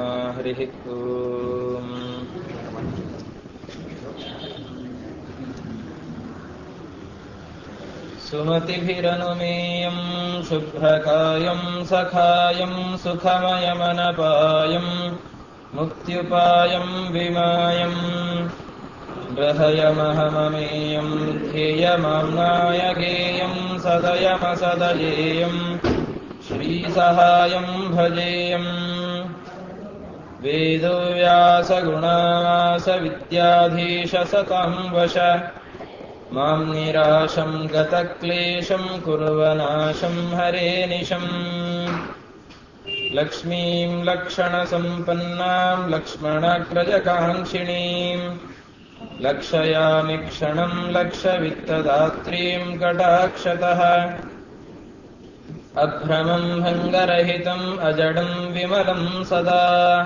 हरिः ॐ सुमतिभिरनुमेयम् शुभ्रकायम् सखायम् सुखमयमनपायम् मुक्त्युपायम् विमायम् ग्रहयमहममेयम् ध्येयमाम्नाय गेयम् सदयमसदयेयम् श्रीसहायम् भजेयम् वेदोव्यासगुणासविद्याधीशसताम् वश माम् निराशम् गतक्लेशम् कुर्वनाशम् हरे निशम् लक्ष्मीम् लक्षणसम्पन्नाम् लक्ष्मणग्रजकाङ्क्षिणीम् लक्षयामि क्षणम् लक्षवित्तदात्रीम् कटाक्षतः अभ्रमम् भङ्गरहितम् अजडम् विमलम् सदा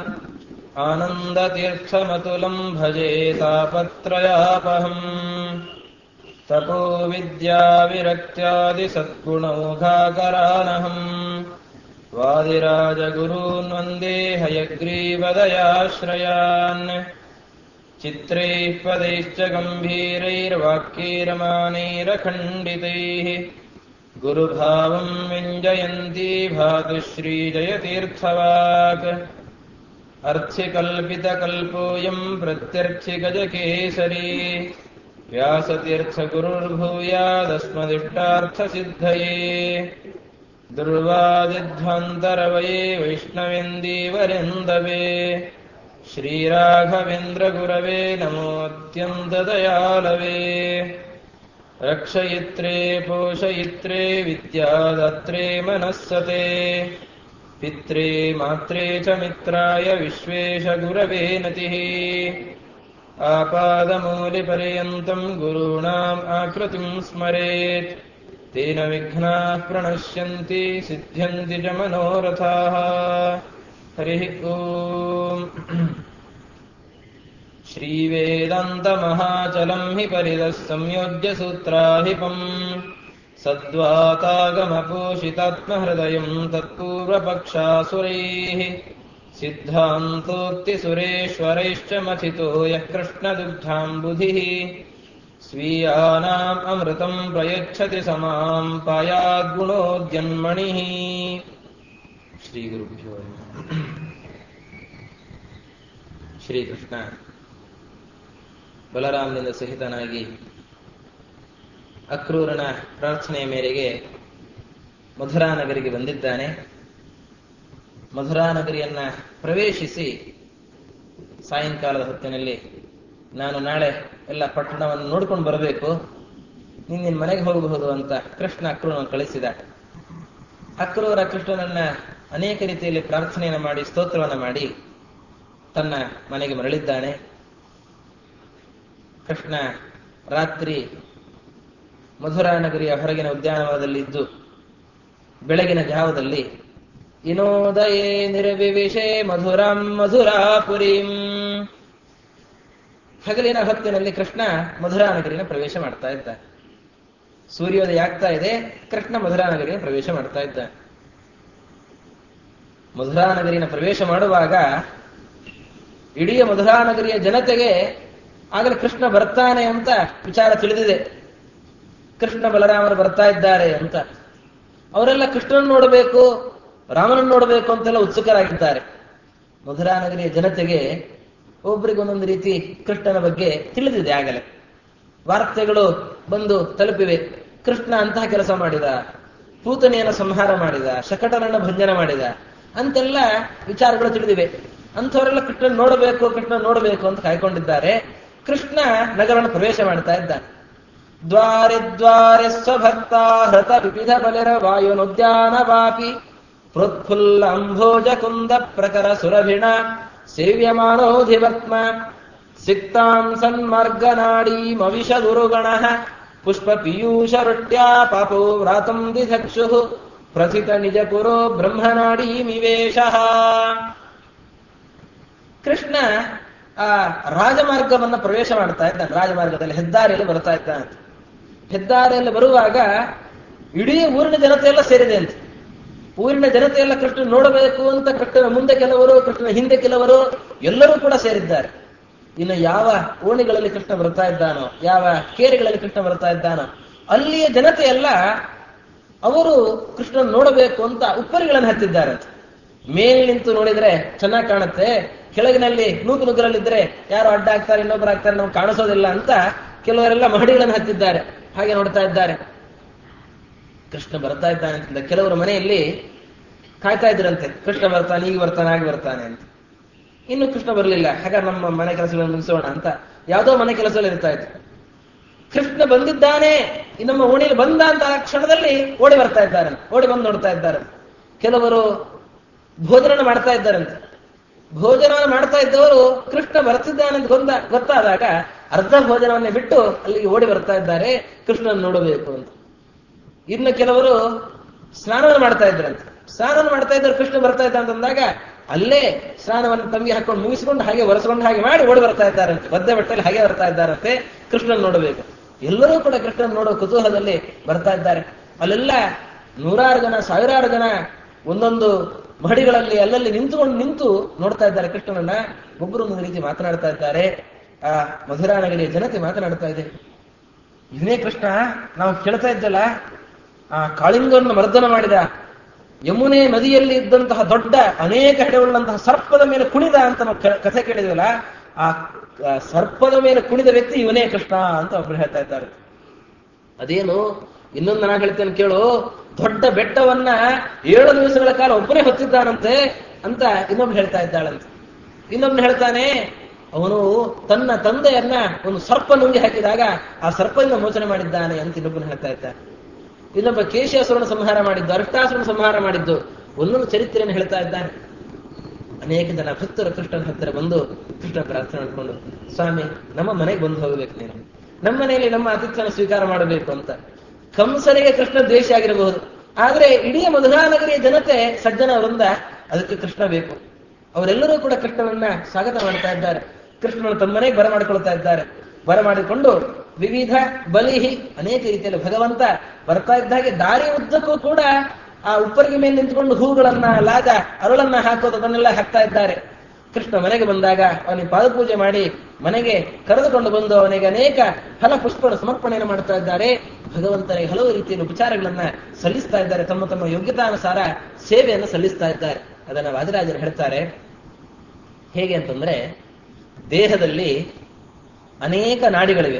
आनन्दतीर्थमतुलम् भजे तापत्रयापहम् तपो विद्याविरक्त्यादिसद्गुणौघाकरानहम् वादिराजगुरून् वन्दे हयग्रीवदयाश्रयान् चित्रैः पदैश्च गम्भीरैर्वाक्यैरमानैरखण्डितैः गुरुभावम् व्यञ्जयन्ती भातु श्रीजयतीर्थवाक् अर्थिकल्पितकल्पोऽयम् प्रत्यर्थिगजकेसरी व्यासतीर्थगुरुर्भूयादस्मदिष्टार्थसिद्धये दुर्वादिध्वान्तरवये वैष्णवेन्दीवरेन्दवे श्रीराघवेन्द्रगुरवे नमोऽत्यन्तदयालवे रक्षयित्रे पोषयित्रे विद्यादत्रे मनःसते पित्रे मात्रे च मित्राय विश्वेशगुरवे नतिः आपादमूलिपर्यन्तम् गुरूणाम् आकृतिम् स्मरेत् तेन विघ्नाः प्रणश्यन्ति सिद्ध्यन्ति च मनोरथाः हरिः ॐ श्रीवेदान्तमहाचलम् हि परिदः संयोज्य सूत्राहिपम् सद्वातागमपोषितात्महृदयम् तत्पूर्वपक्षासुरैः सिद्धान्तोक्तिसुरेश्वरैश्च मथितो यः कृष्णदुग्धाम्बुधिः स्वीयानाम् अमृतम् प्रयच्छति समाम् पायाद्गुणोद्यन्मणिः श्रीगुरुभ्यो ಶ್ರೀಕೃಷ್ಣ ಬಲರಾಮನಿಂದ ಸಹಿತನಾಗಿ ಅಕ್ರೂರನ ಪ್ರಾರ್ಥನೆಯ ಮೇರೆಗೆ ಮಧುರಾನಗರಿಗೆ ಬಂದಿದ್ದಾನೆ ಮಧುರಾನಗರಿಯನ್ನ ಪ್ರವೇಶಿಸಿ ಸಾಯಂಕಾಲದ ಹೊತ್ತಿನಲ್ಲಿ ನಾನು ನಾಳೆ ಎಲ್ಲ ಪಟ್ಟಣವನ್ನು ನೋಡ್ಕೊಂಡು ಬರಬೇಕು ನೀನ್ ನಿನ್ನ ಮನೆಗೆ ಹೋಗಬಹುದು ಅಂತ ಕೃಷ್ಣ ಅಕ್ರೂರನ ಕಳಿಸಿದ ಅಕ್ರೂರ ಕೃಷ್ಣನನ್ನ ಅನೇಕ ರೀತಿಯಲ್ಲಿ ಪ್ರಾರ್ಥನೆಯನ್ನು ಮಾಡಿ ಸ್ತೋತ್ರವನ್ನ ಮಾಡಿ ತನ್ನ ಮನೆಗೆ ಮರಳಿದ್ದಾನೆ ಕೃಷ್ಣ ರಾತ್ರಿ ಮಧುರಾನಗರಿಯ ಹೊರಗಿನ ಉದ್ಯಾನವನದಲ್ಲಿದ್ದು ಬೆಳಗಿನ ಜಾವದಲ್ಲಿ ವಿನೋದಯೇ ನಿರ್ವಿವಿಷೆ ಮಧುರಾಂ ಮಧುರಾಪುರೀಂ ಹಗಲಿನ ಹೊತ್ತಿನಲ್ಲಿ ಕೃಷ್ಣ ಮಧುರಾನಗರಿನ ಪ್ರವೇಶ ಮಾಡ್ತಾ ಇದ್ದ ಸೂರ್ಯೋದಯ ಆಗ್ತಾ ಇದೆ ಕೃಷ್ಣ ಮಧುರಾನಗರಿನ ಪ್ರವೇಶ ಮಾಡ್ತಾ ಇದ್ದ ಮಧುರಾನಗರಿನ ಪ್ರವೇಶ ಮಾಡುವಾಗ ಇಡೀ ಮಧುರಾನಗರಿಯ ಜನತೆಗೆ ಆಗಲೇ ಕೃಷ್ಣ ಬರ್ತಾನೆ ಅಂತ ವಿಚಾರ ತಿಳಿದಿದೆ ಕೃಷ್ಣ ಬಲರಾಮರು ಬರ್ತಾ ಇದ್ದಾರೆ ಅಂತ ಅವರೆಲ್ಲ ಕೃಷ್ಣನ್ ನೋಡಬೇಕು ರಾಮನನ್ನು ನೋಡಬೇಕು ಅಂತೆಲ್ಲ ಉತ್ಸುಕರಾಗಿದ್ದಾರೆ ಮಧುರಾನಗರಿಯ ಜನತೆಗೆ ಒಬ್ಬರಿಗೊಂದೊಂದು ರೀತಿ ಕೃಷ್ಣನ ಬಗ್ಗೆ ತಿಳಿದಿದೆ ಆಗಲೇ ವಾರ್ತೆಗಳು ಬಂದು ತಲುಪಿವೆ ಕೃಷ್ಣ ಅಂತಹ ಕೆಲಸ ಮಾಡಿದ ಪೂತನೆಯನ್ನು ಸಂಹಾರ ಮಾಡಿದ ಶಕಟನನ್ನ ಭಂಜನ ಮಾಡಿದ ಅಂತೆಲ್ಲ ವಿಚಾರಗಳು ತಿಳಿದಿವೆ ಅಂಥವರೆಲ್ಲ ಕೃಷ್ಣನ್ ನೋಡಬೇಕು ಕೃಷ್ಣ ನೋಡಬೇಕು ಅಂತ ಕಾಯ್ಕೊಂಡಿದ್ದಾರೆ ಕೃಷ್ಣ ನಗರವನ್ನು ಪ್ರವೇಶ ಮಾಡ್ತಾ ಇದ್ದಾನೆ ದ್ವಾರೆ ದ್ವಾರೆ ಸ್ವಭಕ್ತ ಹೃತ ವಿವಿಧ ಬಲಿರ ವಾಯುನುದ್ಯಾನ ವಾಪಿ ಪ್ರೋತ್ಫುಲ್ಲ ಅಂಭೋಜ ಕುಂದ ಪ್ರಕರ ಸುರಭಿಣ ಸೇವ್ಯಮಾನೋಧಿವತ್ಮ ಸಿಕ್ತಾಂ ಸನ್ಮಾರ್ಗನಾಡೀಮವಿಷ ದುರುಗಣ ಪುಷ್ಪ ಪೀಯೂಷ ರೊಟ್ಯಾ ಪಾಪೋ ವ್ರಾತಂ ದಿಧಕ್ಷು ಪ್ರಥಿತ ನಿಜ ಪುರೋ ಬ್ರಹ್ಮನಾಡೀಮಿವೇಶ ಕೃಷ್ಣ ಆ ರಾಜಮಾರ್ಗವನ್ನ ಪ್ರವೇಶ ಮಾಡ್ತಾ ಇದ್ದಾನೆ ರಾಜಮಾರ್ಗದಲ್ಲಿ ಹೆದ್ದಾರಿಯಲ್ಲಿ ಬರ್ತಾ ಇದ್ದಾನೆ ಹೆದ್ದಾರಿಯಲ್ಲಿ ಬರುವಾಗ ಇಡೀ ಊರಿನ ಜನತೆ ಎಲ್ಲ ಸೇರಿದೆ ಅಂತ ಊರಿನ ಜನತೆ ಎಲ್ಲ ಕೃಷ್ಣ ನೋಡಬೇಕು ಅಂತ ಕೃಷ್ಣನ ಮುಂದೆ ಕೆಲವರು ಕೃಷ್ಣನ ಹಿಂದೆ ಕೆಲವರು ಎಲ್ಲರೂ ಕೂಡ ಸೇರಿದ್ದಾರೆ ಇನ್ನು ಯಾವ ಓಣಿಗಳಲ್ಲಿ ಕೃಷ್ಣ ಬರ್ತಾ ಇದ್ದಾನೋ ಯಾವ ಕೇರಿಗಳಲ್ಲಿ ಕೃಷ್ಣ ಬರ್ತಾ ಇದ್ದಾನೋ ಅಲ್ಲಿಯ ಜನತೆ ಎಲ್ಲ ಅವರು ಕೃಷ್ಣನ್ ನೋಡಬೇಕು ಅಂತ ಉಪ್ಪರಿಗಳನ್ನು ಹತ್ತಿದ್ದಾರೆ ಮೇಲ್ ನಿಂತು ನೋಡಿದ್ರೆ ಚೆನ್ನಾಗಿ ಕಾಣುತ್ತೆ ಕೆಳಗಿನಲ್ಲಿ ನೂಕು ನುಗ್ಗರಲ್ಲಿದ್ರೆ ಯಾರು ಅಡ್ಡ ಆಗ್ತಾರೆ ಇನ್ನೊಬ್ರು ಆಗ್ತಾರೆ ನಮ್ಗೆ ಕಾಣಿಸೋದಿಲ್ಲ ಅಂತ ಕೆಲವರೆಲ್ಲ ಮಹಡಿಗಳನ್ನು ಹತ್ತಿದ್ದಾರೆ ಹಾಗೆ ನೋಡ್ತಾ ಇದ್ದಾರೆ ಕೃಷ್ಣ ಬರ್ತಾ ಇದ್ದಾನೆ ಅಂತ ಕೆಲವರು ಮನೆಯಲ್ಲಿ ಕಾಯ್ತಾ ಇದ್ರಂತೆ ಕೃಷ್ಣ ಬರ್ತಾನೆ ಈಗ ಬರ್ತಾನೆ ಆಗಿ ಬರ್ತಾನೆ ಅಂತ ಇನ್ನು ಕೃಷ್ಣ ಬರಲಿಲ್ಲ ಹಾಗಾದ್ರೆ ನಮ್ಮ ಮನೆ ಕೆಲಸಗಳನ್ನು ಮುಗಿಸೋಣ ಅಂತ ಯಾವುದೋ ಮನೆ ಕೆಲಸದಲ್ಲಿ ಇರ್ತಾ ಇತ್ತು ಕೃಷ್ಣ ಬಂದಿದ್ದಾನೆ ಈ ನಮ್ಮ ಓಣಿಯಲ್ಲಿ ಬಂದ ಅಂತ ಆ ಕ್ಷಣದಲ್ಲಿ ಓಡಿ ಬರ್ತಾ ಇದ್ದಾರೆ ಓಡಿ ಬಂದು ನೋಡ್ತಾ ಇದ್ದಾರೆ ಕೆಲವರು ಭೋಜನ ಮಾಡ್ತಾ ಇದ್ದಾರಂತೆ ಭೋಜನ ಮಾಡ್ತಾ ಇದ್ದವರು ಕೃಷ್ಣ ಬರ್ತಿದ್ದಾನೆ ಅಂತ ಗೊತ್ತ ಗೊತ್ತಾದಾಗ ಅರ್ಧ ಭೋಜನವನ್ನೇ ಬಿಟ್ಟು ಅಲ್ಲಿಗೆ ಓಡಿ ಬರ್ತಾ ಇದ್ದಾರೆ ಕೃಷ್ಣನ ನೋಡಬೇಕು ಅಂತ ಇನ್ನು ಕೆಲವರು ಸ್ನಾನವನ್ನು ಮಾಡ್ತಾ ಇದ್ರಂತೆ ಸ್ನಾನವನ್ನು ಮಾಡ್ತಾ ಇದ್ದಾರೆ ಕೃಷ್ಣ ಬರ್ತಾ ಇದ್ದ ಅಂತಂದಾಗ ಅಲ್ಲೇ ಸ್ನಾನವನ್ನು ತಮ್ಮಿಗೆ ಹಾಕೊಂಡು ಮುಗಿಸ್ಕೊಂಡು ಹಾಗೆ ಒರೆಸ್ಕೊಂಡು ಹಾಗೆ ಮಾಡಿ ಓಡಿ ಬರ್ತಾ ಇದ್ದಾರಂತೆ ಬದ್ದೆ ಬಟ್ಟೆಯಲ್ಲಿ ಹಾಗೆ ಬರ್ತಾ ಇದ್ದಾರಂತೆ ಕೃಷ್ಣನ್ ನೋಡಬೇಕು ಎಲ್ಲರೂ ಕೂಡ ಕೃಷ್ಣನ್ ನೋಡೋ ಕುತೂಹಲದಲ್ಲಿ ಬರ್ತಾ ಇದ್ದಾರೆ ಅಲ್ಲೆಲ್ಲ ನೂರಾರು ಜನ ಸಾವಿರಾರು ಜನ ಒಂದೊಂದು ಮಹಡಿಗಳಲ್ಲಿ ಅಲ್ಲಲ್ಲಿ ನಿಂತುಕೊಂಡು ನಿಂತು ನೋಡ್ತಾ ಇದ್ದಾರೆ ಕೃಷ್ಣನನ್ನ ಒಬ್ಬರು ಒಂದು ರೀತಿ ಮಾತನಾಡ್ತಾ ಇದ್ದಾರೆ ಆ ಮಧುರಾನಗರಿಯ ಜನತೆ ಮಾತನಾಡ್ತಾ ಇದೆ ಇವನೇ ಕೃಷ್ಣ ನಾವು ಕೇಳ್ತಾ ಇದ್ದಲ್ಲ ಆ ಕಾಳಿಂಗವನ್ನು ಮರ್ದನ ಮಾಡಿದ ಯಮುನೆ ನದಿಯಲ್ಲಿ ಇದ್ದಂತಹ ದೊಡ್ಡ ಅನೇಕ ಹೆಡೆಯುಳ್ಳಂತಹ ಸರ್ಪದ ಮೇಲೆ ಕುಣಿದ ಅಂತ ನಾವು ಕ- ಕಥೆ ಕೇಳಿದ್ವಲ್ಲ ಆ ಆ ಸರ್ಪದ ಮೇಲೆ ಕುಣಿದ ವ್ಯಕ್ತಿ ಇವನೇ ಕೃಷ್ಣ ಅಂತ ಒಬ್ರು ಹೇಳ್ತಾ ಇದ್ದಾರೆ ಅದೇನು ಇನ್ನೊಂದು ನಾನು ಹೇಳ್ತೇನೆ ಕೇಳು ದೊಡ್ಡ ಬೆಟ್ಟವನ್ನ ಏಳು ದಿವಸಗಳ ಕಾಲ ಒಬ್ಬನೇ ಹೊತ್ತಿದ್ದಾನಂತೆ ಅಂತ ಇನ್ನೊಬ್ರು ಹೇಳ್ತಾ ಇದ್ದಾಳಂತೆ ಇನ್ನೊಬ್ನು ಹೇಳ್ತಾನೆ ಅವನು ತನ್ನ ತಂದೆಯನ್ನ ಒಂದು ಸರ್ಪ ನುಂಗಿ ಹಾಕಿದಾಗ ಆ ಸರ್ಪದಿಂದ ಮೋಚನೆ ಮಾಡಿದ್ದಾನೆ ಅಂತ ಇನ್ನೊಬ್ಬನು ಹೇಳ್ತಾ ಇದ್ದಾನೆ ಇನ್ನೊಬ್ಬ ಕೇಶಾಸುರನ ಸಂಹಾರ ಮಾಡಿದ್ದು ಅರಿಷ್ಟಾಸುರನ ಸಂಹಾರ ಮಾಡಿದ್ದು ಒಂದೊಂದು ಚರಿತ್ರೆಯನ್ನು ಹೇಳ್ತಾ ಇದ್ದಾನೆ ಅನೇಕ ಜನ ಭಕ್ತರು ಕೃಷ್ಣನ ಹತ್ತಿರ ಬಂದು ಕೃಷ್ಣ ಪ್ರಾರ್ಥನೆ ಮಾಡಿಕೊಂಡು ಸ್ವಾಮಿ ನಮ್ಮ ಮನೆಗೆ ಬಂದು ಹೋಗಬೇಕು ನೀನು ನಮ್ಮ ಮನೆಯಲ್ಲಿ ನಮ್ಮ ಆತಿಥ್ಯನ ಸ್ವೀಕಾರ ಮಾಡಬೇಕು ಅಂತ ಕಂಸರಿಗೆ ಕೃಷ್ಣ ದ್ವೇಷ ಆಗಿರಬಹುದು ಆದ್ರೆ ಇಡೀ ಮಧುರಾನಗರಿಯ ಜನತೆ ಸಜ್ಜನ ವೃಂದ ಅದಕ್ಕೆ ಕೃಷ್ಣ ಬೇಕು ಅವರೆಲ್ಲರೂ ಕೂಡ ಕೃಷ್ಣನನ್ನ ಸ್ವಾಗತ ಮಾಡ್ತಾ ಇದ್ದಾರೆ ಕೃಷ್ಣನ ತಮ್ಮ ಮನೆಗೆ ಬರಮಾಡಿಕೊಳ್ತಾ ಇದ್ದಾರೆ ಬರಮಾಡಿಕೊಂಡು ವಿವಿಧ ಬಲಿಹಿ ಅನೇಕ ರೀತಿಯಲ್ಲಿ ಭಗವಂತ ಬರ್ತಾ ಇದ್ದ ಹಾಗೆ ದಾರಿ ಉದ್ದಕ್ಕೂ ಕೂಡ ಆ ಉಪ್ಪರಿಗೆ ಮೇಲೆ ನಿಂತ್ಕೊಂಡು ಹೂಗಳನ್ನ ಲಾಗ ಅರುಳನ್ನ ಹಾಕೋದು ಅದನ್ನೆಲ್ಲ ಹಾಕ್ತಾ ಇದ್ದಾರೆ ಕೃಷ್ಣ ಮನೆಗೆ ಬಂದಾಗ ಅವನಿಗೆ ಪಾದಪೂಜೆ ಮಾಡಿ ಮನೆಗೆ ಕರೆದುಕೊಂಡು ಬಂದು ಅವನಿಗೆ ಅನೇಕ ಫಲ ಪುಷ್ಪಗಳ ಸಮರ್ಪಣೆಯನ್ನು ಮಾಡ್ತಾ ಇದ್ದಾರೆ ಭಗವಂತನಿಗೆ ಹಲವು ರೀತಿಯ ಉಪಚಾರಗಳನ್ನ ಸಲ್ಲಿಸ್ತಾ ಇದ್ದಾರೆ ತಮ್ಮ ತಮ್ಮ ಯೋಗ್ಯತಾನುಸಾರ ಸೇವೆಯನ್ನು ಸಲ್ಲಿಸ್ತಾ ಇದ್ದಾರೆ ಅದನ್ನ ವಾದಿರಾಜರು ಹೇಳ್ತಾರೆ ಹೇಗೆ ಅಂತಂದ್ರೆ ದೇಹದಲ್ಲಿ ಅನೇಕ ನಾಡಿಗಳಿವೆ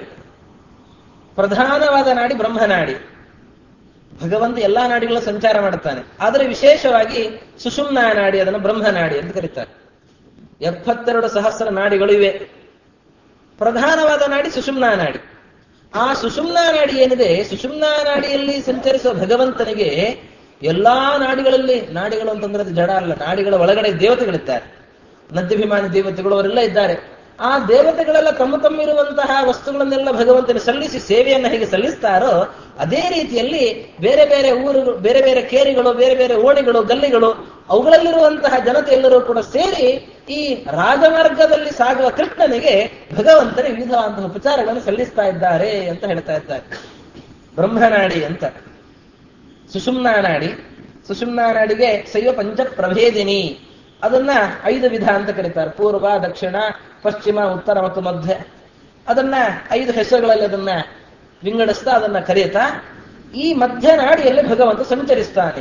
ಪ್ರಧಾನವಾದ ನಾಡಿ ಬ್ರಹ್ಮನಾಡಿ ಭಗವಂತ ಎಲ್ಲಾ ನಾಡಿಗಳ ಸಂಚಾರ ಮಾಡುತ್ತಾನೆ ಆದರೆ ವಿಶೇಷವಾಗಿ ಸುಷುಮ್ನಾ ನಾಡಿ ಅದನ್ನು ಬ್ರಹ್ಮನಾಡಿ ಅಂತ ಕರೀತಾರೆ ಎಪ್ಪತ್ತೆರಡು ಸಹಸ್ರ ನಾಡಿಗಳು ಇವೆ ಪ್ರಧಾನವಾದ ನಾಡಿ ಸುಷುಮ್ನಾ ನಾಡಿ ಆ ಸುಷುಮ್ನಾ ನಾಡಿ ಏನಿದೆ ಸುಷುಮ್ನಾ ನಾಡಿಯಲ್ಲಿ ಸಂಚರಿಸುವ ಭಗವಂತನಿಗೆ ಎಲ್ಲಾ ನಾಡಿಗಳಲ್ಲಿ ನಾಡಿಗಳು ಅಂತಂದ್ರೆ ಅದು ಜಡ ಅಲ್ಲ ನಾಡಿಗಳ ಒಳಗಡೆ ದೇವತೆಗಳಿದ್ದಾರೆ ನದ್ಯಭಿಮಾನಿ ದೇವತೆಗಳು ಅವರೆಲ್ಲ ಇದ್ದಾರೆ ಆ ದೇವತೆಗಳೆಲ್ಲ ತಮ್ಮ ತಮ್ಮ ಇರುವಂತಹ ವಸ್ತುಗಳನ್ನೆಲ್ಲ ಭಗವಂತನ ಸಲ್ಲಿಸಿ ಸೇವೆಯನ್ನು ಹೇಗೆ ಸಲ್ಲಿಸ್ತಾರೋ ಅದೇ ರೀತಿಯಲ್ಲಿ ಬೇರೆ ಬೇರೆ ಊರುಗಳು ಬೇರೆ ಬೇರೆ ಕೇರಿಗಳು ಬೇರೆ ಬೇರೆ ಓಣಿಗಳು ಗಲ್ಲಿಗಳು ಅವುಗಳಲ್ಲಿರುವಂತಹ ಜನತೆ ಎಲ್ಲರೂ ಕೂಡ ಸೇರಿ ಈ ರಾಜಮಾರ್ಗದಲ್ಲಿ ಸಾಗುವ ಕೃಷ್ಣನಿಗೆ ಭಗವಂತನ ವಿವಿಧವಾದಂತಹ ಉಪಚಾರಗಳನ್ನು ಸಲ್ಲಿಸ್ತಾ ಇದ್ದಾರೆ ಅಂತ ಹೇಳ್ತಾ ಇದ್ದಾರೆ ಬ್ರಹ್ಮನಾಡಿ ಅಂತ ಸುಷುಮ್ನಾ ನಾಡಿ ಸುಷುಮ್ನಾ ನಾಡಿಗೆ ಶೈವ ಪಂಚ ಪ್ರಭೇದಿನಿ ಅದನ್ನ ಐದು ವಿಧ ಅಂತ ಕರೀತಾರೆ ಪೂರ್ವ ದಕ್ಷಿಣ ಪಶ್ಚಿಮ ಉತ್ತರ ಮತ್ತು ಮಧ್ಯ ಅದನ್ನ ಐದು ಹೆಸರುಗಳಲ್ಲಿ ಅದನ್ನ ವಿಂಗಡಿಸ್ತಾ ಅದನ್ನ ಕರೀತಾ ಈ ಮಧ್ಯ ನಾಡಿಯಲ್ಲಿ ಭಗವಂತ ಸಂಚರಿಸ್ತಾನೆ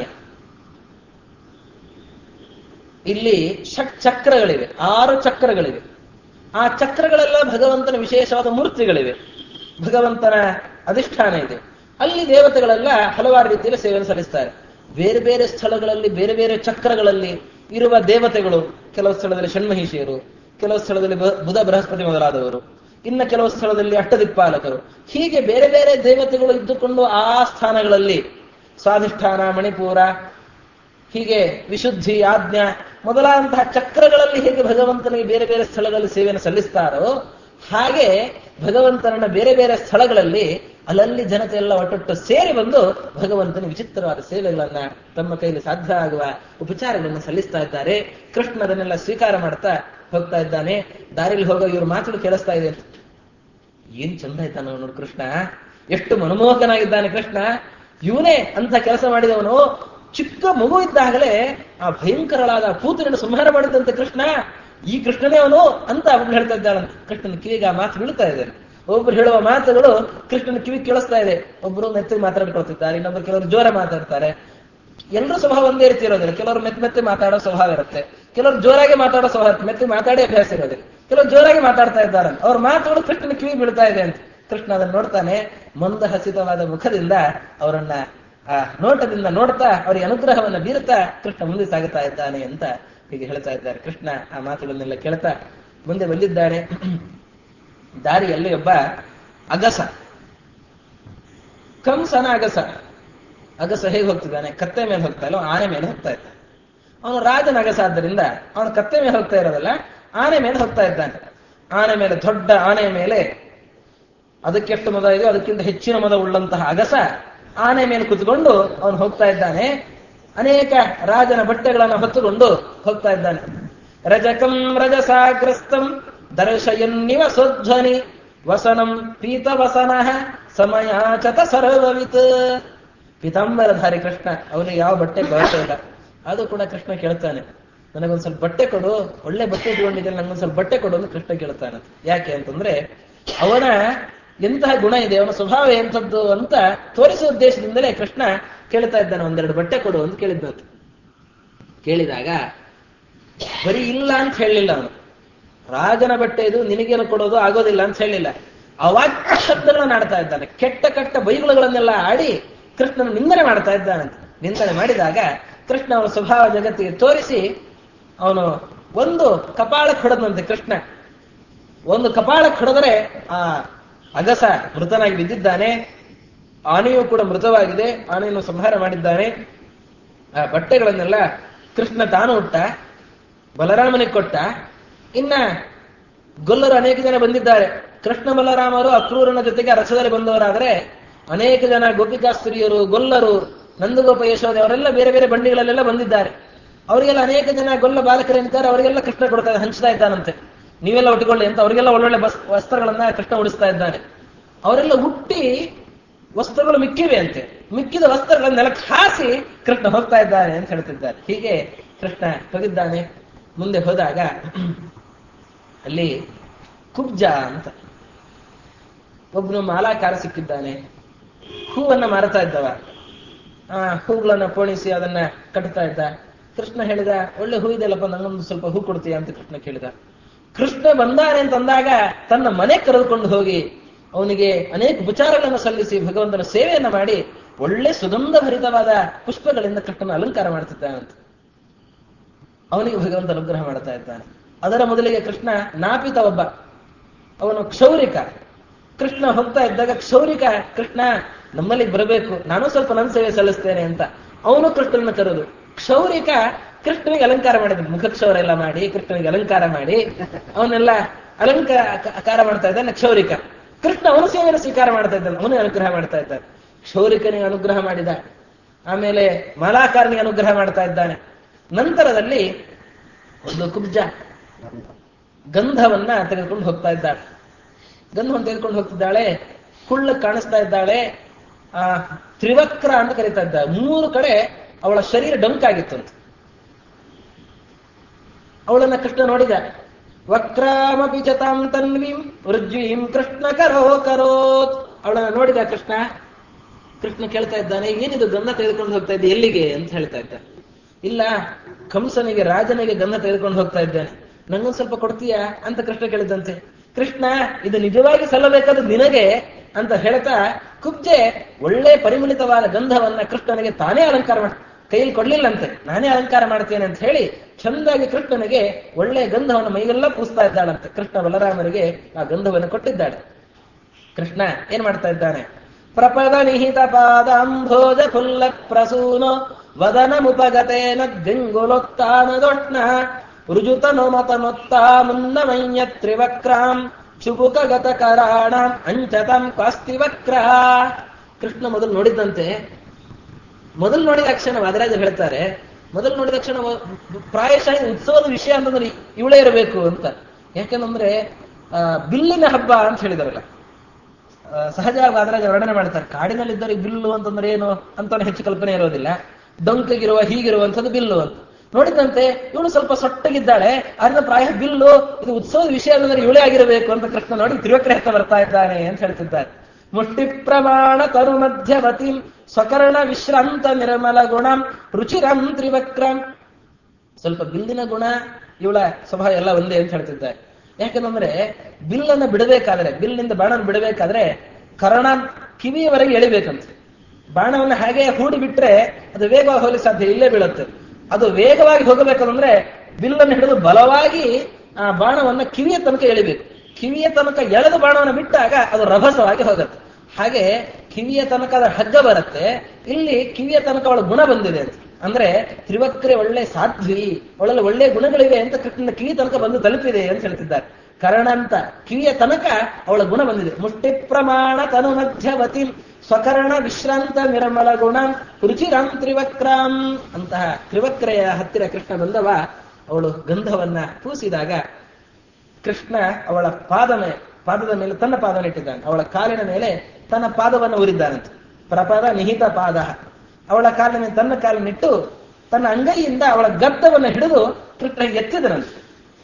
ಇಲ್ಲಿ ಷಟ್ ಚಕ್ರಗಳಿವೆ ಆರು ಚಕ್ರಗಳಿವೆ ಆ ಚಕ್ರಗಳೆಲ್ಲ ಭಗವಂತನ ವಿಶೇಷವಾದ ಮೂರ್ತಿಗಳಿವೆ ಭಗವಂತನ ಅಧಿಷ್ಠಾನ ಇದೆ ಅಲ್ಲಿ ದೇವತೆಗಳೆಲ್ಲ ಹಲವಾರು ರೀತಿಯಲ್ಲಿ ಸೇವೆಯನ್ನು ಸಲ್ಲಿಸ್ತಾರೆ ಬೇರೆ ಬೇರೆ ಸ್ಥಳಗಳಲ್ಲಿ ಬೇರೆ ಬೇರೆ ಚಕ್ರಗಳಲ್ಲಿ ಇರುವ ದೇವತೆಗಳು ಕೆಲವು ಸ್ಥಳದಲ್ಲಿ ಷಣ್ಮಹಿಷಿಯರು ಕೆಲವು ಸ್ಥಳದಲ್ಲಿ ಬ- ಬುಧ ಬೃಹಸ್ಪತಿ ಮೊದಲಾದವರು ಇನ್ನ ಕೆಲವು ಸ್ಥಳದಲ್ಲಿ ಅಷ್ಟದಿಕ್ಪಾಲಕರು ಹೀಗೆ ಬೇರೆ ಬೇರೆ ದೇವತೆಗಳು ಇದ್ದುಕೊಂಡು ಆ ಸ್ಥಾನಗಳಲ್ಲಿ ಸ್ವಾಧಿಷ್ಠಾನ ಮಣಿಪುರ ಹೀಗೆ ವಿಶುದ್ಧಿ ಆಜ್ಞಾ ಮೊದಲಾದಂತಹ ಚಕ್ರಗಳಲ್ಲಿ ಹೇಗೆ ಭಗವಂತನಿಗೆ ಬೇರೆ ಬೇರೆ ಸ್ಥಳಗಳಲ್ಲಿ ಸೇವೆಯನ್ನು ಸಲ್ಲಿಸ್ತಾರೋ ಹಾಗೆ ಭಗವಂತನನ್ನ ಬೇರೆ ಬೇರೆ ಸ್ಥಳಗಳಲ್ಲಿ ಅಲ್ಲಲ್ಲಿ ಜನತೆ ಎಲ್ಲ ಒಟ್ಟೊಟ್ಟು ಸೇರಿ ಬಂದು ಭಗವಂತನ ವಿಚಿತ್ರವಾದ ಸೇವೆಗಳನ್ನ ತಮ್ಮ ಕೈಲಿ ಸಾಧ್ಯ ಆಗುವ ಉಪಚಾರಗಳನ್ನು ಸಲ್ಲಿಸ್ತಾ ಇದ್ದಾರೆ ಕೃಷ್ಣ ಅದನ್ನೆಲ್ಲ ಸ್ವೀಕಾರ ಮಾಡ್ತಾ ಹೋಗ್ತಾ ಇದ್ದಾನೆ ದಾರಿಲಿ ಹೋಗೋ ಇವ್ರ ಮಾತುಗಳು ಕೇಳಿಸ್ತಾ ಇದೆ ಅಂತ ಏನ್ ಚಂದ ಇದ್ದಾನ ನೋಡು ಕೃಷ್ಣ ಎಷ್ಟು ಮನಮೋಹಕನಾಗಿದ್ದಾನೆ ಕೃಷ್ಣ ಇವನೇ ಅಂತ ಕೆಲಸ ಮಾಡಿದವನು ಚಿಕ್ಕ ಮಗು ಇದ್ದಾಗಲೇ ಆ ಭಯಂಕರಳಾದ ಪೂತನನ್ನು ಸಂಹಾರ ಮಾಡಿದಂತೆ ಕೃಷ್ಣ ಈ ಕೃಷ್ಣನೇ ಅವನು ಅಂತ ಒಬ್ಳು ಹೇಳ್ತಾ ಇದ್ದಾಳಂತೆ ಕೃಷ್ಣನ ಕಿವಿಗೆ ಆ ಮಾತು ಬೀಳ್ತಾ ಇದೆ ಒಬ್ರು ಹೇಳುವ ಮಾತುಗಳು ಕೃಷ್ಣನ ಕಿವಿ ಕೇಳಿಸ್ತಾ ಇದೆ ಒಬ್ರು ಮೆತ್ತಗೆ ಮಾತಾಡ್ಕೊಳ್ತಿದ್ದಾರೆ ಇನ್ನೊಬ್ರು ಕೆಲವರು ಜೋರ ಮಾತಾಡ್ತಾರೆ ಎಲ್ಲರೂ ಸ್ವಭಾವ ಒಂದೇ ರೀತಿ ಇರೋದಿಲ್ಲ ಕೆಲವರು ಮೆತ್ತ ಮೆತ್ತೆ ಮಾತಾಡೋ ಸ್ವಭಾವ ಇರುತ್ತೆ ಕೆಲವರು ಜೋರಾಗಿ ಮಾತಾಡೋ ಸ್ವಭಾವ ಇರುತ್ತೆ ಮೆತ್ತೆ ಮಾತಾಡಿ ಅಭ್ಯಾಸ ಇರೋದಿಲ್ಲ ಕೆಲವರು ಜೋರಾಗಿ ಮಾತಾಡ್ತಾ ಇದ್ದಾರೆ ಅವ್ರ ಮಾತುಗಳು ಕೃಷ್ಣನ ಕಿವಿ ಬೀಳ್ತಾ ಇದೆ ಅಂತ ಕೃಷ್ಣ ಅದನ್ನು ನೋಡ್ತಾನೆ ಮಂದ ಹಸಿತವಾದ ಮುಖದಿಂದ ಅವರನ್ನ ಆ ನೋಟದಿಂದ ನೋಡ್ತಾ ಅವರಿಗೆ ಅನುಗ್ರಹವನ್ನ ಬೀರುತ್ತಾ ಕೃಷ್ಣ ಮುಂದೆ ಸಾಗುತ್ತಾ ಇದ್ದಾನೆ ಅಂತ ಹೀಗೆ ಹೇಳ್ತಾ ಇದ್ದಾರೆ ಕೃಷ್ಣ ಆ ಮಾತುಗಳನ್ನೆಲ್ಲ ಕೇಳ್ತಾ ಮುಂದೆ ಬಂದಿದ್ದಾನೆ ದಾರಿಯಲ್ಲಿ ಒಬ್ಬ ಅಗಸ ಕಂಸನ ಅಗಸ ಅಗಸ ಹೇಗೆ ಹೋಗ್ತಿದ್ದಾನೆ ಕತ್ತೆ ಮೇಲೆ ಹೋಗ್ತಾ ಇಲ್ಲ ಆನೆ ಮೇಲೆ ಹೋಗ್ತಾ ಇದ್ದಾನೆ ಅವನು ರಾಜನ ಅಗಸ ಆದ್ದರಿಂದ ಅವನು ಕತ್ತೆ ಮೇಲೆ ಹೋಗ್ತಾ ಇರೋದಲ್ಲ ಆನೆ ಮೇಲೆ ಹೋಗ್ತಾ ಇದ್ದಾನೆ ಆನೆ ಮೇಲೆ ದೊಡ್ಡ ಆನೆಯ ಮೇಲೆ ಅದಕ್ಕೆಷ್ಟು ಮದ ಇದೆಯೋ ಅದಕ್ಕಿಂತ ಹೆಚ್ಚಿನ ಮದ ಉಳ್ಳಂತಹ ಅಗಸ ಆನೆ ಮೇಲೆ ಕುತ್ಕೊಂಡು ಅವನು ಹೋಗ್ತಾ ಇದ್ದಾನೆ ಅನೇಕ ರಾಜನ ಬಟ್ಟೆಗಳನ್ನು ಹೊತ್ತುಕೊಂಡು ಹೋಗ್ತಾ ಇದ್ದಾನೆ ರಜಕಂ ರಜಸಾಗ್ರಸ್ತಂ ದರ್ಶಯನ್ನಿವ ಸ್ವಧ್ವನಿ ವಸನಂ ಪೀತವಸನ ಸಮಯಾಚತ ಸರ್ವವಿತ್ ಪೀತಾಂಬರಧಾರಿ ಕೃಷ್ಣ ಅವನಿಗೆ ಯಾವ ಬಟ್ಟೆ ಕೊರತೆ ಇಲ್ಲ ಅದು ಕೂಡ ಕೃಷ್ಣ ಕೇಳ್ತಾನೆ ನನಗೊಂದ್ ಸ್ವಲ್ಪ ಬಟ್ಟೆ ಕೊಡು ಒಳ್ಳೆ ಬಟ್ಟೆ ಇಟ್ಕೊಂಡಿದ್ದೇನೆ ನಂಗೊಂದ್ ಸ್ವಲ್ಪ ಬಟ್ಟೆ ಕೊಡು ಅಂತ ಕೃಷ್ಣ ಕೇಳ್ತಾನೆ ಯಾಕೆ ಅಂತಂದ್ರೆ ಅವನ ಎಂತಹ ಗುಣ ಇದೆ ಅವನ ಸ್ವಭಾವ ಎಂಥದ್ದು ಅಂತ ತೋರಿಸುವ ಉದ್ದೇಶದಿಂದಲೇ ಕೃಷ್ಣ ಕೇಳ್ತಾ ಇದ್ದಾನೆ ಒಂದೆರಡು ಬಟ್ಟೆ ಕೊಡು ಅಂತ ಕೇಳಿದ್ದಂತೆ ಕೇಳಿದಾಗ ಬರೀ ಇಲ್ಲ ಅಂತ ಹೇಳಲಿಲ್ಲ ಅವನು ರಾಜನ ಬಟ್ಟೆ ಇದು ನಿನಗೇನು ಕೊಡೋದು ಆಗೋದಿಲ್ಲ ಅಂತ ಹೇಳಿಲ್ಲ ಅವಾಚ್ಯ ಶಬ್ದಗಳನ್ನು ಆಡ್ತಾ ಇದ್ದಾನೆ ಕೆಟ್ಟ ಕೆಟ್ಟ ಬೈಗುಳಗಳನ್ನೆಲ್ಲ ಆಡಿ ಕೃಷ್ಣನ ನಿಂದನೆ ಮಾಡ್ತಾ ಇದ್ದಾನಂತೆ ನಿಂದನೆ ಮಾಡಿದಾಗ ಕೃಷ್ಣ ಅವನ ಸ್ವಭಾವ ಜಗತ್ತಿಗೆ ತೋರಿಸಿ ಅವನು ಒಂದು ಕಪಾಳಕ್ಕೆ ಹೊಡೆದಂತೆ ಕೃಷ್ಣ ಒಂದು ಕಪಾಳಕ್ಕೆ ಹೊಡೆದರೆ ಆ ಅಗಸ ಮೃತನಾಗಿ ಬಿದ್ದಿದ್ದಾನೆ ಆನೆಯೂ ಕೂಡ ಮೃತವಾಗಿದೆ ಆನೆಯನ್ನು ಸಂಹಾರ ಮಾಡಿದ್ದಾನೆ ಆ ಬಟ್ಟೆಗಳನ್ನೆಲ್ಲ ಕೃಷ್ಣ ತಾನು ಹುಟ್ಟ ಬಲರಾಮನಿಗೆ ಕೊಟ್ಟ ಇನ್ನ ಗೊಲ್ಲರು ಅನೇಕ ಜನ ಬಂದಿದ್ದಾರೆ ಕೃಷ್ಣ ಬಲರಾಮರು ಅಕ್ರೂರನ ಜೊತೆಗೆ ರಥದಲ್ಲಿ ಬಂದವರಾದರೆ ಅನೇಕ ಜನ ಗೋಪಿಕಾಸ್ತ್ರೀಯರು ಗೊಲ್ಲರು ನಂದಗೋಪ ಯಶೋದೆ ಅವರೆಲ್ಲ ಬೇರೆ ಬೇರೆ ಬಂಡಿಗಳಲ್ಲೆಲ್ಲ ಬಂದಿದ್ದಾರೆ ಅವರಿಗೆಲ್ಲ ಅನೇಕ ಜನ ಗೊಲ್ಲ ಬಾಲಕರೇನಿದ್ದಾರೆ ಅವರಿಗೆಲ್ಲ ಕೃಷ್ಣ ಕೊಡ್ತಾ ಹಂಚ್ತಾ ಇದ್ದಾನಂತೆ ನೀವೆಲ್ಲ ಉಟ್ಕೊಳ್ಳಿ ಅಂತ ಅವರಿಗೆಲ್ಲ ಒಳ್ಳೊಳ್ಳೆ ಬಸ್ ವಸ್ತ್ರಗಳನ್ನ ಕೃಷ್ಣ ಉಡಿಸ್ತಾ ಇದ್ದಾನೆ ಅವರೆಲ್ಲ ಹುಟ್ಟಿ ವಸ್ತ್ರಗಳು ಮಿಕ್ಕಿವೆ ಅಂತೆ ಮಿಕ್ಕಿದ ವಸ್ತ್ರಗಳನ್ನ ನೆಲಕ್ಕೆ ಹಾಸಿ ಕೃಷ್ಣ ಹೋಗ್ತಾ ಇದ್ದಾನೆ ಅಂತ ಹೇಳ್ತಿದ್ದಾರೆ ಹೀಗೆ ಕೃಷ್ಣ ಹೋಗಿದ್ದಾನೆ ಮುಂದೆ ಹೋದಾಗ ಅಲ್ಲಿ ಕುಬ್ಜ ಅಂತ ಒಬ್ಬನು ಮಾಲಾಕಾರ ಸಿಕ್ಕಿದ್ದಾನೆ ಹೂವನ್ನ ಮಾರತಾ ಇದ್ದವ ಆ ಹೂಗಳನ್ನ ಪೋಣಿಸಿ ಅದನ್ನ ಕಟ್ತಾ ಇದ್ದ ಕೃಷ್ಣ ಹೇಳಿದ ಒಳ್ಳೆ ಹೂ ಇದೆಯಲ್ಲಪ್ಪ ನಂಗೊಂದು ಸ್ವಲ್ಪ ಹೂ ಕೊಡ್ತೀಯ ಅಂತ ಕೃಷ್ಣ ಕೇಳಿದ ಕೃಷ್ಣ ಬಂದಾನೆ ಅಂತ ಅಂದಾಗ ತನ್ನ ಮನೆ ಕರೆದುಕೊಂಡು ಹೋಗಿ ಅವನಿಗೆ ಅನೇಕ ಉಪಚಾರಗಳನ್ನು ಸಲ್ಲಿಸಿ ಭಗವಂತನ ಸೇವೆಯನ್ನ ಮಾಡಿ ಒಳ್ಳೆ ಸುಗಂಧ ಭರಿತವಾದ ಪುಷ್ಪಗಳಿಂದ ಕೃಷ್ಣನ ಅಲಂಕಾರ ಮಾಡ್ತಿದ್ದಾನಂತ ಅವನಿಗೆ ಭಗವಂತ ಅನುಗ್ರಹ ಮಾಡ್ತಾ ಇದ್ದಾನೆ ಅದರ ಮೊದಲಿಗೆ ಕೃಷ್ಣ ನಾಪಿತ ಒಬ್ಬ ಅವನು ಕ್ಷೌರಿಕ ಕೃಷ್ಣ ಹೋಗ್ತಾ ಇದ್ದಾಗ ಕ್ಷೌರಿಕ ಕೃಷ್ಣ ನಮ್ಮಲ್ಲಿ ಬರಬೇಕು ನಾನು ಸ್ವಲ್ಪ ನನ್ನ ಸೇವೆ ಸಲ್ಲಿಸ್ತೇನೆ ಅಂತ ಅವನು ಕೃಷ್ಣನ ಕರೆದು ಕ್ಷೌರಿಕ ಕೃಷ್ಣನಿಗೆ ಅಲಂಕಾರ ಮಾಡಿದ ಮುಖಕ್ಷೌರ ಎಲ್ಲ ಮಾಡಿ ಕೃಷ್ಣನಿಗೆ ಅಲಂಕಾರ ಮಾಡಿ ಅವನ್ನೆಲ್ಲ ಅಲಂಕಾರ ಮಾಡ್ತಾ ಇದ್ದಾನೆ ಕ್ಷೌರಿಕ ಕೃಷ್ಣ ಅವನ ಸೇವೆಯನ್ನು ಸ್ವೀಕಾರ ಮಾಡ್ತಾ ಇದ್ದಾನೆ ಅವನೇ ಅನುಗ್ರಹ ಮಾಡ್ತಾ ಇದ್ದಾನೆ ಕ್ಷೌರಿಕನಿಗೆ ಅನುಗ್ರಹ ಮಾಡಿದ ಆಮೇಲೆ ಮಾಲಾಕಾರನಿಗೆ ಅನುಗ್ರಹ ಮಾಡ್ತಾ ಇದ್ದಾನೆ ನಂತರದಲ್ಲಿ ಒಂದು ಕುಬ್ಜ ಗಂಧವನ್ನ ತೆಗೆದುಕೊಂಡು ಹೋಗ್ತಾ ಇದ್ದಾಳೆ ಗಂಧವನ್ನು ತೆಗೆದುಕೊಂಡು ಹೋಗ್ತಿದ್ದಾಳೆ ಕುಳ್ಳ ಕಾಣಿಸ್ತಾ ಇದ್ದಾಳೆ ಆ ತ್ರಿವಕ್ರ ಅಂತ ಕರೀತಾ ಇದ್ದಾಳೆ ಮೂರು ಕಡೆ ಅವಳ ಶರೀರ ಡಂಕಾಗಿತ್ತಂತೆ ಅವಳನ್ನ ಕೃಷ್ಣ ನೋಡಿದ ವಕ್ರಾಮಪಿ ಚತಾಂ ತನ್ವೀಂ ಋಜ್ವೀಂ ಕೃಷ್ಣ ಕರೋ ಕರೋತ್ ಅವಳನ್ನ ನೋಡಿದ ಕೃಷ್ಣ ಕೃಷ್ಣ ಕೇಳ್ತಾ ಇದ್ದಾನೆ ಏನಿದು ಗಂಧ ತೆಗೆದುಕೊಂಡು ಹೋಗ್ತಾ ಇದ್ದೆ ಎಲ್ಲಿಗೆ ಅಂತ ಹೇಳ್ತಾ ಇದ್ದ ಇಲ್ಲ ಕಂಸನಿಗೆ ರಾಜನಿಗೆ ಗಂಧ ತೆಗೆದುಕೊಂಡು ಹೋಗ್ತಾ ಇದ್ದೇನೆ ನಂಗೊಂದು ಸ್ವಲ್ಪ ಕೊಡ್ತೀಯಾ ಅಂತ ಕೃಷ್ಣ ಕೇಳಿದಂತೆ ಕೃಷ್ಣ ಇದು ನಿಜವಾಗಿ ಸಲ್ಲಬೇಕಾದ ನಿನಗೆ ಅಂತ ಹೇಳ್ತಾ ಕುಬ್ಜೆ ಒಳ್ಳೆ ಪರಿಮಳಿತವಾದ ಗಂಧವನ್ನ ಕೃಷ್ಣನಿಗೆ ತಾನೇ ಅಲಂಕಾರ ಮಾಡ ಕೈಯಲ್ಲಿ ಕೊಡ್ಲಿಲ್ಲಂತೆ ನಾನೇ ಅಲಂಕಾರ ಮಾಡ್ತೇನೆ ಅಂತ ಹೇಳಿ ಚಂದಾಗಿ ಕೃಷ್ಣನಿಗೆ ಒಳ್ಳೆ ಗಂಧವನ್ನು ಮೈಗೆಲ್ಲ ಪೂಸ್ತಾ ಇದ್ದಾಳಂತೆ ಕೃಷ್ಣ ಬಲರಾಮರಿಗೆ ಆ ಗಂಧವನ್ನು ಕೊಟ್ಟಿದ್ದಾಳೆ ಕೃಷ್ಣ ಏನ್ ಮಾಡ್ತಾ ಇದ್ದಾನೆ ಪ್ರಪದ ನಿಹಿತ ಪಾದಾಂಭೋಜ ಫುಲ್ಲ ಪ್ರಸೂನೋ ವದನ ಮುಪಗತೇನ ದಿಂಗುಲೊತ್ತಾನದೊಟ್ನ ರುಜುತನೋ ಮತನೊತ್ತಾ ಮುನ್ನಮಯ್ಯ ತ್ರಿವಕ್ರಾಂ ಚುಬುಕಗತ ಕರಾಣಾಂ ಅಂಚತಾಂ ಕಾಸ್ತಿ ವಕ್ರ ಕೃಷ್ಣ ಮೊದಲು ನೋಡಿದ್ದಂತೆ ಮೊದಲು ನೋಡಿದ ಕ್ಷಣ ವಾದರಾಜರು ಹೇಳ್ತಾರೆ ಮೊದಲು ನೋಡಿದ ಕ್ಷಣ ಪ್ರಾಯಶಃ ಉತ್ಸವದ ವಿಷಯ ಅಂತಂದ್ರೆ ಇವಳೇ ಇರಬೇಕು ಅಂತ ಯಾಕಂದ್ರೆ ಆ ಬಿಲ್ಲಿನ ಹಬ್ಬ ಅಂತ ಹೇಳಿದವಲ್ಲ ಸಹಜ ವಾದರಾಜ ವರ್ಣನೆ ಮಾಡ್ತಾರೆ ಕಾಡಿನಲ್ಲಿದ್ದವರಿಗೆ ಬಿಲ್ಲು ಅಂತಂದ್ರೆ ಏನು ಅಂತ ಹೆಚ್ಚು ಕಲ್ಪನೆ ಇರೋದಿಲ್ಲ ಡೊಂಕಗಿರುವ ಹೀಗಿರುವಂಥದ್ದು ಬಿಲ್ಲು ಅಂತ ನೋಡಿದಂತೆ ಇವಳು ಸ್ವಲ್ಪ ಸೊಟ್ಟಗಿದ್ದಾಳೆ ಅದನ್ನ ಪ್ರಾಯ ಬಿಲ್ಲು ಇದು ಉತ್ಸವದ ವಿಷಯ ಅಂದ್ರೆ ಇವಳೇ ಆಗಿರಬೇಕು ಅಂತ ಕೃಷ್ಣ ನೋಡಿ ತಿರುವಕ್ರೆ ಹತ್ತ ಬರ್ತಾ ಇದ್ದಾನೆ ಅಂತ ಹೇಳ್ತಿದ್ದಾರೆ ಮುಷ್ಟಿ ಪ್ರಮಾಣ ತರು ಮಧ್ಯವತಿ ಸ್ವಕರ್ಣ ವಿಶ್ರಾಂತ ನಿರ್ಮಲ ಗುಣಂ ರುಚಿರಂ ತ್ರಿವಕ್ರಂ ಸ್ವಲ್ಪ ಬಿಲ್ಲಿನ ಗುಣ ಇವಳ ಸ್ವಭಾವ ಎಲ್ಲ ಒಂದೇ ಅಂತ ಹೇಳ್ತಿದ್ದಾರೆ ಯಾಕಂದ್ರೆ ಬಿಲ್ಲನ್ನು ಬಿಡಬೇಕಾದ್ರೆ ಬಿಲ್ಲಿನಿಂದ ಬಾಣನ ಬಿಡಬೇಕಾದ್ರೆ ಕರ್ಣ ಕಿವಿಯವರೆಗೆ ಎಳಿಬೇಕಂತ ಬಾಣವನ್ನು ಹಾಗೆ ಹೂಡಿ ಬಿಟ್ರೆ ಅದು ವೇಗವಾಗಿ ಹೋಗ್ಲಿಕ್ಕೆ ಸಾಧ್ಯ ಇಲ್ಲೇ ಬೀಳುತ್ತೆ ಅದು ವೇಗವಾಗಿ ಹೋಗಬೇಕಂದ್ರೆ ಬಿಲ್ಲನ್ನು ಹಿಡಿದು ಬಲವಾಗಿ ಆ ಬಾಣವನ್ನ ಕಿವಿಯ ತನಕ ಎಳಿಬೇಕು ಕಿವಿಯ ತನಕ ಎಳೆದು ಬಾಣವನ್ನು ಬಿಟ್ಟಾಗ ಅದು ರಭಸವಾಗಿ ಹೋಗುತ್ತೆ ಹಾಗೆ ಕಿವಿಯ ತನಕ ಅದರ ಹಗ್ಗ ಬರುತ್ತೆ ಇಲ್ಲಿ ಕಿವಿಯ ತನಕ ಅವಳ ಗುಣ ಬಂದಿದೆ ಅಂತ ಅಂದ್ರೆ ತ್ರಿವಕ್ರೆ ಒಳ್ಳೆ ಸಾಧ್ವಿ ಅವಳಲ್ಲಿ ಒಳ್ಳೆ ಗುಣಗಳಿವೆ ಅಂತ ಕೃಷ್ಣನ ಕಿವಿ ತನಕ ಬಂದು ತಲುಪಿದೆ ಅಂತ ಹೇಳ್ತಿದ್ದಾರೆ ಕರ್ಣ ಅಂತ ಕಿವಿಯ ತನಕ ಅವಳ ಗುಣ ಬಂದಿದೆ ಮುಷ್ಟಿ ಪ್ರಮಾಣ ತನು ಮಧ್ಯವತಿ ಸ್ವಕರ್ಣ ವಿಶ್ರಾಂತ ನಿರ್ಮಲ ಗುಣ ರುಚಿರಾಂ ತ್ರಿವಕ್ರಾಂ ಅಂತಹ ತ್ರಿವಕ್ರೆಯ ಹತ್ತಿರ ಕೃಷ್ಣ ಬಂದವ ಅವಳು ಗಂಧವನ್ನ ಪೂಸಿದಾಗ ಕೃಷ್ಣ ಅವಳ ಪಾದ ಮೇ- ಪಾದದ ಮೇಲೆ ತನ್ನ ಪಾದವನ್ನು ಇಟ್ಟಿದ್ದಾನೆ ಅವಳ ಕಾಲಿನ ಮೇಲೆ ತನ್ನ ಪಾದವನ್ನು ಉರಿದ್ದಾನಂತೆ ಪ್ರಪದ ನಿಹಿತ ಪಾದ ಅವಳ ಕಾಲಿನ ಮೇಲೆ ತನ್ನ ಕಾಲನ್ನಿಟ್ಟು ತನ್ನ ಅಂಗೈಯಿಂದ ಅವಳ ಗದ್ದವನ್ನು ಹಿಡಿದು ಕೃಷ್ಣ ಎತ್ತಿದನಂತೆ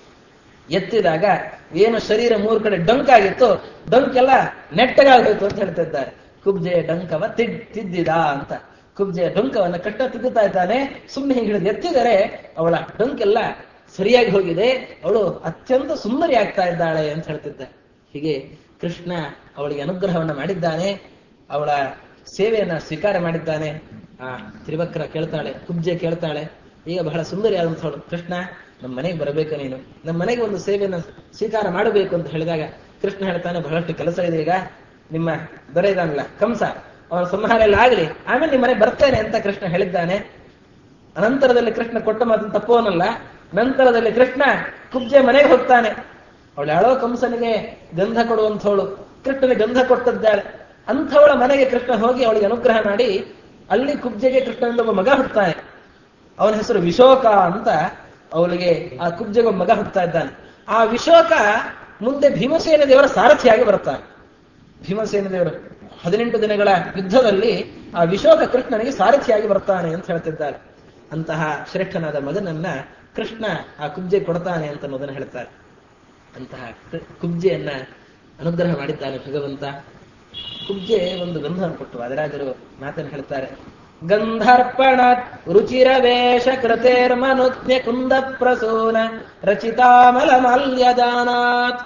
ಎತ್ತಿದಾಗ ಏನು ಶರೀರ ಮೂರು ಕಡೆ ಡೊಂಕಾಗಿತ್ತು ಡೊಂಕೆಲ್ಲ ನೆಟ್ಟಗಾಗೋಯ್ತು ಅಂತ ಹೇಳ್ತಿದ್ದಾರೆ ಕುಬ್ಜೆಯ ಡೊಂಕವ ತಿಡ್ ತಿದ್ದಿದ ಅಂತ ಕುಬ್ಜೆಯ ಡೊಂಕವನ್ನ ಕಟ್ಟ ತಿದ್ದುತ್ತಾ ಇದ್ದಾನೆ ಸುಮ್ಮನೆ ಹೀಗೆ ಹಿಡಿದು ಎತ್ತಿದರೆ ಅವಳ ಡೊಂಕೆಲ್ಲ ಸರಿಯಾಗಿ ಹೋಗಿದೆ ಅವಳು ಅತ್ಯಂತ ಸುಂದರಿ ಆಗ್ತಾ ಇದ್ದಾಳೆ ಅಂತ ಹೇಳ್ತಿದ್ದ ಹೀಗೆ ಕೃಷ್ಣ ಅವಳಿಗೆ ಅನುಗ್ರಹವನ್ನ ಮಾಡಿದ್ದಾನೆ ಅವಳ ಸೇವೆಯನ್ನ ಸ್ವೀಕಾರ ಮಾಡಿದ್ದಾನೆ ಆ ತ್ರಿವಕ್ರ ಕೇಳ್ತಾಳೆ ಕುಬ್ಜೆ ಕೇಳ್ತಾಳೆ ಈಗ ಬಹಳ ಸುಂದರಿಯಾದಂಥವಳು ಕೃಷ್ಣ ನಮ್ಮ ಮನೆಗೆ ಬರಬೇಕು ನೀನು ನಮ್ಮ ಮನೆಗೆ ಒಂದು ಸೇವೆಯನ್ನು ಸ್ವೀಕಾರ ಮಾಡಬೇಕು ಅಂತ ಹೇಳಿದಾಗ ಕೃಷ್ಣ ಹೇಳ್ತಾನೆ ಬಹಳಷ್ಟು ಕೆಲಸ ಇದೆ ಈಗ ನಿಮ್ಮ ದೊರೆ ಇದಾನಲ್ಲ ಕಂಸ ಅವನ ಸಂಹಾರ ಎಲ್ಲ ಆಗಲಿ ಆಮೇಲೆ ನಿಮ್ಮ ಮನೆಗೆ ಬರ್ತೇನೆ ಅಂತ ಕೃಷ್ಣ ಹೇಳಿದ್ದಾನೆ ಅನಂತರದಲ್ಲಿ ಕೃಷ್ಣ ಕೊಟ್ಟ ಮಾತನ್ನು ತಪ್ಪೋನಲ್ಲ ನಂತರದಲ್ಲಿ ಕೃಷ್ಣ ಕುಬ್ಜೆ ಮನೆಗೆ ಹೋಗ್ತಾನೆ ಅವಳು ಯಾಳೋ ಕಂಸನಿಗೆ ಗಂಧ ಕೊಡುವಂಥವಳು ಕೃಷ್ಣನಿಗೆ ಗಂಧ ಕೊಟ್ಟದ್ದಾಳೆ ಅಂಥವಳ ಮನೆಗೆ ಕೃಷ್ಣ ಹೋಗಿ ಅವಳಿಗೆ ಅನುಗ್ರಹ ಮಾಡಿ ಅಲ್ಲಿ ಕುಬ್ಜೆಗೆ ಕೃಷ್ಣನಿಂದ ಒಬ್ಬ ಮಗ ಹುಟ್ಟುತ್ತಾನೆ ಅವನ ಹೆಸರು ವಿಶೋಕ ಅಂತ ಅವಳಿಗೆ ಆ ಕುಬ್ಜೆಗೆ ಒಬ್ಬ ಮಗ ಹುಟ್ಟುತ್ತಾ ಇದ್ದಾನೆ ಆ ವಿಶೋಕ ಮುಂದೆ ಭೀಮಸೇನ ದೇವರ ಸಾರಥಿಯಾಗಿ ಬರ್ತಾನೆ ಭೀಮಸೇನ ದೇವರು ಹದಿನೆಂಟು ದಿನಗಳ ಯುದ್ಧದಲ್ಲಿ ಆ ವಿಶೋಕ ಕೃಷ್ಣನಿಗೆ ಸಾರಥಿಯಾಗಿ ಬರ್ತಾನೆ ಅಂತ ಹೇಳ್ತಿದ್ದಾರೆ ಅಂತಹ ಶ್ರೇಷ್ಠನಾದ ಮಗನನ್ನ ಕೃಷ್ಣ ಆ ಕುಬ್ಜೆ ಕೊಡ್ತಾನೆ ಅಂತ ಅನ್ನೋದನ್ನ ಹೇಳ್ತಾರೆ ಅಂತಹ ಕೃ- ಕುಬ್ಜೆಯನ್ನ ಅನುಗ್ರಹ ಮಾಡಿದ್ದಾನೆ ಭಗವಂತ ಕುಬ್ಜೆ ಒಂದು ಗಂಧವನ್ನು ಕೊಟ್ಟು ಅದರಾಜರು ಮಾತನ್ನು ಹೇಳ್ತಾರೆ ಗಂಧರ್ಪಣ ರುಚಿರ ವೇಷ ಕೃತೇರ್ಮನುಜ್ಞ ಕುಂದ ಪ್ರಸೂನ ರಚಿತಾಮಲ ಮಾಲ್ಯದಾನಾತ್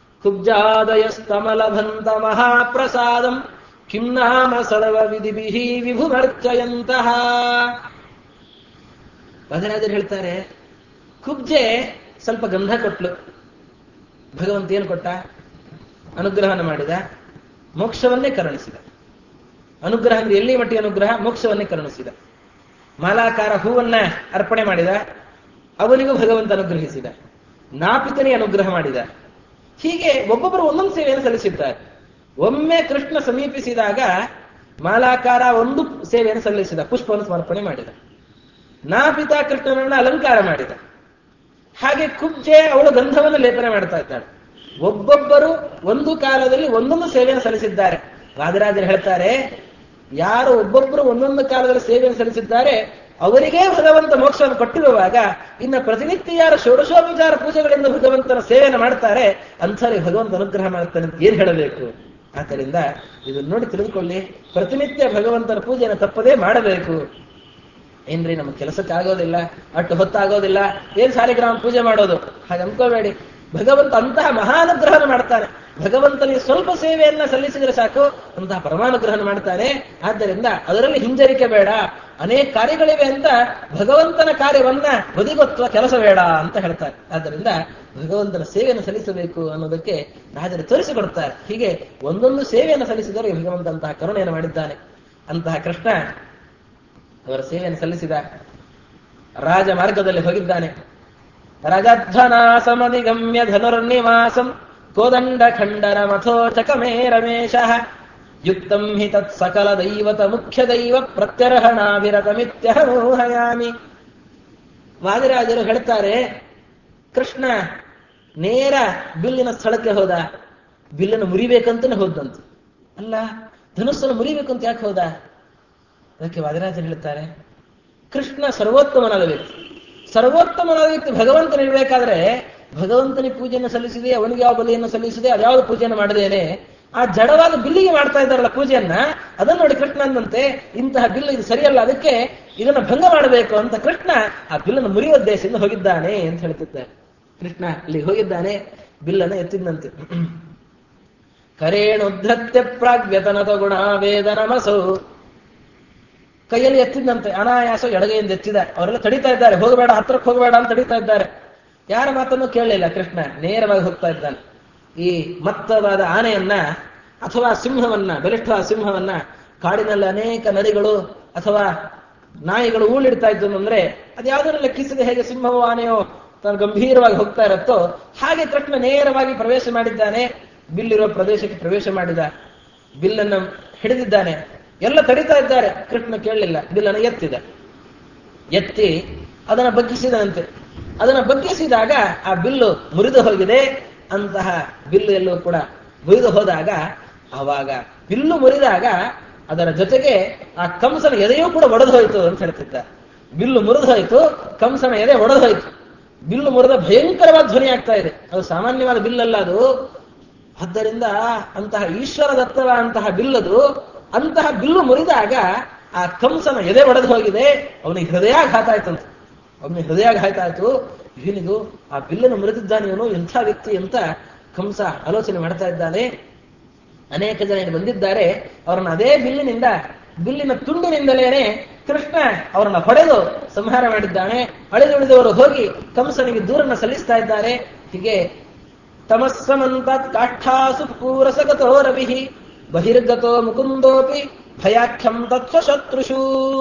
ಕುಬ್ಜಾದಯಸ್ತಮಲಭಂತ ಮಹಾಪ್ರಸಾದಂ ಕಿಂ ನಾಮ ಸರ್ವ ವಿಧಿಭಿಃ ವಿಭುಮರ್ಚಯಂತಹ ಭಗರಾಜರು ಹೇಳ್ತಾರೆ ಕುಬ್ಜೆ ಸ್ವಲ್ಪ ಗಂಧ ಕೊಟ್ಲು ಭಗವಂತ ಏನು ಕೊಟ್ಟ ಅನುಗ್ರಹನ ಮಾಡಿದ ಮೋಕ್ಷವನ್ನೇ ಕರುಣಿಸಿದ ಅನುಗ್ರಹ ಅಂದ್ರೆ ಎಲ್ಲಿ ಮಟ್ಟಿಗೆ ಅನುಗ್ರಹ ಮೋಕ್ಷವನ್ನೇ ಕರುಣಿಸಿದ ಮಾಲಾಕಾರ ಹೂವನ್ನ ಅರ್ಪಣೆ ಮಾಡಿದ ಅವನಿಗೂ ಭಗವಂತ ಅನುಗ್ರಹಿಸಿದ ನಾಪಿತನಿಗೆ ಅನುಗ್ರಹ ಮಾಡಿದ ಹೀಗೆ ಒಬ್ಬೊಬ್ಬರು ಒಂದೊಂದು ಸೇವೆಯನ್ನು ಸಲ್ಲಿಸಿದ್ದಾರೆ ಒಮ್ಮೆ ಕೃಷ್ಣ ಸಮೀಪಿಸಿದಾಗ ಮಾಲಾಕಾರ ಒಂದು ಸೇವೆಯನ್ನು ಸಲ್ಲಿಸಿದ ಪುಷ್ಪವನ್ನು ಸಮರ್ಪಣೆ ಮಾಡಿದ ನಾಪಿತ ಕೃಷ್ಣನನ್ನ ಅಲಂಕಾರ ಮಾಡಿದ ಹಾಗೆ ಕುಬ್ಜೆ ಅವಳು ಗಂಧವನ್ನು ಲೇಪನೆ ಮಾಡ್ತಾ ಇದ್ದಾಳೆ ಒಬ್ಬೊಬ್ಬರು ಒಂದು ಕಾಲದಲ್ಲಿ ಒಂದೊಂದು ಸೇವೆಯನ್ನು ಸಲ್ಲಿಸಿದ್ದಾರೆ ವಾದರಾಜರು ಹೇಳ್ತಾರೆ ಯಾರು ಒಬ್ಬೊಬ್ಬರು ಒಂದೊಂದು ಕಾಲದಲ್ಲಿ ಸೇವೆಯನ್ನು ಸಲ್ಲಿಸಿದ್ದಾರೆ ಅವರಿಗೇ ಭಗವಂತ ಮೋಕ್ಷವನ್ನು ಕೊಟ್ಟಿರುವಾಗ ಇನ್ನು ಪ್ರತಿನಿತ್ಯ ಯಾರು ಷೋಡಶೋಪಚಾರ ಪೂಜೆಗಳಿಂದ ಭಗವಂತನ ಸೇವೆಯನ್ನು ಮಾಡ್ತಾರೆ ಅಂಥವ್ರಿಗೆ ಭಗವಂತ ಅನುಗ್ರಹ ಮಾಡ್ತಾನೆ ಅಂತ ಏನ್ ಹೇಳಬೇಕು ಆದ್ದರಿಂದ ಇದನ್ನು ನೋಡಿ ತಿಳಿದುಕೊಳ್ಳಿ ಪ್ರತಿನಿತ್ಯ ಭಗವಂತನ ಪೂಜೆಯನ್ನು ತಪ್ಪದೇ ಮಾಡಬೇಕು ಏನ್ರಿ ನಮ್ಮ ಕೆಲಸಕ್ಕೆ ಆಗೋದಿಲ್ಲ ಅಟ್ಟು ಹೊತ್ತಾಗೋದಿಲ್ಲ ಏನ್ ಸಾಲಿಗ್ರಾಮ ಪೂಜೆ ಮಾಡೋದು ಹಾಗೆ ಅನ್ಕೋಬೇಡಿ ಭಗವಂತ ಅಂತಹ ಮಹಾನುಗ್ರಹನ ಮಾಡ್ತಾನೆ ಭಗವಂತನಿಗೆ ಸ್ವಲ್ಪ ಸೇವೆಯನ್ನ ಸಲ್ಲಿಸಿದ್ರೆ ಸಾಕು ಅಂತಹ ಪರಮಾನುಗ್ರಹನ ಮಾಡ್ತಾನೆ ಆದ್ದರಿಂದ ಅದರಲ್ಲಿ ಹಿಂಜರಿಕೆ ಬೇಡ ಅನೇಕ ಕಾರ್ಯಗಳಿವೆ ಅಂತ ಭಗವಂತನ ಕಾರ್ಯವನ್ನ ಬದಿಗೊತ್ತುವ ಕೆಲಸ ಬೇಡ ಅಂತ ಹೇಳ್ತಾರೆ ಆದ್ದರಿಂದ ಭಗವಂತನ ಸೇವೆಯನ್ನು ಸಲ್ಲಿಸಬೇಕು ಅನ್ನೋದಕ್ಕೆ ರಾಜರು ತೋರಿಸಿಕೊಡ್ತಾರೆ ಹೀಗೆ ಒಂದೊಂದು ಸೇವೆಯನ್ನು ಸಲ್ಲಿಸಿದವರಿಗೆ ಭಗವಂತ ಅಂತಹ ಕರುಣೆಯನ್ನು ಮಾಡಿದ್ದಾನೆ ಅಂತಹ ಕೃಷ್ಣ ಅವರ ಸೇವೆಯನ್ನು ಸಲ್ಲಿಸಿದ ರಾಜ ಮಾರ್ಗದಲ್ಲಿ ಹೋಗಿದ್ದಾನೆ ರಜಧ್ವನಾಸಮಧಿಗಮ್ಯ ಧನುರ್ನಿವಾಸಂ ಕೋದಂಡ ಖಂಡನ ಮಥೋಚಕಮೇ ರಮೇಶ ಯುಕ್ತಂ ಹಿ ತತ್ ಸಕಲ ದೈವತ ಮುಖ್ಯ ದೈವ ಪ್ರತ್ಯರ್ಹಣಾಭಿರತಮಿತ್ಯಹಮೋಹಯಾಮಿ ವಾದಿರಾಜರು ಹೇಳ್ತಾರೆ ಕೃಷ್ಣ ನೇರ ಬಿಲ್ಲಿನ ಸ್ಥಳಕ್ಕೆ ಹೋದ ಬಿಲ್ಲನ್ನು ಮುರಿಬೇಕಂತಾನೆ ಹೋದಂತ ಅಲ್ಲ ಧನುಸ್ಸನ್ನು ಮುರಿಬೇಕು ಅಂತ ಯಾಕೆ ಹೋದ ಅದಕ್ಕೆ ವಾದಿರಾಜರು ಹೇಳ್ತಾರೆ ಕೃಷ್ಣ ಸರ್ವೋತ್ತಮನಾದ ವ್ಯಕ್ತಿ ಸರ್ವೋತ್ತಮನಾದ ವ್ಯಕ್ತಿ ಭಗವಂತನಿರ್ಬೇಕಾದ್ರೆ ಭಗವಂತನಿಗೆ ಪೂಜೆಯನ್ನು ಸಲ್ಲಿಸಿದೆ ಅವನಿಗೆ ಯಾವ ಬಲಿಯನ್ನು ಸಲ್ಲಿಸಿದೆ ಅದ್ಯಾವುದು ಪೂಜೆಯನ್ನು ಮಾಡದೇನೆ ಆ ಜಡವಾದ ಬಿಲ್ಲಿಗೆ ಮಾಡ್ತಾ ಇದ್ದಾರಲ್ಲ ಪೂಜೆಯನ್ನ ಅದನ್ನ ನೋಡಿ ಕೃಷ್ಣ ಅಂದಂತೆ ಇಂತಹ ಬಿಲ್ಲು ಇದು ಸರಿಯಲ್ಲ ಅದಕ್ಕೆ ಇದನ್ನ ಭಂಗ ಮಾಡಬೇಕು ಅಂತ ಕೃಷ್ಣ ಆ ಬಿಲ್ಲನ್ನು ಮುರಿಯುವ ಉದ್ದೇಶದಿಂದ ಹೋಗಿದ್ದಾನೆ ಅಂತ ಹೇಳ್ತಿದ್ದಾರೆ ಕೃಷ್ಣ ಅಲ್ಲಿ ಹೋಗಿದ್ದಾನೆ ಬಿಲ್ಲನ್ನು ಎತ್ತಿದ್ದಂತೆ ಕರೇಣುದ್ಧತ್ಯ ಪ್ರಾಗ್ವ್ಯತನತ ಗುಣ ವೇದ ನಮಸು ಕೈಯಲ್ಲಿ ಎತ್ತಿದ್ದಂತೆ ಅನಾಯಾಸ ಎಡಗೈಯಿಂದ ಎತ್ತಿದ ಅವರೆಲ್ಲ ತಡಿತಾ ಇದ್ದಾರೆ ಹೋಗಬೇಡ ಹತ್ರಕ್ಕೆ ಹೋಗಬೇಡ ಅಂತ ತಡಿತಾ ಇದ್ದಾರೆ ಯಾರ ಮಾತನ್ನು ಕೇಳಲಿಲ್ಲ ಕೃಷ್ಣ ನೇರವಾಗಿ ಹೋಗ್ತಾ ಇದ್ದಾನೆ ಈ ಮತ್ತವಾದ ಆನೆಯನ್ನ ಅಥವಾ ಸಿಂಹವನ್ನ ಬಲಿಷ್ಠವಾದ ಸಿಂಹವನ್ನ ಕಾಡಿನಲ್ಲಿ ಅನೇಕ ನದಿಗಳು ಅಥವಾ ನಾಯಿಗಳು ಊಳಿಡ್ತಾ ಇದ್ದು ಅಂದ್ರೆ ಅದ್ಯಾವುದನ್ನು ಲೆಕ್ಕಿಸದೆ ಹೇಗೆ ಸಿಂಹವೋ ಆನೆಯೋ ತಾನು ಗಂಭೀರವಾಗಿ ಹೋಗ್ತಾ ಇರುತ್ತೋ ಹಾಗೆ ಕೃಷ್ಣ ನೇರವಾಗಿ ಪ್ರವೇಶ ಮಾಡಿದ್ದಾನೆ ಬಿಲ್ಲಿರುವ ಪ್ರದೇಶಕ್ಕೆ ಪ್ರವೇಶ ಮಾಡಿದ ಬಿಲ್ಲನ್ನು ಹಿಡಿದಿದ್ದಾನೆ ಎಲ್ಲ ತಡಿತಾ ಇದ್ದಾರೆ ಕೃಷ್ಣ ಕೇಳಲಿಲ್ಲ ಬಿಲ್ಲನ್ನು ಎತ್ತಿದ ಎತ್ತಿ ಅದನ್ನು ಬಗ್ಗಿಸಿದಂತೆ ಅದನ್ನು ಬಗ್ಗಿಸಿದಾಗ ಆ ಬಿಲ್ಲು ಮುರಿದು ಹೋಗಿದೆ ಅಂತಹ ಬಿಲ್ಲು ಎಲ್ಲೂ ಕೂಡ ಮುರಿದು ಹೋದಾಗ ಆವಾಗ ಬಿಲ್ಲು ಮುರಿದಾಗ ಅದರ ಜೊತೆಗೆ ಆ ಕಂಸನ ಎದೆಯೂ ಕೂಡ ಒಡೆದು ಹೋಯಿತು ಅಂತ ಹೇಳ್ತಿದ್ದ ಬಿಲ್ಲು ಮುರಿದು ಹೋಯಿತು ಕಂಸನ ಎದೆ ಒಡೆದು ಹೋಯಿತು ಬಿಲ್ಲು ಮುರಿದ ಭಯಂಕರವಾದ ಧ್ವನಿ ಆಗ್ತಾ ಇದೆ ಅದು ಸಾಮಾನ್ಯವಾದ ಬಿಲ್ಲಲ್ಲ ಅದು ಆದ್ದರಿಂದ ಅಂತಹ ಈಶ್ವರ ದತ್ತವಾದಂತಹ ಬಿಲ್ಲದು ಅಂತಹ ಬಿಲ್ಲು ಮುರಿದಾಗ ಆ ಕಂಸನ ಎದೆ ಒಡೆದು ಹೋಗಿದೆ ಅವನಿಗೆ ಹೃದಯಾಘಾತ ಆಯ್ತಂತೆ ಅವನಿಗೆ ಹೃದಯಾಘಾತ ಆಯ್ತು ಇವನಿಗೂ ಆ ಬಿಲ್ಲನ್ನು ಮುರಿದಿದ್ದಾನೆ ಇವನು ಎಂಥ ವ್ಯಕ್ತಿ ಅಂತ ಕಂಸ ಆಲೋಚನೆ ಮಾಡ್ತಾ ಇದ್ದಾನೆ ಅನೇಕ ಜನ ಇಲ್ಲಿ ಬಂದಿದ್ದಾರೆ ಅವರನ್ನು ಅದೇ ಬಿಲ್ಲಿನಿಂದ ಬಿಲ್ಲಿನ ತುಂಡಿನಿಂದಲೇನೆ ಕೃಷ್ಣ ಅವರನ್ನ ಹೊಡೆದು ಸಂಹಾರ ಮಾಡಿದ್ದಾನೆ ಅಳಿದುಳಿದವರು ಹೋಗಿ ಕಂಸನಿಗೆ ದೂರನ್ನ ಸಲ್ಲಿಸ್ತಾ ಇದ್ದಾರೆ ಹೀಗೆ ತಮಸ್ಸಮಂತತ್ ಕಾಷ್ಠಾಸು ಪೂರಸಗತೋ ರವಿ ಬಹಿರ್ಗತೋ ಮುಕುಂದೋಪಿ ಭಯಾಖ್ಯಂ ತತ್ವಶತ್ರುಷು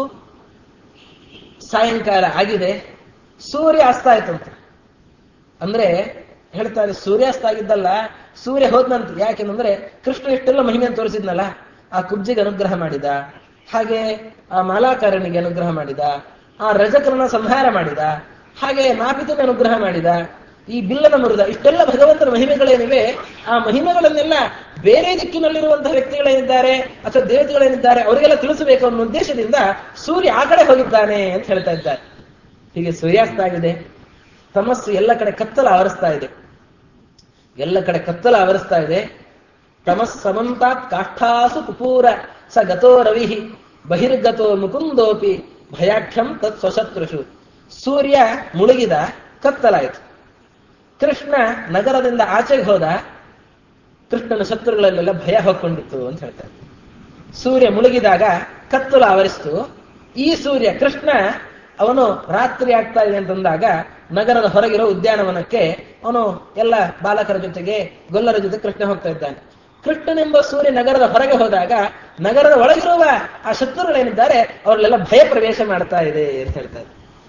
ಸಾಯಂಕಾಲ ಆಗಿದೆ ಸೂರ್ಯ ಅಸ್ತ ಆಯ್ತಂತೆ ಅಂದ್ರೆ ಹೇಳ್ತಾರೆ ಸೂರ್ಯಾಸ್ತ ಆಗಿದ್ದಲ್ಲ ಸೂರ್ಯ ಹೋದ್ನಂತ ಯಾಕೆಂದ್ರೆ ಕೃಷ್ಣ ಇಷ್ಟೆಲ್ಲ ಮಹಿಮೆಯನ್ನು ತೋರಿಸಿದ್ನಲ್ಲ ಆ ಕುಬ್ಜಿಗೆ ಅನುಗ್ರಹ ಮಾಡಿದ ಹಾಗೆ ಆ ಮಾಲಾಕಾರನಿಗೆ ಅನುಗ್ರಹ ಮಾಡಿದ ಆ ರಜಕರನ್ನ ಸಂಹಾರ ಮಾಡಿದ ಹಾಗೆ ನಾಪಿತನ ಅನುಗ್ರಹ ಮಾಡಿದ ಈ ಬಿಲ್ಲನ ಮುರಿದ ಇಷ್ಟೆಲ್ಲ ಭಗವಂತನ ಮಹಿಮೆಗಳೇನಿವೆ ಆ ಮಹಿಮೆಗಳನ್ನೆಲ್ಲ ಬೇರೆ ದಿಕ್ಕಿನಲ್ಲಿರುವಂತಹ ವ್ಯಕ್ತಿಗಳೇನಿದ್ದಾರೆ ಅಥವಾ ದೇವತೆಗಳೇನಿದ್ದಾರೆ ಅವರಿಗೆಲ್ಲ ತಿಳಿಸಬೇಕು ಅನ್ನೋ ಉದ್ದೇಶದಿಂದ ಸೂರ್ಯ ಆ ಕಡೆ ಹೋಗಿದ್ದಾನೆ ಅಂತ ಹೇಳ್ತಾ ಇದ್ದಾರೆ ಹೀಗೆ ಸೂರ್ಯಾಸ್ತ ಆಗಿದೆ ತಮಸ್ಸು ಎಲ್ಲ ಕಡೆ ಕತ್ತಲ ಆವರಿಸ್ತಾ ಇದೆ ಎಲ್ಲ ಕಡೆ ಕತ್ತಲ ಆವರಿಸ್ತಾ ಇದೆ ತಮಸ್ ಸಮಂತಾತ್ ಕಾಷ್ಠಾಸು ಕುಪೂರ ಸ ಗತೋ ರವಿ ಬಹಿರ್ಗತೋ ಮುಕುಂದೋಪಿ ಭಯಾಖ್ಯಂ ತತ್ ಸ್ವಶತ್ರುಷು ಸೂರ್ಯ ಮುಳುಗಿದ ಕತ್ತಲಾಯಿತು ಕೃಷ್ಣ ನಗರದಿಂದ ಆಚೆಗೆ ಹೋದ ಕೃಷ್ಣನ ಶತ್ರುಗಳಲ್ಲೆಲ್ಲ ಭಯ ಹೊಕ್ಕೊಂಡಿತ್ತು ಅಂತ ಹೇಳ್ತಾರೆ ಸೂರ್ಯ ಮುಳುಗಿದಾಗ ಕತ್ತಲು ಆವರಿಸ್ತು ಈ ಸೂರ್ಯ ಕೃಷ್ಣ ಅವನು ರಾತ್ರಿ ಆಗ್ತಾ ಇದೆ ಅಂತಂದಾಗ ನಗರದ ಹೊರಗಿರೋ ಉದ್ಯಾನವನಕ್ಕೆ ಅವನು ಎಲ್ಲ ಬಾಲಕರ ಜೊತೆಗೆ ಗೊಲ್ಲರ ಜೊತೆ ಕೃಷ್ಣ ಹೋಗ್ತಾ ಇದ್ದಾನೆ ಕೃಷ್ಣನೆಂಬ ಸೂರ್ಯ ನಗರದ ಹೊರಗೆ ಹೋದಾಗ ನಗರದ ಒಳಗಿರುವ ಆ ಶತ್ರುಗಳೇನಿದ್ದಾರೆ ಅವರಲ್ಲೆಲ್ಲ ಭಯ ಪ್ರವೇಶ ಮಾಡ್ತಾ ಇದೆ ಅಂತ ಹೇಳ್ತಾರೆ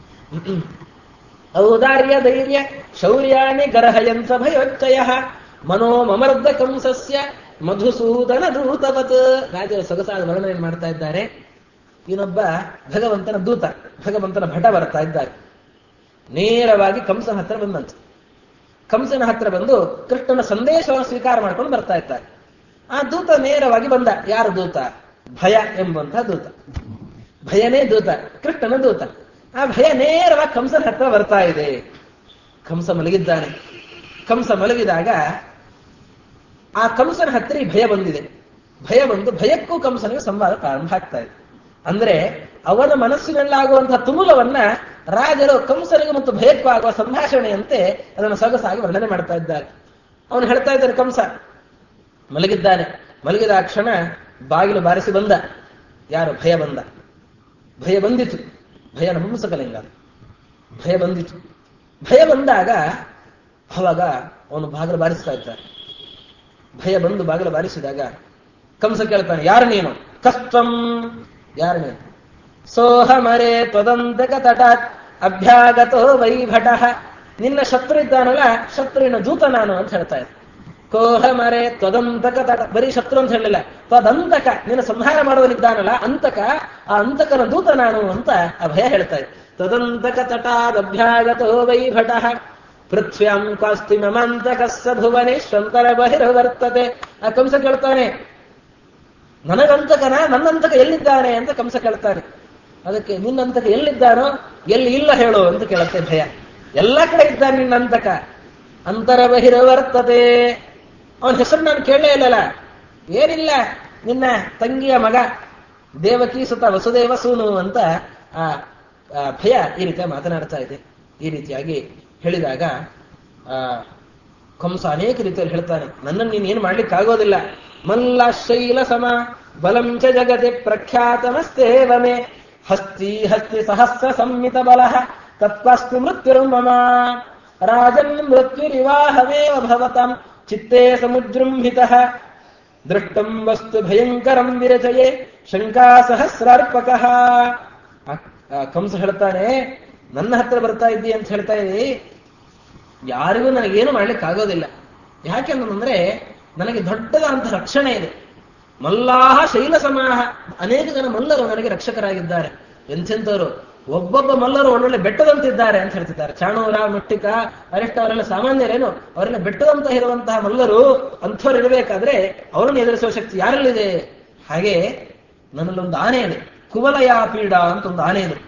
ಔದಾರ್ಯ ಧೈರ್ಯ ಶೌರ್ಯಾಣಿ ಗರ್ಹಯಂತ ಭಯೋಚ್ಚಯ ಮನೋ ಮಮರ್ದ ಕಂಸಸ್ಯ ಮಧುಸೂದನ ದೂತವತ್ ರಾಜರು ಸೊಗಸಾದ ವರ್ಣನೆ ಮಾಡ್ತಾ ಇದ್ದಾರೆ ಇನ್ನೊಬ್ಬ ಭಗವಂತನ ದೂತ ಭಗವಂತನ ಭಟ ಬರ್ತಾ ಇದ್ದಾರೆ ನೇರವಾಗಿ ಕಂಸನ ಹತ್ರ ಬಂದಂತೆ ಕಂಸನ ಹತ್ರ ಬಂದು ಕೃಷ್ಣನ ಸಂದೇಶವನ್ನು ಸ್ವೀಕಾರ ಮಾಡ್ಕೊಂಡು ಬರ್ತಾ ಇದ್ದಾರೆ ಆ ದೂತ ನೇರವಾಗಿ ಬಂದ ಯಾರು ದೂತ ಭಯ ಎಂಬಂತಹ ದೂತ ಭಯನೇ ದೂತ ಕೃಷ್ಣನ ದೂತ ಆ ಭಯ ನೇರವಾಗಿ ಕಂಸನ ಹತ್ರ ಬರ್ತಾ ಇದೆ ಕಂಸ ಮಲಗಿದ್ದಾನೆ ಕಂಸ ಮಲಗಿದಾಗ ಆ ಕಂಸನ ಹತ್ರ ಈ ಭಯ ಬಂದಿದೆ ಭಯ ಬಂದು ಭಯಕ್ಕೂ ಕಂಸನಿಗೆ ಸಂವಾದ ಪ್ರಾರಂಭ ಆಗ್ತಾ ಇದೆ ಅಂದ್ರೆ ಅವನ ಮನಸ್ಸಿನಲ್ಲಾಗುವಂತಹ ತುಮುಲವನ್ನ ರಾಜರು ಕಂಸನಿಗೆ ಮತ್ತು ಭಯಕ್ಕೂ ಆಗುವ ಸಂಭಾಷಣೆಯಂತೆ ಅದನ್ನು ಸೊಗಸಾಗಿ ವರ್ಣನೆ ಮಾಡ್ತಾ ಇದ್ದಾರೆ ಅವನು ಹೇಳ್ತಾ ಇದ್ದಾನೆ ಕಂಸ ಮಲಗಿದ್ದಾನೆ ಮಲಗಿದ ಆ ಕ್ಷಣ ಬಾಗಿಲು ಬಾರಿಸಿ ಬಂದ ಯಾರು ಭಯ ಬಂದ ಭಯ ಬಂದಿತು ಭಯ ನಪುಂಸಕಲಿಂಗ ಭಯ ಬಂದಿತು ಭಯ ಬಂದಾಗ ಅವಾಗ ಅವನು ಬಾಗಿಲು ಬಾರಿಸ್ತಾ ಇದ್ದಾನೆ ಭಯ ಬಂದು ಬಾಗಿಲು ಬಾರಿಸಿದಾಗ ಕಂಸ ಕೇಳ್ತಾನೆ ಯಾರು ನೀನು ಕಷ್ಟಂ ಯಾರು ನೀನು ಸೋಹಮರೆ ತ್ವದಂತಕ ತಟಾತ್ ಅಭ್ಯಾಗತೋ ವೈಭಟ ನಿನ್ನ ಶತ್ರು ಇದ್ದಾನಲ್ಲ ಶತ್ರುವಿನ ದೂತ ನಾನು ಅಂತ ಹೇಳ್ತಾ ಇದ್ದೆ ಕೋಹಮರೆ ತ್ವದಂತಕ ತಟ ಬರೀ ಶತ್ರು ಅಂತ ಹೇಳಲಿಲ್ಲ ತ್ವದಂತಕ ನಿನ್ನ ಸಂಹಾರ ಮಾಡುವನಿದ್ದಾನಲ್ಲ ಅಂತಕ ಆ ಅಂತಕನ ದೂತ ನಾನು ಅಂತ ಆ ಭಯ ಹೇಳ್ತಾ ಇದ್ದೆ ತ್ವದಂತಕ ತಟಾದಭ್ಯಾಗತೋ ವೈಭಟ ಪೃಥ್ವ್ಯಾಂ ಕಾಸ್ತಿ ಮಮಂತಕಸ್ಸ ಭುವನೇಶ್ವಂತರ ಬಹಿರ್ವರ್ತತೆ ಆ ಕಂಸ ಕೇಳ್ತಾನೆ ನನಗಂತಕನ ನನ್ನಂತಕ ಎಲ್ಲಿದ್ದಾನೆ ಅಂತ ಕಂಸ ಕೇಳ್ತಾನೆ ಅದಕ್ಕೆ ನಿನ್ನಂತಕ ಎಲ್ಲಿದ್ದಾನೋ ಎಲ್ಲಿ ಇಲ್ಲ ಹೇಳು ಅಂತ ಕೇಳುತ್ತೆ ಭಯ ಎಲ್ಲ ಕಡೆ ಇದ್ದಾನೆ ನಿನ್ನಂತಕ ಅಂತರ ಬಹಿರವರ್ತತೆ ಅವನ ಹೆಸರು ನಾನು ಕೇಳಲೇ ಇಲ್ಲಲ್ಲ ಏನಿಲ್ಲ ನಿನ್ನ ತಂಗಿಯ ಮಗ ದೇವಕಿ ಸುತ ವಸುದೇವ ಸೂನು ಅಂತ ಆ ಆ ಭಯ ಈ ರೀತಿ ಮಾತನಾಡ್ತಾ ಇದೆ ಈ ರೀತಿಯಾಗಿ ಹೇಳಿದಾಗ ಆ ಕಂಸ ಅನೇಕ ರೀತಿಯಲ್ಲಿ ಹೇಳ್ತಾನೆ ನನ್ನನ್ನು ನೀನು ಏನು ಮಾಡ್ಲಿಕ್ಕಾಗೋದಿಲ್ಲ ಮಲ್ಲ ಶೈಲ ಸಮ ಬಲಂ ಚ ಜಗತಿ ಪ್ರಖ್ಯಾತಮಸ್ತೇವ ಮೇ ಹಸ್ತಿ ಹಸ್ತಿ ಸಹಸ್ರ ಸಂಹಿತ ಬಲ ತತ್ವಸ್ತು ಮೃತ್ಯುರ್ಮಮ ರಾಜನ್ ಮೃತ್ಯುರಿವಾಹಮೇವ ಭವತಾಂ ಚಿತ್ತೇ ಸಮುಜೃಂಭಿತ ದೃಷ್ಟಂ ವಸ್ತು ಭಯಂಕರಂ ವಿರಚಯೇ ಶಂಕಾ ಸಹಸ್ರಾರ್ಪಕ ಕಂಸ ಹೇಳ್ತಾನೆ ನನ್ನ ಹತ್ರ ಬರ್ತಾ ಇದ್ದಿ ಅಂತ ಹೇಳ್ತಾ ಇದ್ದಿ ಯಾರಿಗೂ ನನಗೇನು ಮಾಡ್ಲಿಕ್ಕಾಗೋದಿಲ್ಲ ಯಾಕೆಂದ್ರೆ ನನಗೆ ದೊಡ್ಡದಾದಂತಹ ರಕ್ಷಣೆ ಇದೆ ಮಲ್ಲಾಹ ಶೈಲ ಸಮಾಹ ಅನೇಕ ಜನ ಮಲ್ಲರು ನನಗೆ ರಕ್ಷಕರಾಗಿದ್ದಾರೆ ಎಂಥೆಂಥವರು ಒಬ್ಬೊಬ್ಬ ಮಲ್ಲರು ಒಳ್ಳೊಳ್ಳೆ ಬೆಟ್ಟದಂತಿದ್ದಾರೆ ಅಂತ ಹೇಳ್ತಿದ್ದಾರೆ ಚಾಣೂರ ಮುಟ್ಟಿಕ ಅರಿಷ್ಟ ಅವರೆಲ್ಲ ಸಾಮಾನ್ಯರೇನು ಅವರೆಲ್ಲ ಬೆಟ್ಟದಂತ ಇರುವಂತಹ ಮಲ್ಲರು ಅಂಥವ್ರು ಇರಬೇಕಾದ್ರೆ ಅವರನ್ನು ಎದುರಿಸುವ ಶಕ್ತಿ ಯಾರಲ್ಲಿದೆ ಹಾಗೆ ನನ್ನಲ್ಲೊಂದು ಆನೆ ಇದೆ ಕುವಲಯ ಪೀಡ ಅಂತ ಒಂದು ಆನೆ ಇದೆ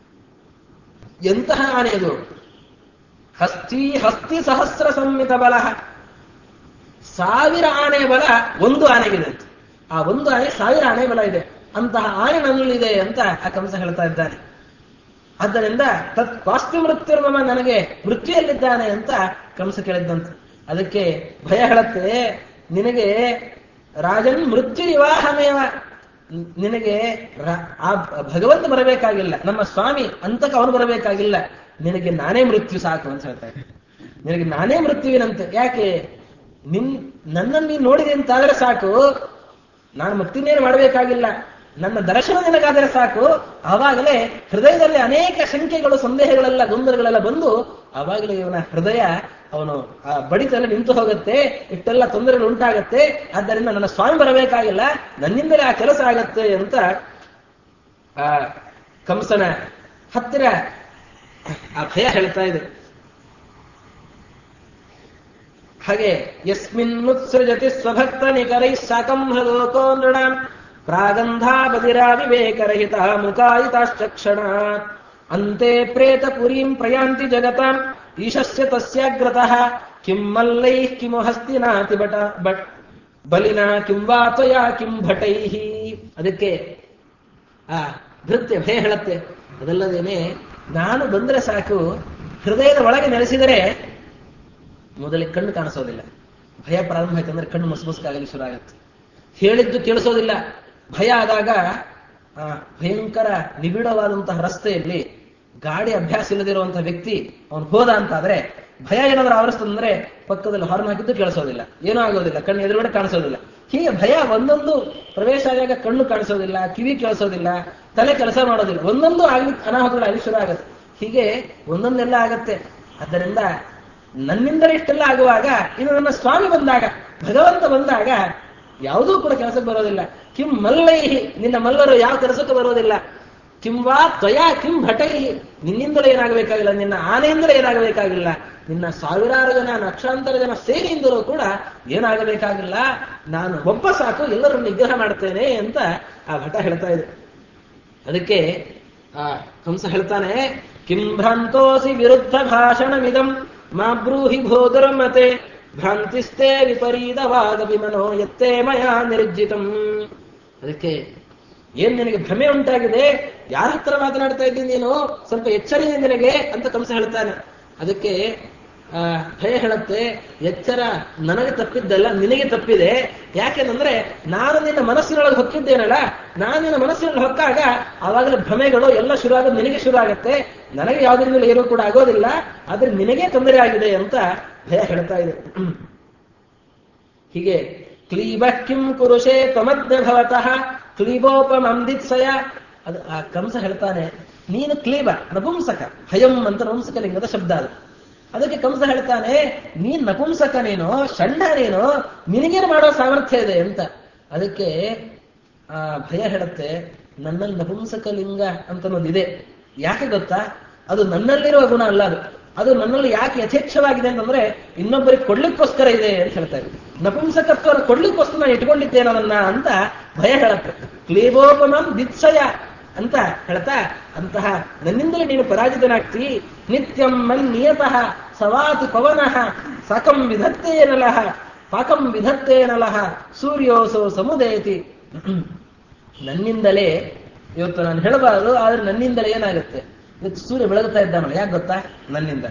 ಎಂತಹ ಆನೆ ಅದು ಹಸ್ತಿ ಹಸ್ತಿ ಸಹಸ್ರ ಸಂಹಿತ ಬಲ ಸಾವಿರ ಆನೆ ಬಲ ಒಂದು ಆನೆಗಿದೆ ಅಂತ ಆ ಒಂದು ಆನೆ ಸಾವಿರ ಆನೆ ಬಲ ಇದೆ ಅಂತಹ ಆನೆ ನನ್ನಲ್ಲಿದೆ ಅಂತ ಆ ಕಂಸ ಹೇಳ್ತಾ ಇದ್ದಾನೆ ಆದ್ದರಿಂದ ತತ್ ವಾಸ್ತು ಮೃತ್ಯುರ್ಮಮ ನನಗೆ ಮೃತ್ಯುಯಲ್ಲಿದ್ದಾನೆ ಅಂತ ಕಂಸ ಕೇಳಿದ್ದಂತೆ ಅದಕ್ಕೆ ಭಯ ಹೇಳತ್ತೆ ನಿನಗೆ ರಾಜನ್ ಮೃತ್ಯು ವಿವಾಹಮೇವ ನಿನಗೆ ರ- ಆ ಭಗವಂತ ಬರಬೇಕಾಗಿಲ್ಲ ನಮ್ಮ ಸ್ವಾಮಿ ಅಂತಕ ಅವನು ಬರಬೇಕಾಗಿಲ್ಲ ನಿನಗೆ ನಾನೇ ಮೃತ್ಯು ಸಾಕು ಅಂತ ಹೇಳ್ತಾರೆ ನಿನಗೆ ನಾನೇ ಮೃತ್ಯುವಿನಂತೆ ಯಾಕೆ ನಿನ್ ನನ್ನನ್ನು ನೀನು ನೋಡಿದೆ ಅಂತಾದ್ರೆ ಸಾಕು ನಾನು ಮತ್ತಿನ್ನೇನು ಮಾಡಬೇಕಾಗಿಲ್ಲ ನನ್ನ ದರ್ಶನ ನಿನಗಾದರೆ ಸಾಕು ಆವಾಗಲೇ ಹೃದಯದಲ್ಲಿ ಅನೇಕ ಶಂಕೆಗಳು ಸಂದೇಹಗಳೆಲ್ಲ ಗೊಂದಲಗಳೆಲ್ಲ ಬಂದು ಆವಾಗಲೇ ಇವನ ಹೃದಯ ಅವನು ಆ ಬಡಿತಲ್ಲಿ ನಿಂತು ಹೋಗುತ್ತೆ ಇಷ್ಟೆಲ್ಲ ತೊಂದರೆಗಳು ಉಂಟಾಗತ್ತೆ ಆದ್ದರಿಂದ ನನ್ನ ಸ್ವಾಮಿ ಬರಬೇಕಾಗಿಲ್ಲ ನನ್ನಿಂದಲೇ ಆ ಕೆಲಸ ಆಗತ್ತೆ ಅಂತ ಆ ಕಂಸನ ಹತ್ತಿರ ಆ ಭಯ ಹೇಳ್ತಾ ಇದೆ ಹಾಗೆ ಯಸ್ಮಿನ್ ಮುತ್ಸೃಜತಿ ಸ್ವಭಕ್ತ ನಿಕರೈ ಸಾಕಂ ಹೃಲೋಕೋ ನೃಣಾಂ ಪ್ರಾಗಂಧಾ ಬದಿರಾ ವಿವೇಕರಹಿತ ಮುಖಾಯಿತಾಶ್ಚಕ್ಷಣಾತ್ ಅಂತೆ ಪ್ರೇತ ಪುರೀಂ ಪ್ರಯಾಂತಿ ಜಗತಾಂ ಈಶಸ್ಯ ತಸ್ಯಾಗ್ರತಃ ಕಿಂ ಮಲ್ಲೈಃ ಕಿಮು ಹಸ್ತಿನಾತಿ ಬಟ ಬಟ್ ಬಲಿನ ಕಿಂ ವಾ ತ್ವಯಾ ಕಿಂ ಭಟೈಃ ಅದಕ್ಕೆ ಆ ಭೃತ್ಯ ಭಯ ಹೇಳುತ್ತೆ ಅದಲ್ಲದೇನೆ ನಾನು ಬಂದ್ರೆ ಸಾಕು ಹೃದಯದ ಒಳಗೆ ನೆಲೆಸಿದರೆ ಮೊದಲಿಗೆ ಕಣ್ಣು ಕಾಣಿಸೋದಿಲ್ಲ ಭಯ ಪ್ರಾರಂಭ ಆಯ್ತಂದ್ರೆ ಕಣ್ಣು ಮುಸುಮುಸುಕಾಗಲಿ ಶುರು ಆಗತ್ತೆ ಹೇಳಿದ್ದು ಕೇಳಿಸೋದಿಲ್ಲ ಭಯ ಆದಾಗ ಆ ಭಯಂಕರ ನಿಬಿಡವಾದಂತಹ ರಸ್ತೆಯಲ್ಲಿ ಗಾಡಿ ಅಭ್ಯಾಸ ಇಲ್ಲದಿರುವಂತಹ ವ್ಯಕ್ತಿ ಅವನು ಹೋದ ಅಂತಾದ್ರೆ ಭಯ ಏನಾದ್ರೂ ಆವರಿಸ್ತಂದ್ರೆ ಪಕ್ಕದಲ್ಲಿ ಹಾರ್ನ್ ಹಾಕಿದ್ದು ಕೇಳಿಸೋದಿಲ್ಲ ಏನೂ ಆಗೋದಿಲ್ಲ ಕಣ್ಣು ಎದುರುಗಡೆ ಕಾಣಿಸೋದಿಲ್ಲ ಹೀಗೆ ಭಯ ಒಂದೊಂದು ಪ್ರವೇಶ ಆದಾಗ ಕಣ್ಣು ಕಾಣಿಸೋದಿಲ್ಲ ಕಿವಿ ಕೇಳಿಸೋದಿಲ್ಲ ತಲೆ ಕೆಲಸ ಮಾಡೋದಿಲ್ಲ ಒಂದೊಂದು ಆಗ್ಲಿ ಅನಾಹುತಗಳು ಅಲ್ಲಿ ಶುರು ಆಗತ್ತೆ ಹೀಗೆ ಒಂದೊಂದೆಲ್ಲ ಆಗತ್ತೆ ಆದ್ದರಿಂದ ನನ್ನಿಂದಲೇ ಇಷ್ಟೆಲ್ಲ ಆಗುವಾಗ ಇನ್ನು ನನ್ನ ಸ್ವಾಮಿ ಬಂದಾಗ ಭಗವಂತ ಬಂದಾಗ ಯಾವುದೂ ಕೂಡ ಕೆಲಸಕ್ಕೆ ಬರೋದಿಲ್ಲ ಕಿಂ ಮಲ್ಲೈಹಿ ನಿನ್ನ ಮಲ್ಲರು ಯಾವ ಕೆಲಸಕ್ಕೆ ಬರೋದಿಲ್ಲ ಕಿಂವಾ ತ್ವಯಾ ಕಿಂ ಭಟೈಹಿ ನಿನ್ನಿಂದಲೇ ಏನಾಗಬೇಕಾಗಿಲ್ಲ ನಿನ್ನ ಆನೆಯಿಂದಲೇ ಏನಾಗಬೇಕಾಗಿಲ್ಲ ನಿನ್ನ ಸಾವಿರಾರು ಜನ ಲಕ್ಷಾಂತರ ಜನ ಸೇರಿಯಿಂದಲೂ ಕೂಡ ಏನಾಗಬೇಕಾಗಿಲ್ಲ ನಾನು ಒಬ್ಬ ಸಾಕು ಎಲ್ಲರನ್ನು ನಿಗ್ರಹ ಮಾಡ್ತೇನೆ ಅಂತ ಆ ಭಟ ಹೇಳ್ತಾ ಇದೆ ಅದಕ್ಕೆ ಆ ಕಂಸ ಹೇಳ್ತಾನೆ ಕಿಂ ಭ್ರಾಂತೋಸಿ ವಿರುದ್ಧ ಭಾಷಣಮಿದಂ ಮಾ ಬ್ರೂಹಿ ಭೋದುರ್ಮತೆ ಭ್ರಾಂತಿಸ್ತೆ ವಿಪರೀತವಾಗಪಿ ಮನೋ ಯತ್ತೇ ಮಯಾ ನಿರ್ಜಿತಂ ಅದಕ್ಕೆ ಏನ್ ನಿನಗೆ ಭ್ರಮೆ ಉಂಟಾಗಿದೆ ಯಾರ ಹತ್ರ ಮಾತನಾಡ್ತಾ ಇದ್ದೀನಿ ನೀನು ಸ್ವಲ್ಪ ಎಚ್ಚರಿದೆ ನಿನಗೆ ಅಂತ ಕಂಸ ಹೇಳ್ತಾನೆ ಅದಕ್ಕೆ ಆ ಭಯ ಹೇಳುತ್ತೆ ಎಚ್ಚರ ನನಗೆ ತಪ್ಪಿದ್ದಲ್ಲ ನಿನಗೆ ತಪ್ಪಿದೆ ಯಾಕೆಂದ್ರೆ ನಾನು ನಿನ್ನ ಮನಸ್ಸಿನೊಳಗೆ ಹೊಕ್ಕಿದ್ದೇನಲ್ಲ ನಾನು ನಿನ್ನ ಮನಸ್ಸಿನಲ್ಲಿ ಹೊಕ್ಕಾಗ ಆವಾಗಲೇ ಭ್ರಮೆಗಳು ಎಲ್ಲ ಶುರು ಆಗೋದು ನಿನಗೆ ಶುರು ಆಗುತ್ತೆ ನನಗೆ ಯಾವುದರಿಂದ ಏನೂ ಕೂಡ ಆಗೋದಿಲ್ಲ ಆದ್ರೆ ನಿನಗೆ ತೊಂದರೆ ಆಗಿದೆ ಅಂತ ಭಯ ಹೇಳ್ತಾ ಇದೆ ಹೀಗೆ ಕ್ಲೀಬ ಕಿಂ ಕುರುಷೇ ತ್ವಮಜ್ಞ ಭವತಃ ಕ್ಲೀಬೋಪಮಂದಿತ್ಸಯ ಅದು ಆ ಕಂಸ ಹೇಳ್ತಾನೆ ನೀನು ಕ್ಲೀಬ ನಪುಂಸಕ ಭಯಂ ಅಂತ ನಪುಂಸಕಲಿಂಗದ ಶಬ್ದ ಅದು ಅದಕ್ಕೆ ಕಂಸ ಹೇಳ್ತಾನೆ ನೀನ್ ನಪುಂಸಕ ನೀನು ಷಂಡ ನೀನು ನಿನಗೇನು ಮಾಡೋ ಸಾಮರ್ಥ್ಯ ಇದೆ ಅಂತ ಅದಕ್ಕೆ ಆ ಭಯ ಹೇಳುತ್ತೆ ನನ್ನಲ್ಲಿ ನಪುಂಸಕ ಲಿಂಗ ಅಂತ ಇದೆ ಯಾಕೆ ಗೊತ್ತಾ ಅದು ನನ್ನಲ್ಲಿರುವ ಗುಣ ಅಲ್ಲ ಅದು ಅದು ನನ್ನಲ್ಲಿ ಯಾಕೆ ಯಥೇಚ್ಛವಾಗಿದೆ ಅಂತಂದ್ರೆ ಇನ್ನೊಬ್ಬರಿಗೆ ಕೊಡ್ಲಿಕ್ಕೋಸ್ಕರ ಇದೆ ಅಂತ ಹೇಳ್ತಾರೆ ನಪುಂಸಕತ್ವವನ್ನು ಕೊಡ್ಲಿಕ್ಕೋಸ್ಕರ ನಾನು ಇಟ್ಕೊಂಡಿದ್ದೇನೆ ಅದನ್ನ ಅಂತ ಭಯ ಹೇಳುತ್ತೆ ಕ್ಲೀಬೋಪಮಂ ದಿತ್ಸಯ ಅಂತ ಹೇಳ್ತಾ ಅಂತಹ ನನ್ನಿಂದಲೇ ನೀನು ಪರಾಜಿತನಾಗ್ತಿ ನಿತ್ಯಂ ಮನ್ನಿಯತಃ ಸವಾತಿ ಪವನಃ ಸಕಂ ವಿಧತ್ತೇನಲಹ ಪಾಕಂ ವಿಧತ್ತೇನಲಹ ಸೂರ್ಯೋಸೋ ಸಮುದಯತಿ ನನ್ನಿಂದಲೇ ಇವತ್ತು ನಾನು ಹೇಳಬಾರದು ಆದ್ರೆ ನನ್ನಿಂದಲೇ ಏನಾಗುತ್ತೆ ಇವತ್ತು ಸೂರ್ಯ ಬೆಳಗುತ್ತಾ ಇದ್ದಾನಲ್ಲ ಯಾಕೆ ಗೊತ್ತಾ ನನ್ನಿಂದ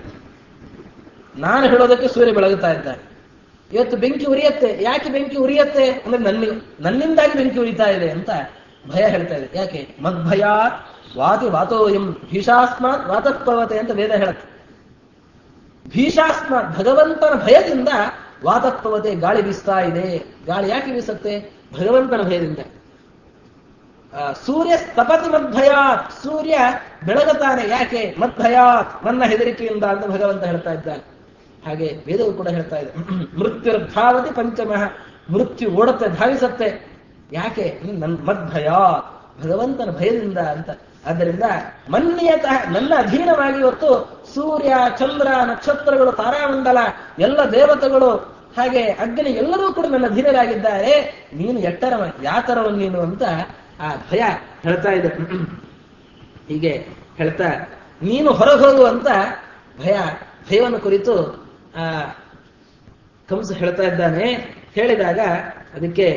ನಾನು ಹೇಳೋದಕ್ಕೆ ಸೂರ್ಯ ಬೆಳಗುತ್ತಾ ಇದ್ದಾನೆ ಇವತ್ತು ಬೆಂಕಿ ಉರಿಯತ್ತೆ ಯಾಕೆ ಬೆಂಕಿ ಉರಿಯತ್ತೆ ಅಂದ್ರೆ ನನ್ನ ನನ್ನಿಂದಾಗಿ ಬೆಂಕಿ ಉರಿತಾ ಇದೆ ಅಂತ ಭಯ ಹೇಳ್ತಾ ಇದೆ ಯಾಕೆ ಮದ್ಭಯಾತ್ ವಾತಿ ವಾತೋಯಂ ಭೀಷಾಸ್ಮಾತ್ ವಾತತ್ಪವತೆ ಅಂತ ವೇದ ಹೇಳುತ್ತೆ ಭೀಷಾಸ್ಮಾತ್ ಭಗವಂತನ ಭಯದಿಂದ ವಾತತ್ಪವತೆ ಗಾಳಿ ಬೀಸ್ತಾ ಇದೆ ಗಾಳಿ ಯಾಕೆ ಬೀಸುತ್ತೆ ಭಗವಂತನ ಭಯದಿಂದ ಆ, ಸೂರ್ಯ ಸ್ತಪತಿ ಮದ್ಭಯಾತ್ ಸೂರ್ಯ ಬೆಳಗುತ್ತಾನೆ ಯಾಕೆ ಮದ್ಭಯಾತ್ ನನ್ನ ಹೆದರಿಕೆಯಿಂದ ಅಂತ ಭಗವಂತ ಹೇಳ್ತಾ ಇದ್ದಾನೆ ಹಾಗೆ ವೇದವು ಕೂಡ ಹೇಳ್ತಾ ಇದೆ ಮೃತ್ಯುರ್ಧಾವತಿ ಪಂಚಮಃ ಮೃತ್ಯು ಓಡುತ್ತೆ ಧಾವಿಸತ್ತೆ ಯಾಕೆ ನನ್ನ ಮದ್ಭಯಾತ್ ಭಗವಂತನ ಭಯದಿಂದ ಅಂತ ಆದ್ದರಿಂದ ಮನ್ಯತಃ ನನ್ನ ಅಧೀನವಾಗಿ ಇವತ್ತು ಸೂರ್ಯ ಚಂದ್ರ ನಕ್ಷತ್ರಗಳು ತಾರಾಮಂಡಲ ಎಲ್ಲ ದೇವತೆಗಳು ಹಾಗೆ ಅಗ್ನಿ ಎಲ್ಲರೂ ಕೂಡ ನನ್ನ ಅಧೀನರಾಗಿದ್ದಾರೆ ನೀನು ಎಟ್ಟರವ ಯಾತರವ ನೀನು ಅಂತ ಆ ಭಯ ಹೇಳ್ತಾ ಇದೆ ಹೀಗೆ ಹೇಳ್ತಾ ನೀನು ಹೊರಗೆ ಹೋಗು ಅಂತ ಭಯ ಭಯವನ್ನು ಕುರಿತು ಆ ಕಂಸ ಹೇಳ್ತಾ ಇದ್ದಾನೆ ಹೇಳಿದಾಗ ಅದಕ್ಕೆ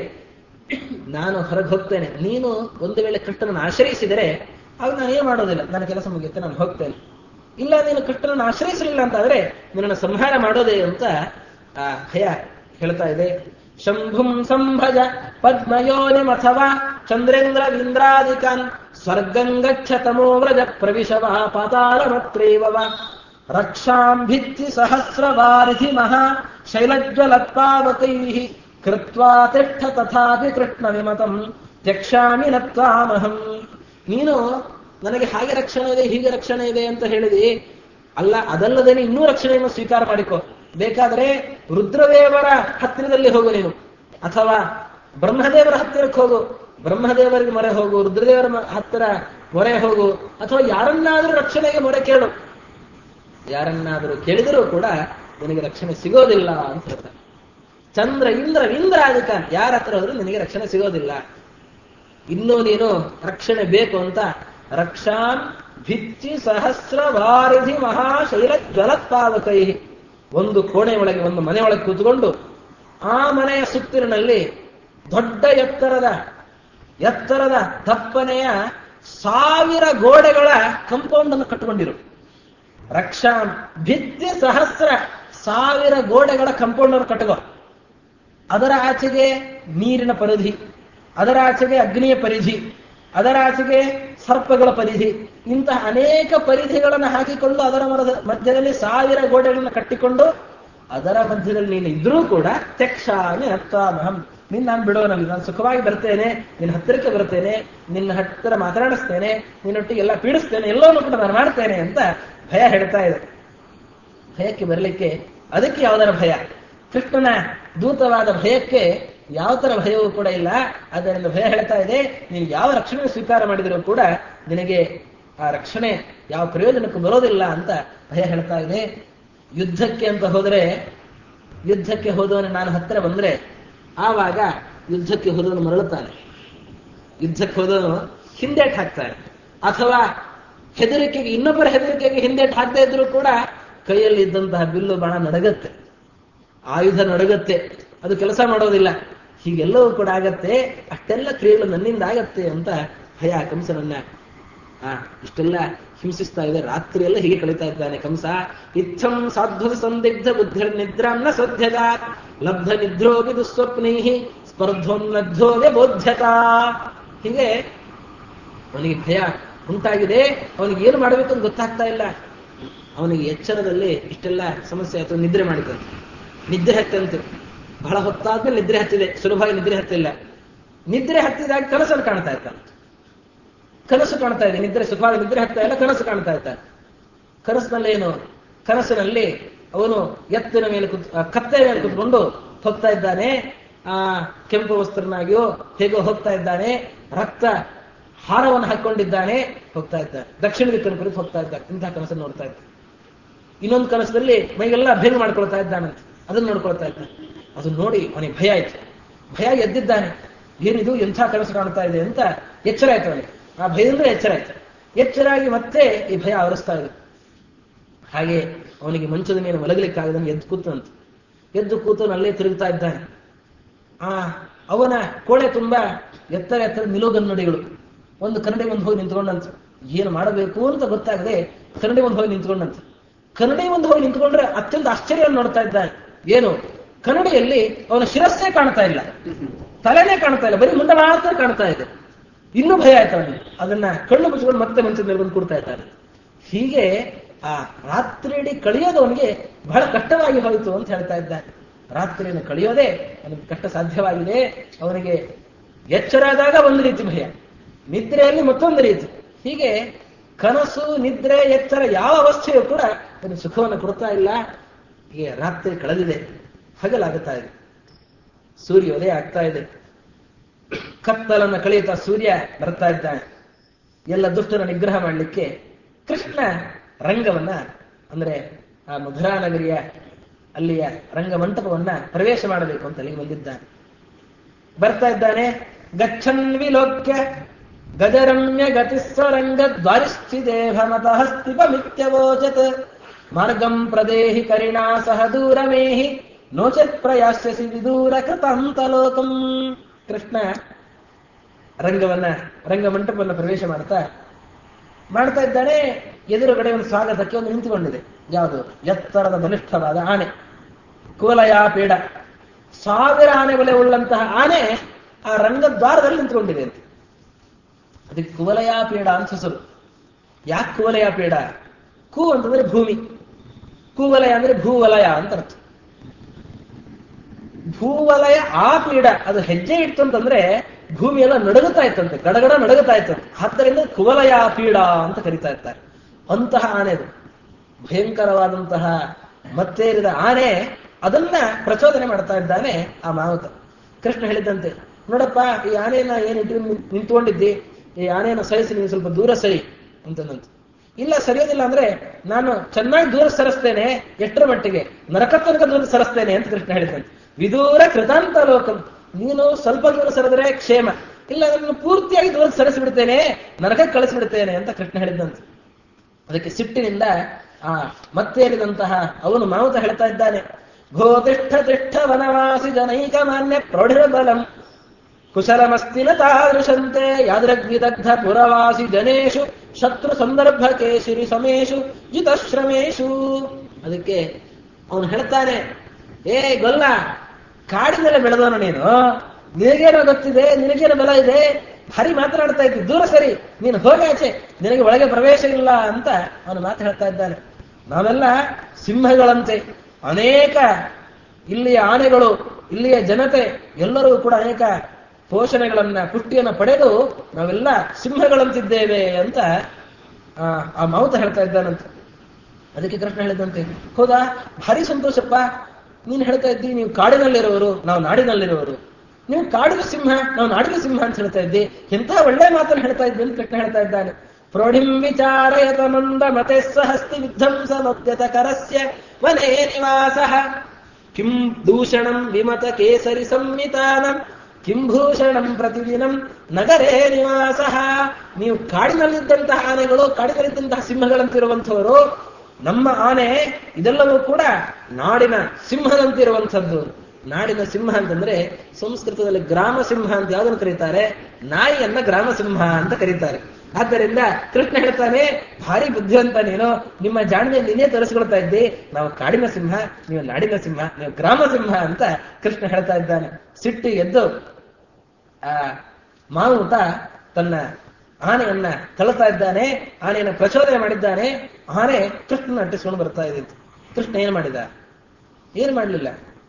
ನಾನು ಹೊರಗೆ ಹೋಗ್ತೇನೆ ನೀನು ಒಂದು ವೇಳೆ ಕೃಷ್ಣನನ್ನು ಆಶ್ರಯಿಸಿದರೆ ಆಗ ನಾನು ಏನ್ ಮಾಡೋದಿಲ್ಲ ನನ್ನ ಕೆಲಸ ಮುಗಿಯುತ್ತೆ ನಾನು ಹೋಗ್ತೇನೆ ಇಲ್ಲ ನೀನು ಕೃಷ್ಣನನ್ನು ಆಶ್ರಯಿಸಲಿಲ್ಲ ಅಂತಾದ್ರೆ ನಿನ್ನನ್ನು ಸಂಹಾರ ಮಾಡೋದೇ ಅಂತ ಆ ಭಯ ಹೇಳ್ತಾ ಇದೆ ಶಂಭುಂ ಸಂಭಜ ಪದ್ಮಯೋನಿಮಥವಾ ಚಂದ್ರೇಂದ್ರ ಇಂದ್ರಾದಿಕಾನ್ ಸ್ವರ್ಗಂ ಗಚ್ಚ ತಮೋ ವ್ರಜ ಪ್ರವಿಶವ ಪಾತಾಳಮತ್ರೈವವ ರಕ್ಷಾಂ ಭಿತ್ತಿ ಸಹಸ್ರವಾರಿಧಿ ಮಹಾ ಶೈಲಜ್ವಲತ್ಪಾವಕೈ ಕೃತ್ವಾ ತಿಷ್ಠ ತಥಾಪಿ ಕೃಷ್ಣ ವಿಮತಂ ತ್ಯಕ್ಷಾಮಿ ನತ್ವಾಮಹಂ ನೀನು ನನಗೆ ಹಾಗೆ ರಕ್ಷಣೆ ಇದೆ ಹೀಗೆ ರಕ್ಷಣೆ ಇದೆ ಅಂತ ಹೇಳಿದಿ ಅಲ್ಲ ಅದಲ್ಲದೇನೆ ಇನ್ನೂ ರಕ್ಷಣೆಯನ್ನು ಸ್ವೀಕಾರ ಮಾಡಿಕೊ ಬೇಕಾದರೆ ರುದ್ರದೇವರ ಹತ್ತಿರದಲ್ಲಿ ಹೋಗು ನೀನು ಅಥವಾ ಬ್ರಹ್ಮದೇವರ ಹತ್ತಿರಕ್ಕೆ ಹೋಗು ಬ್ರಹ್ಮದೇವರಿಗೆ ಮೊರೆ ಹೋಗು ರುದ್ರದೇವರ ಮ- ಹತ್ತಿರ ಮೊರೆ ಹೋಗು ಅಥವಾ ಯಾರನ್ನಾದರೂ ರಕ್ಷಣೆಗೆ ಮೊರೆ ಕೇಳು ಯಾರನ್ನಾದರೂ ಕೇಳಿದರೂ ಕೂಡ ನಿನಗೆ ರಕ್ಷಣೆ ಸಿಗೋದಿಲ್ಲ ಅಂತ ಹೇಳ್ತಾರೆ ಚಂದ್ರ ಇಂದ್ರ ಇಂದ್ರ ಅದಕ್ಕ ಯಾರ ಹತ್ರ ಹೋದ್ರೂ ನಿನಗೆ ರಕ್ಷಣೆ ಸಿಗೋದಿಲ್ಲ ಇನ್ನೂ ನೀನು ರಕ್ಷಣೆ ಬೇಕು ಅಂತ ರಕ್ಷಾಂ ಭಿತ್ತಿ ಸಹಸ್ರ ವಾರಿಧಿ ಮಹಾಶೈಲ ಜ್ವಲತ್ಪಾವಕೈ ಒಂದು ಕೋಣೆ ಒಳಗೆ ಒಂದು ಮನೆ ಒಳಗೆ ಕೂತ್ಕೊಂಡು ಆ ಮನೆಯ ಸುತ್ತಿರಿನಲ್ಲಿ ದೊಡ್ಡ ಎತ್ತರದ ಎತ್ತರದ ದಪ್ಪನೆಯ ಸಾವಿರ ಗೋಡೆಗಳ ಕಂಪೌಂಡ್ ಅನ್ನು ಕಟ್ಟಿಕೊಂಡಿರು ರಕ್ಷಾ ಭಿತ್ತಿ ಸಹಸ್ರ ಸಾವಿರ ಗೋಡೆಗಳ ಕಂಪೌಂಡ್ ಅನ್ನು ಕಟ್ಟುವ ಅದರ ಆಚೆಗೆ ನೀರಿನ ಪರಿಧಿ ಅದರ ಆಚೆಗೆ ಅಗ್ನಿಯ ಪರಿಧಿ ಅದರ ಆಚೆಗೆ ಸರ್ಪಗಳ ಪರಿಧಿ ಇಂತಹ ಅನೇಕ ಪರಿಧಿಗಳನ್ನು ಹಾಕಿಕೊಂಡು ಅದರ ಮರದ ಮಧ್ಯದಲ್ಲಿ ಸಾವಿರ ಗೋಡೆಗಳನ್ನು ಕಟ್ಟಿಕೊಂಡು ಅದರ ಮಧ್ಯದಲ್ಲಿ ನೀನು ಇದ್ರೂ ಕೂಡ ತೆಕ್ಷಾಮಿ ಅತ್ವಾಮಹಂ ನಿನ್ನ ನಾನು ಬಿಡೋನಲ್ಲ ನಾನು ಸುಖವಾಗಿ ಬರ್ತೇನೆ ನಿನ್ನ ಹತ್ತಿರಕ್ಕೆ ಬರ್ತೇನೆ ನಿನ್ನ ಹತ್ತಿರ ಮಾತನಾಡಿಸ್ತೇನೆ ನಿನ್ನೊಟ್ಟಿಗೆ ಎಲ್ಲ ಪೀಡಿಸ್ತೇನೆ ಎಲ್ಲವನ್ನೂ ಕೂಡ ನಾನು ಮಾಡ್ತೇನೆ ಅಂತ ಭಯ ಹೇಳ್ತಾ ಇದೆ ಭಯಕ್ಕೆ ಬರಲಿಕ್ಕೆ ಅದಕ್ಕೆ ಯಾವುದರ ಭಯ ಕೃಷ್ಣನ ದೂತವಾದ ಭಯಕ್ಕೆ ಯಾವ ತರ ಭಯವೂ ಕೂಡ ಇಲ್ಲ ಆದ್ದರಿಂದ ಭಯ ಹೇಳ್ತಾ ಇದೆ ನೀನು ಯಾವ ರಕ್ಷಣೆ ಸ್ವೀಕಾರ ಮಾಡಿದರೂ ಕೂಡ ನಿನಗೆ ಆ ರಕ್ಷಣೆ ಯಾವ ಪ್ರಯೋಜನಕ್ಕೂ ಬರೋದಿಲ್ಲ ಅಂತ ಭಯ ಹೇಳ್ತಾ ಇದೆ ಯುದ್ಧಕ್ಕೆ ಅಂತ ಹೋದರೆ ಯುದ್ಧಕ್ಕೆ ಹೋದವನು ನಾನು ಹತ್ತಿರ ಬಂದ್ರೆ ಆವಾಗ ಯುದ್ಧಕ್ಕೆ ಹೋದವನು ಮರಳುತ್ತಾನೆ ಯುದ್ಧಕ್ಕೆ ಹೋದವನು ಹಿಂದೇಟ್ ಹಾಕ್ತಾನೆ ಅಥವಾ ಹೆದರಿಕೆಗೆ ಇನ್ನೊಬ್ಬರ ಹೆದರಿಕೆಗೆ ಹಿಂದೇಟ್ ಹಾಕದೇ ಇದ್ರೂ ಕೂಡ ಕೈಯಲ್ಲಿ ಇದ್ದಂತಹ ಬಿಲ್ಲು ಬಾಣ ನಡಗತ್ತೆ ಆಯುಧ ನಡಗತ್ತೆ ಅದು ಕೆಲಸ ಮಾಡೋದಿಲ್ಲ ಹೀಗೆಲ್ಲವೂ ಕೂಡ ಆಗತ್ತೆ ಅಷ್ಟೆಲ್ಲ ಕ್ರಿಯೆಗಳು ನನ್ನಿಂದ ಆಗತ್ತೆ ಅಂತ ಭಯ ಕಂಸನನ್ನ ಆ ಇಷ್ಟೆಲ್ಲ ಹಿಂಸಿಸ್ತಾ ಇದೆ ರಾತ್ರಿ ಎಲ್ಲ ಹೀಗೆ ಕಳೀತಾ ಇದ್ದಾನೆ ಕಂಸ ಇತ್ತಂ ಸಾಧ್ವ ಸಂದಿಗ್ಧ ಬುದ್ಧಿರ್ ನಿದ್ರಾನ್ನ ಸದ್ಯದ ಲಬ್ಧ ನಿದ್ರೋಗಿ ದುಸ್ವಪ್ನೈ ಸ್ಪರ್ಧೋನ್ನದ್ಧೋಗೆ ಬೋಧ್ಯತಾ ಹೀಗೆ ಅವನಿಗೆ ಭಯ ಉಂಟಾಗಿದೆ ಅವನಿಗೆ ಏನು ಮಾಡಬೇಕು ಅಂತ ಗೊತ್ತಾಗ್ತಾ ಇಲ್ಲ ಅವನಿಗೆ ಎಚ್ಚರದಲ್ಲಿ ಇಷ್ಟೆಲ್ಲ ಸಮಸ್ಯೆ ಆಯ್ತು ನಿದ್ರೆ ಮಾಡಿದಂತೆ ನಿದ್ರೆ ಹತ್ತಂತೆ ಬಹಳ ಹೊತ್ತಾದ್ಮೇಲೆ ನಿದ್ರೆ ಹತ್ತಿದೆ ಸುಲಭವಾಗಿ ನಿದ್ರೆ ಹತ್ತಿಲ್ಲ ನಿದ್ರೆ ಹತ್ತಿದಾಗ ಕನಸನ್ನು ಕಾಣ್ತಾ ಇರ್ತಾನೆ ಕನಸು ಕಾಣ್ತಾ ಇದೆ ನಿದ್ರೆ ಸುಖವಾಗಿ ನಿದ್ರೆ ಹತ್ತಾ ಇಲ್ಲ ಕನಸು ಕಾಣ್ತಾ ಇರ್ತಾನೆ ಕನಸಿನಲ್ಲಿ ಏನು ಕನಸಿನಲ್ಲಿ ಅವನು ಎತ್ತಿನ ಮೇಲೆ ಕುತ್ ಆ, ಕತ್ತೆ ಮೇಲೆ ಕುತ್ಕೊಂಡು ಹೋಗ್ತಾ ಇದ್ದಾನೆ ಆ ಕೆಂಪು ವಸ್ತ್ರನಾಗಿಯೋ ಹೇಗೋ ಹೋಗ್ತಾ ಇದ್ದಾನೆ ರಕ್ತ ಹಾರವನ್ನು ಹಾಕೊಂಡಿದ್ದಾನೆ ಹೋಗ್ತಾ ಇದ್ದಾನೆ ದಕ್ಷಿಣ ದಿಕ್ಕನ್ನು ಕುರಿತು ಹೋಗ್ತಾ ಇದ್ದಾನೆ ಇಂತಹ ಕನಸನ್ನು ನೋಡ್ತಾ ಇದ್ದಾನೆ ಇನ್ನೊಂದು ಕನಸದಲ್ಲಿ ಮೈಗೆಲ್ಲ ಅಭ್ಯಂಗ ಮಾಡ್ಕೊಳ್ತಾ ಇದ್ದಾನಂತೆ ಅದನ್ನು ನೋಡ್ಕೊಳ್ತಾ ಇದ್ದಾನೆ ಅದು ನೋಡಿ ಅವನಿಗೆ ಭಯ ಆಯ್ತು ಭಯ ಎದ್ದಿದ್ದಾನೆ ಏನಿದು ಎಂಥ ಕನಸು ಕಾಣ್ತಾ ಇದೆ ಅಂತ ಎಚ್ಚರ ಆಯ್ತು ಅವನಿಗೆ ಆ ಭಯದಿಂದ ಎಚ್ಚರ ಆಯ್ತು ಎಚ್ಚರಾಗಿ ಮತ್ತೆ ಈ ಭಯ ಆವರಿಸ್ತಾ ಇದೆ ಹಾಗೆ ಅವನಿಗೆ ಮಂಚದ ಮೇಲೆ ಮಲಗಲಿಕ್ಕಾಗದಂಗೆ ಎದ್ದು ಕೂತಂತ ಎದ್ದು ಕೂತು ಅಲ್ಲೇ ತಿರುಗ್ತಾ ಇದ್ದಾನೆ ಆ ಅವನ ಕೋಣೆ ತುಂಬಾ ಎತ್ತರ ಎತ್ತರ ನಿಲುಗನ್ನಡಿಗಳು ಒಂದು ಕನ್ನಡಿ ಮುಂದೆ ಹೋಗಿ ನಿಂತ್ಕೊಂಡಂತ ಏನು ಮಾಡಬೇಕು ಅಂತ ಗೊತ್ತಾಗದೆ ಕನ್ನಡಿ ಮುಂದೆ ಹೋಗಿ ನಿಂತ್ಕೊಂಡಂತ ಕನ್ನಡಿ ಮುಂದೆ ಹೋಗಿ ನಿಂತ್ಕೊಂಡ್ರೆ ಅತ್ಯಂತ ಆಶ್ಚರ್ಯವನ್ನು ನೋಡ್ತಾ ಇದ್ದಾನೆ ಏನು ಕನ್ನಡಿಯಲ್ಲಿ ಅವನ ಶಿರಸ್ಸೇ ಕಾಣ್ತಾ ಇಲ್ಲ ತಲೆನೇ ಕಾಣ್ತಾ ಇಲ್ಲ ಬರೀ ಮುಂದೆ ಮಾತ್ರ ಕಾಣ್ತಾ ಇದೆ ಇನ್ನೂ ಭಯ ಆಯ್ತು ಅವನಿಗೆ ಅದನ್ನ ಕಣ್ಣು ಮುಚ್ಚಿಕೊಂಡು ಮತ್ತೆ ಮಂಚದ ಮೇಲೆ ಬಂದು ಕೂಡ್ತಾ ಇದ್ದಾನೆ ಹೀಗೆ ಆ ರಾತ್ರಿ ಇಡೀ ಕಳೆಯೋದು ಅವನಿಗೆ ಬಹಳ ಕಷ್ಟವಾಗಿ ಹೋಯಿತು ಅಂತ ಹೇಳ್ತಾ ಇದ್ದಾನೆ ರಾತ್ರಿಯನ್ನು ಕಳೆಯೋದೇ ಅವನಿಗೆ ಕಷ್ಟ ಸಾಧ್ಯವಾಗಿದೆ ಅವನಿಗೆ ಎಚ್ಚರ ಆದಾಗ ಒಂದು ರೀತಿ ಭಯ ನಿದ್ರೆಯಲ್ಲಿ ಮತ್ತೊಂದು ರೀತಿ ಹೀಗೆ ಕನಸು ನಿದ್ರೆ ಎಚ್ಚರ ಯಾವ ಅವಸ್ಥೆಯೂ ಕೂಡ ಅವನಿಗೆ ಸುಖವನ್ನು ಕೊಡ್ತಾ ಇಲ್ಲ ಹೀಗೆ ರಾತ್ರಿ ಕಳೆದಿದೆ ಹಗಲಾಗುತ್ತಾ ಇದೆ ಸೂರ್ಯೋದಯ ಆಗ್ತಾ ಇದೆ ಕತ್ತಲನ್ನು ಕಳೆಯುತ್ತಾ ಸೂರ್ಯ ಬರ್ತಾ ಇದ್ದಾನೆ ಎಲ್ಲ ದುಷ್ಟರ ನಿಗ್ರಹ ಮಾಡಲಿಕ್ಕೆ ಕೃಷ್ಣ ರಂಗವನ್ನ ಅಂದ್ರೆ ಆ ಮಧುರಾ ನಗರಿಯ ಅಲ್ಲಿಯ ರಂಗಮಂಟಪವನ್ನ ಪ್ರವೇಶ ಮಾಡಬೇಕು ಅಂತ ಅಲ್ಲಿಗೆ ಬಂದಿದ್ದಾನೆ ಬರ್ತಾ ಇದ್ದಾನೆ ಗಚ್ಚನ್ ವಿಲೋಕ್ಯ ಗಜರಮ್ಯ ಗತಿಸ್ವರಂಗ ದ್ವಾರಿಶ್ಚಿದೇಭಮತಃ ಸ್ಥಿಪಮಿತ್ಯವೋಚತ್ ಮಾರ್ಗಂ ಪ್ರದೇಹಿ ಕರಿಣಾ ಸಹ ದೂರಮೇಹಿ ನೋಚತ್ ಪ್ರಯಾಸ್ಯಸಿ ವಿದೂರ ಕೃತಾಂತಲೋಕಂ ಕೃಷ್ಣ ರಂಗವನ್ನ ರಂಗಮಂಟಪವನ್ನು ಪ್ರವೇಶ ಮಾಡ್ತಾ ಮಾಡ್ತಾ ಇದ್ದಾನೆ ಎದುರುಗಡೆ ಒಂದು ಸ್ವಾಗತಕ್ಕೆ ಒಂದು ನಿಂತುಕೊಂಡಿದೆ ಯಾವುದು ಎತ್ತರದ ಬಲಿಷ್ಠವಾದ ಆನೆ ಕೋಲಯ ಪೀಡ ಸಾವಿರ ಆನೆ ಬಲೆ ಉಳ್ಳಂತಹ ಆನೆ ಆ ರಂಗದ್ವಾರದಲ್ಲಿ ನಿಂತ್ಕೊಂಡಿದೆ ಅಂತ ಅದಕ್ಕೆ ಕುವಲಯ ಪೀಡ ಅಂತ ಹೆಸರು ಯಾಕೆ ಕುವಲಯ ಪೀಡ ಕು ಅಂತಂದ್ರೆ ಭೂಮಿ ಕೂವಲಯ ಅಂದ್ರೆ ಭೂವಲಯ ಅಂತ ಅರ್ಥ ಭೂವಲಯ ಆ ಪೀಡ ಅದು ಹೆಜ್ಜೆ ಇತ್ತು ಅಂತಂದ್ರೆ ಭೂಮಿ ಎಲ್ಲ ನಡುಗುತ್ತಾ ಇತ್ತಂತೆ ಗಡಗಡ ನಡುಗುತ್ತಾ ಇತ್ತಂತೆ ಆದ್ದರಿಂದ ಕುವಲಯ ಪೀಡ ಅಂತ ಕರಿತಾ ಇರ್ತಾರೆ ಅಂತಹ ಆನೆ ಅದು ಭಯಂಕರವಾದಂತಹ ಮತ್ತೇರಿದ ಆನೆ ಅದನ್ನ ಪ್ರಚೋದನೆ ಮಾಡ್ತಾ ಇದ್ದಾನೆ ಆ ಮಾವುತ ಕೃಷ್ಣ ಹೇಳಿದಂತೆ ನೋಡಪ್ಪ ಈ ಆನೆಯನ್ನ ಏನ್ ಇಟ್ಟು ನಿಂತ್ಕೊಂಡಿದ್ದಿ ಈ ಆನೆಯನ್ನ ಸರಿಸಿ ನೀವು ಸ್ವಲ್ಪ ದೂರ ಸರಿ ಅಂತಂದಂತೆ ಇಲ್ಲ ಸರಿಯೋದಿಲ್ಲ ಅಂದ್ರೆ ನಾನು ಚೆನ್ನಾಗಿ ದೂರ ಸರಿಸ್ತೇನೆ ಎಷ್ಟರ ಮಟ್ಟಿಗೆ ನರಕ ತನಕ ದೂರ ಸರಿಸ್ತೇನೆ ಅಂತ ಕೃಷ್ಣ ಹೇಳಿದಂತೆ ವಿದೂರ ಕೃತಾಂತ ಲೋಕಂ ನೀನು ಸ್ವಲ್ಪ ದೂರ ಸರಿದ್ರೆ ಕ್ಷೇಮ ಇಲ್ಲ ನಾನು ಪೂರ್ತಿಯಾಗಿ ದೂರ ಸರಿಸಿಬಿಡ್ತೇನೆ ನರಕಕ್ಕೆ ಕಳಿಸಿಬಿಡ್ತೇನೆ ಅಂತ ಕೃಷ್ಣ ಹೇಳಿದಂತೆ ಅದಕ್ಕೆ ಸಿಟ್ಟಿನಿಂದ ಆ ಮತ್ತೇರಿದಂತಹ ಅವನು ಮಾವುತ ಹೇಳ್ತಾ ಇದ್ದಾನೆ ಭೋ ತಿಷ್ಠ ತಿಷ್ಠ ವನವಾಸಿ ಜನೈಕ ಮಾನ್ಯ ಪ್ರೌಢಿರ ಬಲಂ ಕುಶಲಮಸ್ತಿನ ತಾದೃಶಂತೆ ಯಾದೃಗ್ವಿದಗ್ಧ ಪುರವಾಸಿ ಜನೇಶು ಶತ್ರು ಸಂದರ್ಭಕ್ಕೆ ಶಿರಿ ಸಮೇಶು ಜಿತಶ್ರಮೇಶು ಅದಕ್ಕೆ ಅವನು ಹೇಳ್ತಾನೆ ಏ ಗೊಲ್ಲ ಕಾಡಿನಲ್ಲೇ ಬೆಳೆದವನು ನೀನು ನಿನಗೇನೋ ಗೊತ್ತಿದೆ ನಿನಗೇನೋ ಬಲ ಇದೆ ಹರಿ ಮಾತನಾಡ್ತಾ ಇದ್ದಿ ದೂರ ಸರಿ ನೀನು ಹೋಗಾಚೆ ನಿನಗೆ ಒಳಗೆ ಪ್ರವೇಶ ಇಲ್ಲ ಅಂತ ಅವನು ಮಾತು ಹೇಳ್ತಾ ಇದ್ದಾನೆ ನಾವೆಲ್ಲ ಸಿಂಹಗಳಂತೆ ಅನೇಕ ಇಲ್ಲಿಯ ಆನೆಗಳು ಇಲ್ಲಿಯ ಜನತೆ ಎಲ್ಲರೂ ಕೂಡ ಅನೇಕ ಪೋಷಣೆಗಳನ್ನ ಪುಷ್ಟಿಯನ್ನ ಪಡೆದು ನಾವೆಲ್ಲ ಸಿಂಹಗಳಂತಿದ್ದೇವೆ ಅಂತ ಆ, ಆ ಮಾವುತ ಹೇಳ್ತಾ ಇದ್ದಾನಂತೆ ಅದಕ್ಕೆ ಕೃಷ್ಣ ಹೇಳಿದಂತೆ ಹೌದಾ ಭಾರಿ ಸಂತೋಷಪ್ಪ ನೀನು ಹೇಳ್ತಾ ಇದ್ದಿ ನೀವು ಕಾಡಿನಲ್ಲಿರುವವರು ನಾವು ನಾಡಿನಲ್ಲಿರುವವರು ನೀವು ಕಾಡಿನ ಸಿಂಹ ನಾವು ನಾಡಿನ ಸಿಂಹ ಅಂತ ಹೇಳ್ತಾ ಇದ್ದಿ ಎಂತಹ ಒಳ್ಳೆ ಮಾತನ್ನು ಹೇಳ್ತಾ ಇದ್ದಿ ಅಂತ ಕೃಷ್ಣ ಹೇಳ್ತಾ ಇದ್ದಾನೆ ಪ್ರೌಢಿಂ ವಿಚಾರಯತ ಮಂದ ಮತೆ ಸಹಸ್ತಿ ವಿಧ್ವಂಸ ಮಧ್ಯತ ಕರಸ್ಯ ವನೇ ನಿವಾಸ ಕಿಂ ದೂಷಣಂ ವಿಮತ ಕೇಸರಿ ಸಂಹಿತಾನಂ ಕಿಂ ಭೂಷಣಂ ಪ್ರತಿದಿನಂ ನಗರೇ ನಿವಾಸ ನೀವು ಕಾಡಿನಲ್ಲಿದ್ದಂತಹ ಆನೆಗಳು ಕಾಡಿನಲ್ಲಿದ್ದಂತಹ ಸಿಂಹಗಳಂತಿರುವಂಥವರು ನಮ್ಮ ಆನೆ ಇದೆಲ್ಲವೂ ಕೂಡ ನಾಡಿನ ಸಿಂಹದಂತಿರುವಂಥದ್ದು ನಾಡಿನ ಸಿಂಹ ಅಂತಂದ್ರೆ ಸಂಸ್ಕೃತದಲ್ಲಿ ಗ್ರಾಮ ಸಿಂಹ ಅಂತ ಯಾವ್ದನ್ನು ಕರೀತಾರೆ ನಾಯಿಯನ್ನ ಗ್ರಾಮ ಸಿಂಹ ಅಂತ ಕರೀತಾರೆ ಆದ್ದರಿಂದ ಕೃಷ್ಣ ಹೇಳ್ತಾನೆ ಭಾರಿ ಬುದ್ಧಿವಂತ ನೀನು ನಿಮ್ಮ ಜಾಣ್ಮೆ ನೀನೇ ತೋರಿಸ್ಕೊಳ್ತಾ ಇದ್ದಿ ನಾವು ಕಾಡಿನ ಸಿಂಹ ನೀವು ನಾಡಿನ ಸಿಂಹ ನೀವು ಗ್ರಾಮ ಸಿಂಹ ಅಂತ ಕೃಷ್ಣ ಹೇಳ್ತಾ ಇದ್ದಾನೆ ಸಿಟ್ಟಿ ಎದ್ದು ಆ ಮಾವುತ ತನ್ನ ಆನೆಯನ್ನ ತಳ್ತಾ ಇದ್ದಾನೆ ಆನೆಯನ್ನ ಪ್ರಚೋದನೆ ಮಾಡಿದ್ದಾನೆ ಆನೆ ಕೃಷ್ಣನ ಅಂಟಿಸ್ಕೊಂಡು ಬರ್ತಾ ಇದೆ ಕೃಷ್ಣ ಏನ್ ಮಾಡಿದ ಏನ್ ಮಾಡಲಿಲ್ಲ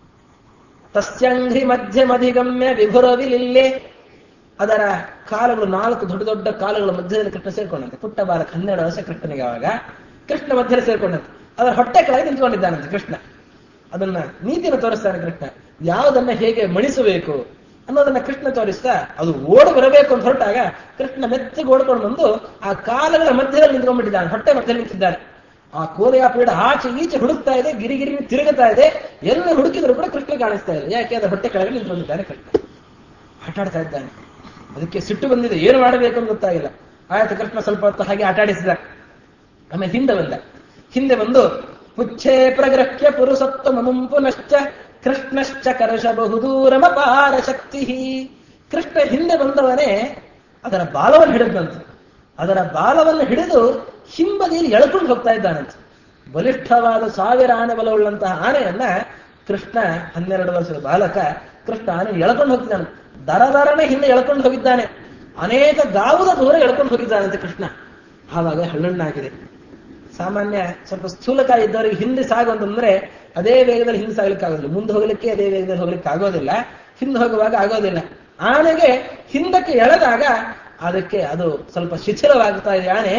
ತಸ್ಯಂಘ್ರಿ ಮಧ್ಯಮಧಿಗಮ್ಯ ವಿಭುರವಿಲಿಲ್ಲೇ ಅದರ ಕಾಲುಗಳು ನಾಲ್ಕು ದೊಡ್ಡ ದೊಡ್ಡ ಕಾಲುಗಳ ಮಧ್ಯದಲ್ಲಿ ಕೃಷ್ಣ ಸೇರ್ಕೊಂಡಂತೆ ಪುಟ್ಟ ಬಾಲಕ ಹನ್ನೆರಡು ವರ್ಷ ಕೃಷ್ಣನಿಗೆ ಅವಾಗ ಕೃಷ್ಣ ಮಧ್ಯದಲ್ಲಿ ಸೇರ್ಕೊಂಡಂತೆ ಅದರ ಹೊಟ್ಟೆ ಕೆಳಗೆ ನಿಂತ್ಕೊಂಡಿದ್ದಾನಂತೆ ಕೃಷ್ಣ ಅದನ್ನ ನೀತಿಯನ್ನು ತೋರಿಸ್ತಾನೆ ಕೃಷ್ಣ ಯಾವುದನ್ನ ಹೇಗೆ ಮಣಿಸಬೇಕು ಅನ್ನೋದನ್ನ ಕೃಷ್ಣ ತೋರಿಸ್ತಾ ಅದು ಓಡಿ ಬರಬೇಕು ಅಂತ ಹೊರಟಾಗ ಕೃಷ್ಣ ಮೆತ್ತಗೆ ಓಡ್ಕೊಂಡು ಬಂದು ಆ ಕಾಲಗಳ ಮಧ್ಯದಲ್ಲಿ ನಿಂತ್ಕೊಂಡ್ಬಿಟ್ಟಿದ್ದಾನೆ ಹೊಟ್ಟೆ ಮಧ್ಯದಲ್ಲಿ ನಿಂತಿದ್ದಾನೆ ಆ ಕೋಲೆಯ ಪೀಡ ಆಚೆ ಈಚೆ ಹುಡುಕ್ತಾ ಇದೆ ಗಿರಿ ಗಿರಿ ತಿರುಗುತ್ತಾ ಇದೆ ಎಲ್ಲಿ ಹುಡುಕಿದ್ರು ಕೂಡ ಕೃಷ್ಣ ಕಾಣಿಸ್ತಾ ಇದೆ ಯಾಕೆ ಅದರ ಹೊಟ್ಟೆ ಕೆಳಗೆ ನಿಂತ್ಕೊಂಡಿದ್ದಾನೆ ಕೃಷ್ಣ ಆಟಾಡ್ತಾ ಇದ್ದಾನೆ ಅದಕ್ಕೆ ಸಿಟ್ಟು ಬಂದಿದೆ ಏನು ಮಾಡಬೇಕು ಅಂತ ಗೊತ್ತಾಗಿಲ್ಲ ಆಯ್ತು ಕೃಷ್ಣ ಸ್ವಲ್ಪ ಹೊತ್ತು ಹಾಗೆ ಆಟಾಡಿಸಿದ ಆಮೇಲೆ ಹಿಂದೆ ಬಂದ ಹಿಂದೆ ಬಂದು ಪುಚ್ಛೆ ಪ್ರಗ್ರಹ್ಯ ಪುರುಸತ್ವ ಮಮಂ ಪುನಶ್ಚ ಕೃಷ್ಣಶ್ಚ ಕರಶ ಬಹುದೂರಮಪಾರ ಶಕ್ತಿ ಕೃಷ್ಣ ಹಿಂದೆ ಬಂದವನೇ ಅದರ ಬಾಲವನ್ನು ಹಿಡಿದಂತೆ ಅದರ ಬಾಲವನ್ನು ಹಿಡಿದು ಹಿಂಬದಿಯಲ್ಲಿ ಎಳ್ಕೊಂಡು ಹೋಗ್ತಾ ಇದ್ದಾನಂತೆ ಬಲಿಷ್ಠವಾದ ಸಾವಿರ ಆನೆ ಬಲವುಳ್ಳಂತಹ ಆನೆಯನ್ನ ಕೃಷ್ಣ ಹನ್ನೆರಡು ವರ್ಷದ ಬಾಲಕ ಕೃಷ್ಣ ಆನೆ ಎಳ್ಕೊಂಡು ಹೋಗ್ತಿದ್ದಾನೆ ದರ ದರನೆ ಹಿಂದೆ ಎಳ್ಕೊಂಡು ಹೋಗಿದ್ದಾನೆ ಅನೇಕ ಗಾವುದ ದೂರ ಎಳ್ಕೊಂಡು ಹೋಗಿದ್ದಾನಂತೆ ಕೃಷ್ಣ ಆವಾಗ ಹಳ್ಳಣ್ಣಾಗಿದೆ ಸಾಮಾನ್ಯ ಸ್ವಲ್ಪ ಸ್ಥೂಲಕಾಯ ಇದ್ದವರಿಗೆ ಹಿಂದೆ ಸಾಗೋದಂದ್ರೆ ಅದೇ ವೇಗದಲ್ಲಿ ಹಿಂದೆ ಸಾಗ್ಲಿಕ್ಕೆ ಆಗೋದಿಲ್ಲ ಮುಂದೆ ಹೋಗ್ಲಿಕ್ಕೆ ಅದೇ ವೇಗದಲ್ಲಿ ಹೋಗ್ಲಿಕ್ಕೆ ಆಗೋದಿಲ್ಲ ಹಿಂದೆ ಹೋಗುವಾಗ ಆಗೋದಿಲ್ಲ ಆನೆಗೆ ಹಿಂದಕ್ಕೆ ಎಳೆದಾಗ ಅದಕ್ಕೆ ಅದು ಸ್ವಲ್ಪ ಶಿಥಿಲವಾಗ್ತಾ ಇದೆ ಆನೆ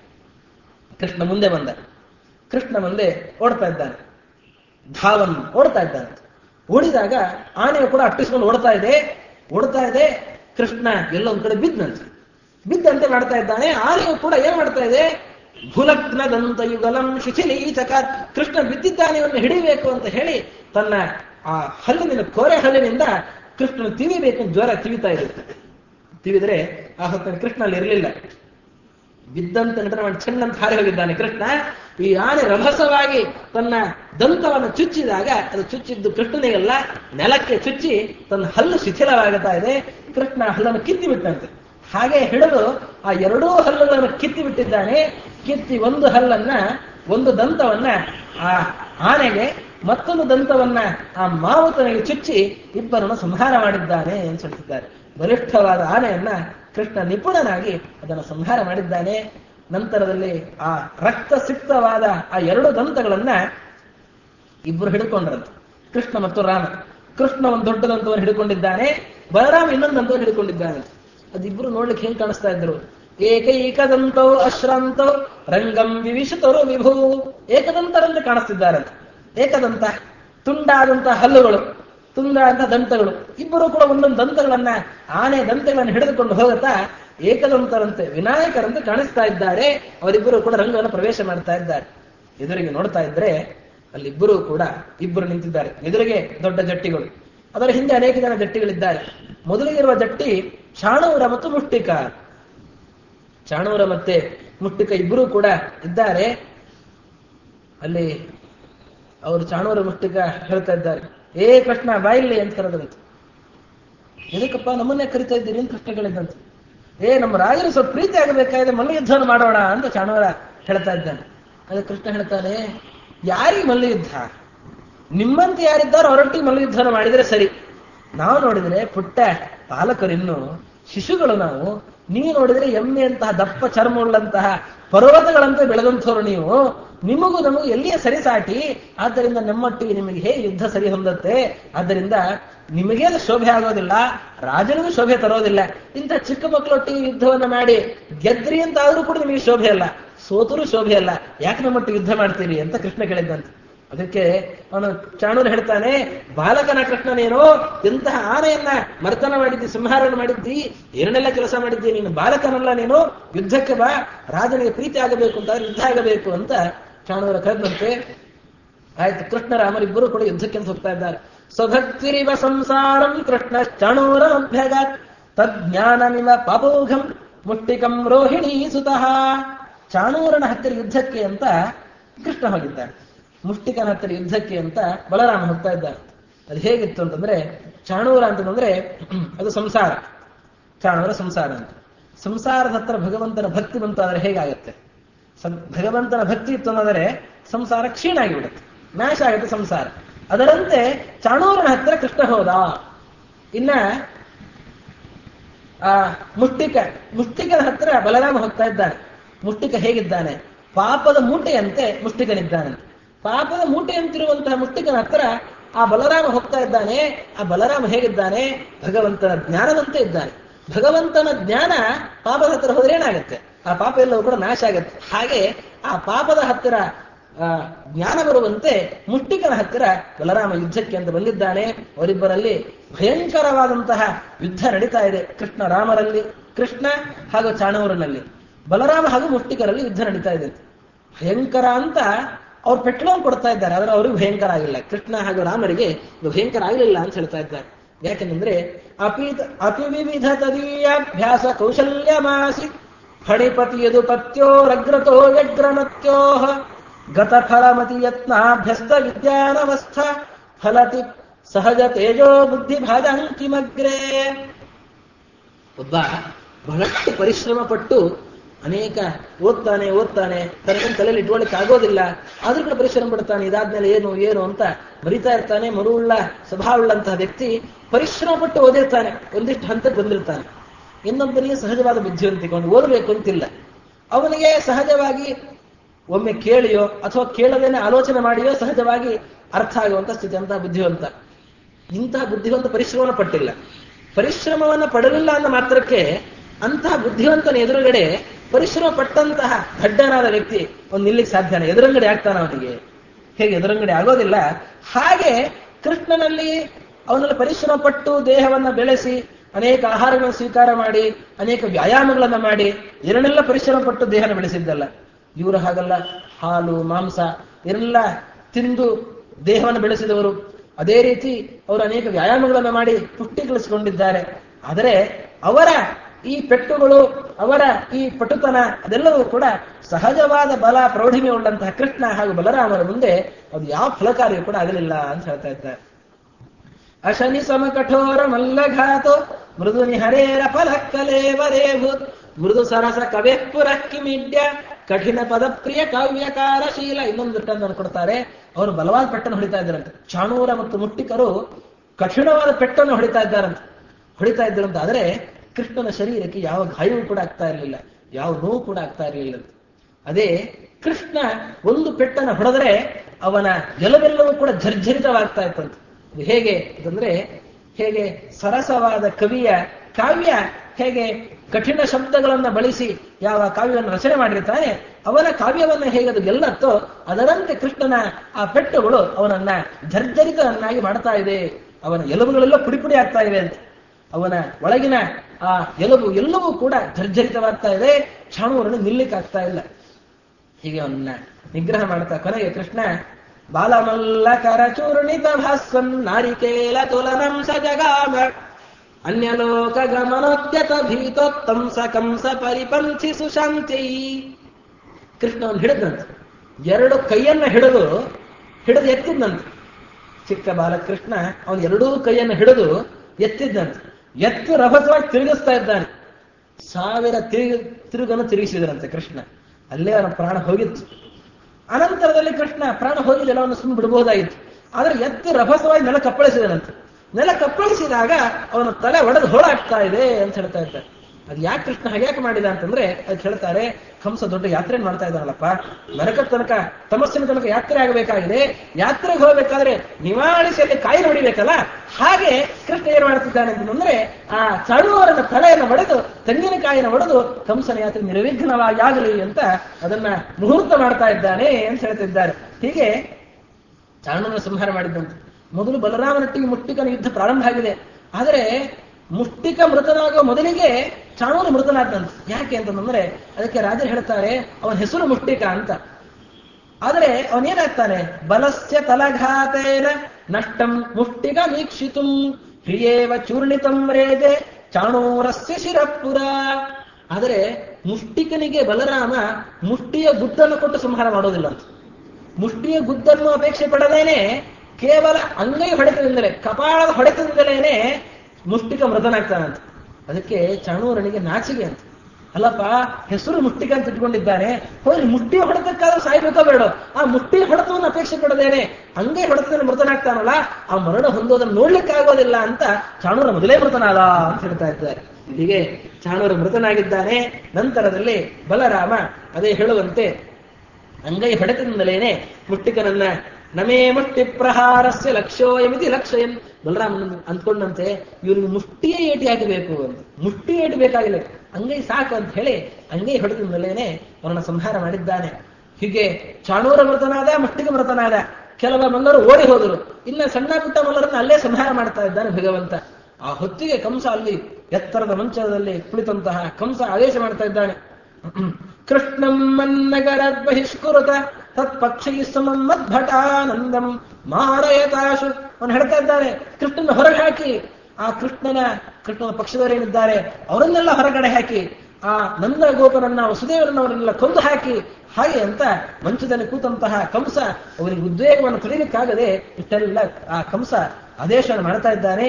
ಕೃಷ್ಣ ಮುಂದೆ ಬಂದ ಕೃಷ್ಣ ಮುಂದೆ ಓಡ್ತಾ ಇದ್ದಾನೆ ಧಾವನ್ ಓಡ್ತಾ ಇದ್ದಾನೆ ಓಡಿದಾಗ ಆನೆಯು ಕೂಡ ಅಟ್ಟಿಸ್ಕೊಂಡು ಓಡ್ತಾ ಇದೆ ಓಡ್ತಾ ಇದೆ ಕೃಷ್ಣ ಎಲ್ಲೊಂದ್ ಕಡೆ ಬಿದ್ದಂತೆ ಬಿದ್ದಂತೆ ಮಾಡ್ತಾ ಇದ್ದಾನೆ ಆನೆಯು ಕೂಡ ಏನ್ ಮಾಡ್ತಾ ಇದೆ ಭುಲಗ್ನದಂತ ಯುಗಲಂ ಶಿಥಿಲೀಚಕ ಕೃಷ್ಣ ಬಿದ್ದಿದ್ದಾನೆ ಇವನ್ನ ಹಿಡಿಬೇಕು ಅಂತ ಹೇಳಿ ತನ್ನ ಆ ಹಲ್ಲಿನಿಂದ ಕೋರೆ ಹಲ್ಲಿನಿಂದ ಕೃಷ್ಣನ ತಿವಿಬೇಕು ಜ್ವರ ತಿವಿತಾ ಇದೆ ತಿವಿದ್ರೆ ಆ ಹೊತ್ತಿನ ಕೃಷ್ಣ ಅಲ್ಲಿ ಇರಲಿಲ್ಲ ಬಿದ್ದಂತ ನಟನ ಮಾಡಿ ಚೆನ್ನಂತ ಹಾರಿ ಹೋಗಿದ್ದಾನೆ ಕೃಷ್ಣ ಈ ಆನೆ ರಭಸವಾಗಿ ತನ್ನ ದಂತವನ್ನು ಚುಚ್ಚಿದಾಗ ಅದು ಚುಚ್ಚಿದ್ದು ಕೃಷ್ಣನಿಗೆಲ್ಲ ನೆಲಕ್ಕೆ ಚುಚ್ಚಿ ತನ್ನ ಹಲ್ಲು ಶಿಥಿಲವಾಗುತ್ತಾ ಇದೆ ಕೃಷ್ಣ ಹಲ್ಲನ್ನು ಕಿತ್ತಿ ಬಿಟ್ಟಂತೆ ಹಾಗೆ ಹಿಡಿದು ಆ ಎರಡೂ ಹಲ್ಲುಗಳನ್ನು ಕಿತ್ತಿ ಬಿಟ್ಟಿದ್ದಾನೆ ಕಿತ್ತಿ ಒಂದು ಹಲ್ಲನ್ನ ಒಂದು ದಂತವನ್ನ ಆ ಆನೆಗೆ ಮತ್ತೊಂದು ದಂತವನ್ನ ಆ ಮಾವುತನಿಗೆ ಚುಚ್ಚಿ ಇಬ್ಬರನ್ನು ಸಂಹಾರ ಮಾಡಿದ್ದಾನೆ ಅಂತ ಹೇಳ್ತಿದ್ದಾರೆ ಬಲಿಷ್ಠವಾದ ಆನೆಯನ್ನ ಕೃಷ್ಣ ನಿಪುಣನಾಗಿ ಅದನ್ನು ಸಂಹಾರ ಮಾಡಿದ್ದಾನೆ ನಂತರದಲ್ಲಿ ಆ ರಕ್ತ ಸಿಕ್ತವಾದ ಆ ಎರಡು ದಂತಗಳನ್ನ ಇಬ್ಬರು ಹಿಡ್ಕೊಂಡ್ರಂತೆ ಕೃಷ್ಣ ಮತ್ತು ರಾಮ ಕೃಷ್ಣ ಒಂದು ದೊಡ್ಡ ದಂತವನ್ನು ಹಿಡ್ಕೊಂಡಿದ್ದಾನೆ ಬಲರಾಮ ಇನ್ನೊಂದು ದಂತವನ್ನು ಹಿಡ್ಕೊಂಡಿದ್ದಾನೆ ಅದಿಬ್ರು ನೋಡ್ಲಿಕ್ಕೆ ಹೆಂಗ್ ಕಾಣಿಸ್ತಾ ಇದ್ರು ಏಕೈಕದಂತೌ ಅಶ್ರಾಂತೌ ರಂಗಂ ವಿವಿಶತರು ವಿಭು ಏಕದಂತರಂತೆ ಕಾಣಿಸ್ತಿದ್ದಾರಂತೆ ಏಕದಂತ ತುಂಡಾದಂತ ಹಲ್ಲುಗಳು ತುಂಡಾದಂತ ದಂತಗಳು ಇಬ್ಬರು ಕೂಡ ಒಂದೊಂದು ದಂತಗಳನ್ನ ಆನೆ ದಂತಗಳನ್ನು ಹಿಡಿದುಕೊಂಡು ಹೋಗುತ್ತಾ ಏಕದಂತರಂತೆ ವಿನಾಯಕರಂತೆ ಕಾಣಿಸ್ತಾ ಇದ್ದಾರೆ ಅವರಿಬ್ಬರು ಕೂಡ ರಂಗವನ್ನು ಪ್ರವೇಶ ಮಾಡ್ತಾ ಇದ್ದಾರೆ ಎದುರಿಗೆ ನೋಡ್ತಾ ಇದ್ರೆ ಅಲ್ಲಿಬ್ಬರು ಕೂಡ ಇಬ್ಬರು ನಿಂತಿದ್ದಾರೆ ಎದುರಿಗೆ ದೊಡ್ಡ ಜಟ್ಟಿಗಳು ಅದರ ಹಿಂದೆ ಅನೇಕ ಜನ ಜಟ್ಟಿಗಳಿದ್ದಾರೆ ಮೊದಲಿಗಿರುವ ಜಟ್ಟಿ ಚಾಣೂರ ಮತ್ತು ಮುಷ್ಟಿಕ ಚಾಣೂರ ಮತ್ತೆ ಮುಷ್ಟಿಕ ಇಬ್ಬರು ಕೂಡ ಇದ್ದಾರೆ ಅಲ್ಲಿ ಅವರು ಚಾಣೂರ ಮುಷ್ಟಿಕ ಹೇಳ್ತಾ ಇದ್ದಾರೆ ಏ ಕೃಷ್ಣ ಬಾಯಿಲ್ಲಿ ಅಂತ ಕರೆದಂತೆ ಎದಕ್ಕಪ್ಪ ನಮ್ಮನ್ನೇ ಕರಿತಾ ಇದ್ದೀರಿ ಅಂತ ಕೃಷ್ಣ ಕೇಳಿದಂತೆ ಏ ನಮ್ಮ ರಾಜರು ಸ್ವಲ್ಪ ಪ್ರೀತಿ ಆಗಬೇಕಾದ್ರೆ ಮಲ್ಲ ಯುದ್ಧವನ್ನು ಮಾಡೋಣ ಅಂತ ಚಾಣೂರ ಹೇಳ್ತಾ ಇದ್ದಾನೆ ಅದಕ್ಕೆ ಕೃಷ್ಣ ಹೇಳ್ತಾನೆ ಯಾರಿಗೆ ಮಲ್ಲ ಯುದ್ಧ ನಿಮ್ಮಂತೆ ಯಾರಿದ್ದಾರೋ ಅವರೊಟ್ಟಿಗೆ ಮಲ್ಲ ಯುದ್ಧವನ್ನು ಮಾಡಿದ್ರೆ ಸರಿ ನಾವು ನೋಡಿದ್ರೆ ಪುಟ್ಟ ಪಾಲಕರಿನ್ನು ಶಿಶುಗಳು ನಾವು ನೀವು ನೋಡಿದ್ರೆ ಎಮ್ಮೆ ಅಂತಹ ದಪ್ಪ ಚರ್ಮ ಉಳ್ಳಂತಹ ಪರ್ವತಗಳಂತೆ ಬೆಳೆದಂಥವ್ರು ನೀವು ನಿಮಗೂ ನಮಗೂ ಎಲ್ಲಿಯೇ ಸರಿಸಾಟಿ ಆದ್ದರಿಂದ ನಮ್ಮೊಟ್ಟಿಗೆ ನಿಮಗೆ ಹೇಗೆ ಯುದ್ಧ ಸರಿ ಹೊಂದತ್ತೆ ಆದ್ದರಿಂದ ನಿಮಗೇ ಅದು ಶೋಭೆ ಆಗೋದಿಲ್ಲ ರಾಜನಿಗೂ ಶೋಭೆ ತರೋದಿಲ್ಲ ಇಂಥ ಚಿಕ್ಕ ಮಕ್ಕಳೊಟ್ಟಿಗೆ ಯುದ್ಧವನ್ನ ಮಾಡಿ ಗೆದ್ರಿ ಅಂತ ಆದ್ರೂ ಕೂಡ ನಿಮಗೆ ಶೋಭೆ ಅಲ್ಲ ಸೋತರೂ ಶೋಭೆ ಅಲ್ಲ ಯಾಕೆ ನಮ್ಮೊಟ್ಟಿಗೆ ಯುದ್ಧ ಮಾಡ್ತೀರಿ ಅಂತ ಕೃಷ್ಣ ಕೇಳಿದ್ದಂತೆ ಅದಕ್ಕೆ ಅವನು ಚಾಣೂರು ಹೇಳ್ತಾನೆ ಬಾಲಕನ ಕೃಷ್ಣನೇನು ಎಂತಹ ಆನೆಯನ್ನ ಮರ್ತನ ಮಾಡಿದ್ದಿ ಸಂಹಾರ ಮಾಡಿದ್ದಿ ಏನೆಲ್ಲ ಕೆಲಸ ಮಾಡಿದ್ದಿ ನೀನು ಬಾಲಕನಲ್ಲ ನೀನು ಯುದ್ಧಕ್ಕೆ ಬಾ ರಾಜನಿಗೆ ಪ್ರೀತಿ ಆಗಬೇಕು ಅಂತ ಯುದ್ಧ ಆಗಬೇಕು ಅಂತ ಚಾಣೂರ ಕರೆದಂತೆ ಆಯ್ತು ಕೃಷ್ಣ ರಾಮರಿಬ್ಬರು ಕೂಡ ಯುದ್ಧಕ್ಕೆ ಅಂತ ಹೋಗ್ತಾ ಇದ್ದಾರೆ ಸ್ವಭಕ್ತಿರಿವ ಸಂಸಾರಂ ಕೃಷ್ಣ ಚಾಣೂರ ಅಭ್ಯಗಾತ್ ತಜ್ಞಾನಮಿವ ಪಾಪೋಘಂ ಮುಷ್ಟಿಕಂ ರೋಹಿಣಿ ಸುತಃ ಚಾಣೂರನ ಹತ್ತಿರ ಯುದ್ಧಕ್ಕೆ ಅಂತ ಕೃಷ್ಣ ಹೋಗಿದ್ದಾನೆ ಮುಷ್ಟಿಕನ ಹತ್ತಿರ ಯುದ್ಧಕ್ಕೆ ಅಂತ ಬಲರಾಮ ಹೋಗ್ತಾ ಇದ್ದಾರೆ ಅದು ಹೇಗಿತ್ತು ಅಂತಂದ್ರೆ ಚಾಣೂರ ಅಂತಂದ್ರೆ ಅದು ಸಂಸಾರ ಚಾಣೂರ ಸಂಸಾರ ಅಂತ ಸಂಸಾರದ ಹತ್ರ ಭಗವಂತನ ಭಕ್ತಿ ಬಂತು ಆದರೆ ಹೇಗಾಗತ್ತೆ ಭಗವಂತನ ಭಕ್ತಿ ಇತ್ತು ಅನ್ನೋದರೆ ಸಂಸಾರ ಕ್ಷೀಣ ಆಗಿಬಿಡುತ್ತೆ ನಾಶ ಆಗುತ್ತೆ ಸಂಸಾರ ಅದರಂತೆ ಚಾಣೂರನ ಹತ್ತಿರ ಕೃಷ್ಣ ಹೋದ ಇನ್ನ ಆ ಮುಷ್ಟಿಕ ಮುಷ್ಟಿಕನ ಹತ್ರ ಬಲರಾಮ ಹೋಗ್ತಾ ಇದ್ದಾನೆ ಮುಷ್ಟಿಕ ಹೇಗಿದ್ದಾನೆ ಪಾಪದ ಮೂಟೆಯಂತೆ ಮುಷ್ಟಿಕನಿದ್ದಾನಂತೆ ಪಾಪದ ಮೂಟೆಯಂತಿರುವಂತಹ ಮುಷ್ಟಿಕನ ಹತ್ರ ಆ ಬಲರಾಮ ಹೋಗ್ತಾ ಇದ್ದಾನೆ ಆ ಬಲರಾಮ ಹೇಗಿದ್ದಾನೆ ಭಗವಂತನ ಜ್ಞಾನದಂತೆ ಇದ್ದಾನೆ ಭಗವಂತನ ಜ್ಞಾನ ಪಾಪದ ಹತ್ತಿರ ಹೋದ್ರೆ ಏನಾಗುತ್ತೆ ಆ ಪಾಪ ಎಲ್ಲವೂ ಕೂಡ ನಾಶ ಆಗುತ್ತೆ ಹಾಗೆ ಆ ಪಾಪದ ಹತ್ತಿರ ಜ್ಞಾನ ಬರುವಂತೆ ಮುಷ್ಟಿಕನ ಹತ್ತಿರ ಬಲರಾಮ ಯುದ್ಧಕ್ಕೆ ಅಂತ ಬಂದಿದ್ದಾನೆ ಅವರಿಬ್ಬರಲ್ಲಿ ಭಯಂಕರವಾದಂತಹ ಯುದ್ಧ ನಡೀತಾ ಇದೆ ಕೃಷ್ಣ ರಾಮರಲ್ಲಿ ಕೃಷ್ಣ ಹಾಗೂ ಚಾಣೂರನಲ್ಲಿ ಬಲರಾಮ ಹಾಗೂ ಮುಷ್ಟಿಕರಲ್ಲಿ ಯುದ್ಧ ನಡೀತಾ ಇದೆ ಭಯಂಕರ ಅಂತ ಅವ್ರು ಪೆಟ್ರೋಲ್ ಕೊಡ್ತಾ ಇದ್ದಾರೆ ಆದ್ರೆ ಅವ್ರಿಗೆ ಭಯಂಕರ ಆಗಿಲ್ಲ ಕೃಷ್ಣ ಹಾಗೂ ರಾಮರಿಗೆ ಭಯಂಕರ ಆಗಲಿಲ್ಲ ಅಂತ ಹೇಳ್ತಾ ಇದ್ದಾರೆ ಯಾಕೆಂದ್ರೆ ಅಪಿ ಅಪಿ ವಿವಿಧ ತದೀಯಾಭ್ಯಾಸ ಕೌಶಲ್ಯ ಮಾಸಿ ಫಣಿಪತಿ ಯದು ಪತ್ಯೋರಗ್ರತೋ ವ್ಯಗ್ರನತ್ಯೋಹ ಗತ ಫಲಮತಿ ಯತ್ನಾಭ್ಯಸ್ತ ವಿದ್ಯಾನವಸ್ಥ ಫಲತಿ ಸಹಜ ತೇಜೋ ಬುದ್ಧಿ ಭಾಜಂಕಿಮಗ್ರೇ ಒಬ್ಬ ಬಹಳಷ್ಟು ಪರಿಶ್ರಮ ಪಟ್ಟು ಅನೇಕ ಓದ್ತಾನೆ ಓದ್ತಾನೆ ತನಗನ್ ತಲೆಯಲ್ಲಿ ಇಟ್ಕೊಳ್ಳಿಕ್ಕೆ ಆಗೋದಿಲ್ಲ ಆದ್ರೂ ಕೂಡ ಪರಿಶ್ರಮ ಪಡ್ತಾನೆ ಇದಾದ್ಮೇಲೆ ಏನು ಏನು ಅಂತ ಮರಿತಾ ಇರ್ತಾನೆ ಮರುವುಳ್ಳ ಸ್ವಭಾವವುಳ್ಳಂತಹ ವ್ಯಕ್ತಿ ಪರಿಶ್ರಮ ಪಟ್ಟು ಓದಿರ್ತಾನೆ ಒಂದಿಷ್ಟು ಹಂತಕ್ಕೆ ಬಂದಿರ್ತಾನೆ ಇನ್ನೊಬ್ಬನಿಗೆ ಸಹಜವಾದ ಬುದ್ಧಿವಂತಿಕೆ ಅವನು ಓದಬೇಕು ಅಂತಿಲ್ಲ ಅವನಿಗೆ ಸಹಜವಾಗಿ ಒಮ್ಮೆ ಕೇಳಿಯೋ ಅಥವಾ ಕೇಳದೇನೆ ಆಲೋಚನೆ ಮಾಡಿಯೋ ಸಹಜವಾಗಿ ಅರ್ಥ ಆಗುವಂತ ಸ್ಥಿತಿ ಅಂತಹ ಬುದ್ಧಿವಂತ ಇಂತಹ ಬುದ್ಧಿವಂತ ಪರಿಶ್ರಮವನ್ನು ಪಟ್ಟಿಲ್ಲ ಪರಿಶ್ರಮವನ್ನು ಪಡಲಿಲ್ಲ ಅನ್ನೋ ಮಾತ್ರಕ್ಕೆ ಅಂತಹ ಬುದ್ಧಿವಂತನ ಎದುರುಗಡೆ ಪರಿಶ್ರಮ ಪಟ್ಟಂತಹ ದಡ್ಡನಾದ ವ್ಯಕ್ತಿ ಒಂದು ನಿಲ್ಲಿಗೆ ಸಾಧ್ಯನ ಎದುರಂಗಡೆ ಆಗ್ತಾನ ಅವನಿಗೆ ಹೇಗೆ ಎದುರಂಗಡೆ ಆಗೋದಿಲ್ಲ ಹಾಗೆ ಕೃಷ್ಣನಲ್ಲಿ ಅವನಲ್ಲಿ ಪರಿಶ್ರಮ ಪಟ್ಟು ದೇಹವನ್ನ ಬೆಳೆಸಿ ಅನೇಕ ಆಹಾರಗಳನ್ನು ಸ್ವೀಕಾರ ಮಾಡಿ ಅನೇಕ ವ್ಯಾಯಾಮಗಳನ್ನ ಮಾಡಿ ಇದನ್ನೆಲ್ಲ ಪರಿಶ್ರಮ ಪಟ್ಟು ದೇಹನ ಬೆಳೆಸಿದ್ದಲ್ಲ ಇವರು ಹಾಗಲ್ಲ ಹಾಲು ಮಾಂಸ ಇದನ್ನೆಲ್ಲ ತಿಂದು ದೇಹವನ್ನು ಬೆಳೆಸಿದವರು ಅದೇ ರೀತಿ ಅವರು ಅನೇಕ ವ್ಯಾಯಾಮಗಳನ್ನು ಮಾಡಿ ಪುಷ್ಟಿಗೊಳಿಸಿಕೊಂಡಿದ್ದಾರೆ ಆದರೆ ಅವರ ಈ ಪೆಟ್ಟುಗಳು ಅವರ ಈ ಪಟುತನ ಅದೆಲ್ಲವೂ ಕೂಡ ಸಹಜವಾದ ಬಲ ಪ್ರೌಢಿಮೆ ಉಳ್ಳಂತಹ ಕೃಷ್ಣ ಹಾಗೂ ಬಲರಾಮರ ಮುಂದೆ ಅದು ಯಾವ ಫಲಕಾರಿಯೂ ಕೂಡ ಆಗಲಿಲ್ಲ ಅಂತ ಹೇಳ್ತಾ ಇದ್ದಾರೆ ಅಶನಿ ಸಮ ಕಠೋರ ಮಲ್ಲಘಾತೋ ಮೃದು ನಿಹರೇರ ಫಲಕ್ಕಲೇವರೇಭೂತ್ ಮೃದು ಸರಸ ಕವೆ ಪುರಕ್ಕಿಮಿಡ್ಯ ಕಠಿಣ ಪದ ಪ್ರಿಯ ಕಾವ್ಯಕಾರಶೀಲ ಇನ್ನೊಂದು ದೃಷ್ಟನ್ನು ಕೊಡ್ತಾರೆ ಅವರು ಬಲವಾದ ಪೆಟ್ಟನ್ನು ಹೊಡಿತಾ ಇದ್ದಾರಂತೆ ಚಾಣೂರ ಮತ್ತು ಮುಟ್ಟಿಕರು ಕಠಿಣವಾದ ಪೆಟ್ಟನ್ನು ಹೊಡಿತಾ ಇದ್ದಾರಂತೆ ಹೊಡಿತಾ ಇದ್ದಾರಂತ ಆದರೆ ಕೃಷ್ಣನ ಶರೀರಕ್ಕೆ ಯಾವ ಗಾಯವೂ ಕೂಡ ಆಗ್ತಾ ಇರಲಿಲ್ಲ ಯಾವ ನೋವು ಕೂಡ ಆಗ್ತಾ ಇರಲಿಲ್ಲ ಅದೇ ಕೃಷ್ಣ ಒಂದು ಪೆಟ್ಟನ್ನು ಹೊಡೆದರೆ ಅವನ ಎಲವೆಲ್ಲವೂ ಕೂಡ ಜರ್ಜರಿತವಾಗ್ತಾ ಇತ್ತಂತೆ ಇದು ಹೇಗೆ ಅಂತಂದ್ರೆ ಹೇಗೆ ಸರಸವಾದ ಕವಿಯ ಕಾವ್ಯ ಹೇಗೆ ಕಠಿಣ ಶಬ್ದಗಳನ್ನ ಬಳಸಿ ಯಾವ ಕಾವ್ಯವನ್ನು ರಚನೆ ಮಾಡಿರ್ತಾನೆ ಅವನ ಕಾವ್ಯವನ್ನ ಹೇಗೆ ಅದು ಗೆಲ್ಲತ್ತೋ ಅದರಂತೆ ಕೃಷ್ಣನ ಆ ಪೆಟ್ಟುಗಳು ಅವನನ್ನ ಜರ್ಜರಿತನನ್ನಾಗಿ ಮಾಡ್ತಾ ಇದೆ ಅವನ ಎಲುಬುಗಳೆಲ್ಲ ಪುಡಿ ಪುಡಿ ಆಗ್ತಾ ಇವೆ ಅಂತ ಅವನ ಒಳಗಿನ ಆ ಎಲುಬು ಎಲ್ಲವೂ ಕೂಡ ಜರ್ಜರಿತವಾಗ್ತಾ ಇದೆ ಚಾಣೂರನ್ನು ನಿಲ್ಲಿಕ್ಕಾಗ್ತಾ ಇಲ್ಲ ಹೀಗೆ ಅವನ್ನ ನಿಗ್ರಹ ಮಾಡ್ತಾ ಕೊನೆಗೆ ಕೃಷ್ಣ ಬಾಲಮಲ್ಲ ಕರಚೂರ್ಣಿತ ಭಾಸ್ವನ್ ನಾರಿಕೇಲ ತುಲನಂ ಸ ಜಗಾಮ ಅನ್ಯಲೋಕ ಗಮನೋದ್ಯತ ಭೀತೋತ್ತಂಸ ಕಂಸ ಪರಿಪಂಥಿ ಸುಶಾಂತಿ ಕೃಷ್ಣವನ್ನು ಹಿಡಿದಂತೆ ಎರಡು ಕೈಯನ್ನ ಹಿಡಿದು ಹಿಡಿದು ಎತ್ತಿದ್ದಂತೆ ಚಿಕ್ಕ ಬಾಲಕೃಷ್ಣ ಅವನು ಎರಡೂ ಕೈಯನ್ನು ಹಿಡಿದು ಎತ್ತಿದ್ದಂತೆ ಎತ್ತು ರಭಸವಾಗಿ ತಿರುಗಿಸ್ತಾ ಇದ್ದಾನೆ ಸಾವಿರ ತಿರುಗಿ ತಿರುಗನ್ನು ತಿರುಗಿಸಿದರಂತೆ ಕೃಷ್ಣ ಅಲ್ಲೇ ಅವನ ಪ್ರಾಣ ಹೋಗಿತ್ತು ಅನಂತರದಲ್ಲಿ ಕೃಷ್ಣ ಪ್ರಾಣ ಹೋಗಿ ಜಲವನ್ನು ಸುಮ್ಮನೆ ಬಿಡಬಹುದಾಗಿತ್ತು ಆದ್ರೆ ಎತ್ತು ರಭಸವಾಗಿ ನೆಲ ಕಪ್ಪಳಿಸಿದನಂತೆ ನೆಲ ಕಪ್ಪಳಿಸಿದಾಗ ಅವನ ತಲೆ ಒಡೆದು ಹೋಳಾಗ್ತಾ ಇದೆ ಅಂತ ಹೇಳ್ತಾ ಇದ್ದಾರೆ ಅದು ಯಾಕೆ ಕೃಷ್ಣ ಹಾಗ್ಯಾಕೆ ಮಾಡಿದ ಅಂತಂದ್ರೆ ಅದಕ್ಕೆ ಹೇಳ್ತಾರೆ ಕಂಸ ದೊಡ್ಡ ಯಾತ್ರೆ ಮಾಡ್ತಾ ಇದ್ದಾರಲ್ಲಪ್ಪ ನರಕ ತನಕ ತಮಸ್ಸಿನ ತನಕ ಯಾತ್ರೆ ಆಗಬೇಕಾಗಿದೆ ಯಾತ್ರೆಗೆ ಹೋಗಬೇಕಾದ್ರೆ ನಿವಾಳಿಸಿಯಲ್ಲಿ ಕಾಯಿ ನೋಡಿಬೇಕಲ್ಲ ಹಾಗೆ ಕೃಷ್ಣ ಏನ್ ಮಾಡ್ತಿದ್ದಾನೆ ಅಂತಂದ್ರೆ ಆ ಚಾಳುವರನ ತಲೆಯನ್ನು ಹೊಡೆದು ತೆಂಗಿನಕಾಯಿನ ಹೊಡೆದು ಕಂಸನ ಯಾತ್ರೆ ನಿರ್ವಿಘ್ನವಾಗಿ ಆಗಲಿ ಅಂತ ಅದನ್ನ ಮುಹೂರ್ತ ಮಾಡ್ತಾ ಇದ್ದಾನೆ ಅಂತ ಹೇಳ್ತಿದ್ದಾರೆ ಹೀಗೆ ಚಾಣನ ಸಂಹಾರ ಮಾಡಿದ್ದಂತೆ ಮೊದಲು ಬಲರಾಮನೊಟ್ಟಿಗೆ ಮುಷ್ಟಿಕನ ಯುದ್ಧ ಪ್ರಾರಂಭ ಆಗಿದೆ ಆದರೆ ಮುಷ್ಟಿಕ ಮೃತನಾಗುವ ಮೊದಲಿಗೆ ಚಾಣೂರು ಮೃತನಾದಂತೆ ಯಾಕೆ ಅಂತಂದ್ರೆ ಅದಕ್ಕೆ ರಾಜರು ಹೇಳ್ತಾರೆ ಅವನ ಹೆಸರು ಮುಷ್ಟಿಕ ಅಂತ ಆದರೆ ಅವನೇನಾಗ್ತಾನೆ ಬಲಸ್ಯ ತಲಘಾತೇನ ನಷ್ಟಂ ಮುಷ್ಟಿಕ ವೀಕ್ಷಿತು ಪ್ರಿಯೇವ ಚೂರ್ಣಿತಂ ರೇದೆ ಚಾಣೂರಸ್ಯ ಶಿರಪುರ ಆದರೆ ಮುಷ್ಟಿಕನಿಗೆ ಬಲರಾಮ ಮುಷ್ಟಿಯ ಗುದ್ದನ್ನು ಕೊಟ್ಟು ಸಂಹಾರ ಮಾಡೋದಿಲ್ಲ ಅಂತ ಮುಷ್ಟಿಯ ಗುದ್ದನ್ನು ಅಪೇಕ್ಷೆ ಪಡದೇನೆ ಕೇವಲ ಅಂಗೈ ಹೊಡೆತದಿಂದಲೇ ಕಪಾಳದ ಹೊಡೆತದಿಂದಲೇನೆ ಮುಷ್ಟಿಕ ಮೃತನಾಗ್ತಾನಂತ ಅದಕ್ಕೆ ಚಾಣೂರನಿಗೆ ನಾಚಿಗೆ ಅಂತ ಅಲ್ಲಪ್ಪ ಹೆಸರು ಮುಷ್ಟಿಕ ಅಂತ ಇಟ್ಕೊಂಡಿದ್ದಾನೆ ಹೋಗಿ ಮುಷ್ಟಿ ಹೊಡೆತಕ್ಕಾದ್ರೂ ಸಾಯ್ಬೇಕೋ ಬೇಡ ಆ ಮುಷ್ಟಿ ಹೊಡೆತವನ್ನು ಅಪೇಕ್ಷೆ ಪಡದೇನೆ ಅಂಗೈ ಹೊಡೆತದಲ್ಲಿ ಮೃತನಾಗ್ತಾನಲ್ಲ ಆ ಮರಣ ಹೊಂದೋದನ್ನು ನೋಡ್ಲಿಕ್ಕೆ ಆಗೋದಿಲ್ಲ ಅಂತ ಚಾಣೂರ ಮೊದಲೇ ಮೃತನಾದ ಅಂತ ಹೇಳ್ತಾ ಇದ್ದಾರೆ ಹೀಗೆ ಚಾಣೂರ ಮೃತನಾಗಿದ್ದಾನೆ ನಂತರದಲ್ಲಿ ಬಲರಾಮ ಅದೇ ಹೇಳುವಂತೆ ಅಂಗೈ ಹೊಡೆತದಿಂದಲೇನೆ ಮುಷ್ಟಿಕನನ್ನ ನಮೇ ಮುಷ್ಟಿ ಪ್ರಹಾರಸ್ಯ ಲಕ್ಷ್ಯೋ ಎಮಿತಿ ಲಕ್ಷ್ಯನ್ ಬಲರಾಮನ ಅಂದ್ಕೊಂಡಂತೆ ಇವನಿಗೆ ಮುಷ್ಟಿಯೇ ಏಟಿ ಹಾಕಬೇಕು ಅಂತ ಮುಷ್ಟಿ ಏಟು ಬೇಕಾಗಿಲ್ಲ ಅಂಗೈ ಸಾಕು ಅಂತ ಹೇಳಿ ಅಂಗೈ ಹೊಡೆದಿಂದಲೇನೆ ಅವರನ್ನ ಸಂಹಾರ ಮಾಡಿದ್ದಾನೆ ಹೀಗೆ ಚಾಣೂರ ಮೃತನಾದ ಮುಷ್ಟಿಕ ಮೃತನಾದ ಕೆಲವ ಮಲ್ಲರು ಓಡಿ ಹೋದರು ಇನ್ನ ಸಣ್ಣ ಪುಟ್ಟ ಮಲ್ಲರನ್ನ ಅಲ್ಲೇ ಸಂಹಾರ ಮಾಡ್ತಾ ಇದ್ದಾನೆ ಭಗವಂತ ಆ ಹೊತ್ತಿಗೆ ಕಂಸ ಅಲ್ಲಿ ಎತ್ತರದ ಮಂಚದಲ್ಲಿ ಕುಳಿತಂತಹ ಕಂಸ ಆದೇಶ ಮಾಡ್ತಾ ಇದ್ದಾನೆ ಕೃಷ್ಣಂ ಮನ್ನಗರ ಬಹಿಷ್ಕೃತ ತತ್ಪಕ್ಷೈ ಸಮಂ ಮದ್ಭಟಾನಂದಂ ಮಾರಯತಾಶು ಅವನು ಹೇಳ್ತಾ ಇದ್ದಾರೆ ಕೃಷ್ಣನ ಹೊರಗೆ ಹಾಕಿ ಆ ಕೃಷ್ಣನ ಕೃಷ್ಣನ ಪಕ್ಷದವರೇನಿದ್ದಾರೆ ಅವರನ್ನೆಲ್ಲ ಹೊರಗಡೆ ಹಾಕಿ ಆ ನಂದ ಗೋಪನನ್ನ ವಸುದೇವರನ್ನವರನ್ನೆಲ್ಲ ಕೊಂದು ಹಾಕಿ ಹಾಗೆ ಅಂತ ಮಂಚದಲ್ಲಿ ಕೂತಂತಹ ಕಂಸ ಅವನಿಗೆ ಉದ್ವೇಗವನ್ನು ತಡೆಯಲಿಕ್ಕಾಗದೆ ಇಷ್ಟೆಲ್ಲ ಆ ಕಂಸ ಆದೇಶವನ್ನು ಮಾಡ್ತಾ ಇದ್ದಾನೆ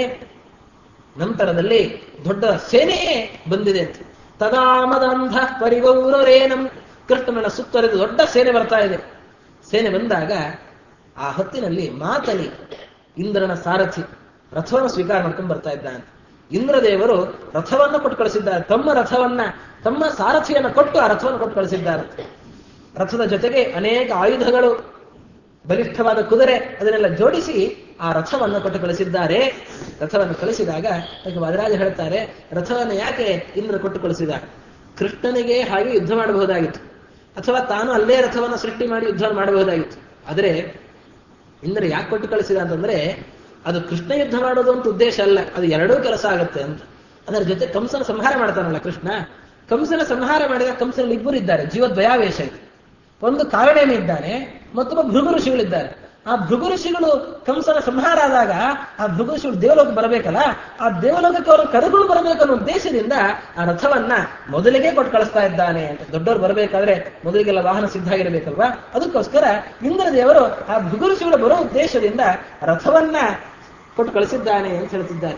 ನಂತರದಲ್ಲಿ ದೊಡ್ಡ ಸೇನೆಯೇ ಬಂದಿದೆ ಅಂತ ತದಾಮದಂಧ ಪರಿಗೌರರೇನಂ ಕೃಷ್ಣನ ಸುತ್ತರಿದು ದೊಡ್ಡ ಸೇನೆ ಬರ್ತಾ ಇದೆ ಸೇನೆ ಬಂದಾಗ ಆ ಹೊತ್ತಿನಲ್ಲಿ ಮಾತಲಿ ಇಂದ್ರನ ಸಾರಥಿ ರಥವನ್ನು ಸ್ವೀಕಾರ ಮಾಡ್ಕೊಂಡು ಬರ್ತಾ ಇದ್ದಾನೆ ಇಂದ್ರದೇವರು ರಥವನ್ನು ಕೊಟ್ಟು ಕಳಿಸಿದ್ದಾರೆ ತಮ್ಮ ರಥವನ್ನ ತಮ್ಮ ಸಾರಥಿಯನ್ನು ಕೊಟ್ಟು ಆ ರಥವನ್ನು ಕೊಟ್ಟು ಕಳಿಸಿದ್ದಾರೆ ರಥದ ಜೊತೆಗೆ ಅನೇಕ ಆಯುಧಗಳು ಬಲಿಷ್ಠವಾದ ಕುದುರೆ ಅದನ್ನೆಲ್ಲ ಜೋಡಿಸಿ ಆ ರಥವನ್ನು ಕೊಟ್ಟು ಕಳಿಸಿದ್ದಾರೆ ರಥವನ್ನು ಕಳಿಸಿದಾಗ ಅದಕ್ಕೆ ವದರಾಜ ಹೇಳ್ತಾರೆ ರಥವನ್ನು ಯಾಕೆ ಇಂದ್ರ ಕೊಟ್ಟು ಕಳಿಸಿದ ಕೃಷ್ಣನಿಗೆ ಹಾಗೆ ಯುದ್ಧ ಮಾಡಬಹುದಾಗಿತ್ತು ಅಥವಾ ತಾನು ಅಲ್ಲೇ ರಥವನ್ನು ಸೃಷ್ಟಿ ಮಾಡಿ ಯುದ್ಧ ಮಾಡಬಹುದಾಗಿತ್ತು ಆದರೆ ಇಂದ್ರ ಯಾಕೆ ಕೊಟ್ಟು ಕಳಿಸಿದ ಅಂತಂದ್ರೆ ಅದು ಕೃಷ್ಣ ಯುದ್ಧ ಮಾಡೋದು ಅಂತ ಉದ್ದೇಶ ಅಲ್ಲ ಅದು ಎರಡೂ ಕೆಲಸ ಆಗುತ್ತೆ ಅಂತ ಅದರ ಜೊತೆ ಕಂಸನ ಸಂಹಾರ ಮಾಡ್ತಾನಲ್ಲ ಕೃಷ್ಣ ಕಂಸನ ಸಂಹಾರ ಮಾಡಿದ ಕಂಸನಲ್ಲಿ ಇಬ್ಬರು ಇದ್ದಾರೆ ಜೀವದ್ವಯಾವೇಶ ಇದೆ ಒಂದು ಕಾರಣೇಮಿ ಇದ್ದಾನೆ ಮತ್ತೊಬ್ಬ ಭೃಗು ಋಷಿಗಳಿದ್ದಾರೆ ಆ ಭೃಗು ಋಷಿಗಳು ಕಂಸನ ಸಂಹಾರ ಆದಾಗ ಆ ಭೃಗು ಋಷಿಗಳು ದೇವಲೋಕಕ್ಕೆ ಬರಬೇಕಲ್ಲ ಆ ದೇವಲೋಕಕ್ಕೆ ಅವರು ಕರುಗಳು ಬರಬೇಕು ಅನ್ನೋ ಉದ್ದೇಶದಿಂದ ಆ ರಥವನ್ನ ಮೊದಲಿಗೆ ಕೊಟ್ಟು ಕಳಿಸ್ತಾ ಇದ್ದಾನೆ ಅಂತ ದೊಡ್ಡವರು ಬರಬೇಕಾದ್ರೆ ಮೊದಲಿಗೆಲ್ಲ ವಾಹನ ಸಿದ್ಧ ಆಗಿರಬೇಕಲ್ವಾ ಅದಕ್ಕೋಸ್ಕರ ಇಂದ್ರ ದೇವರು ಆ ಭೃಗು ಋಷಿಗಳು ಬರೋ ಉದ್ದೇಶದಿಂದ ರಥವನ್ನ ಕೊಟ್ಟು ಕಳಿಸಿದ್ದಾನೆ ಅಂತ ಹೇಳ್ತಿದ್ದಾರೆ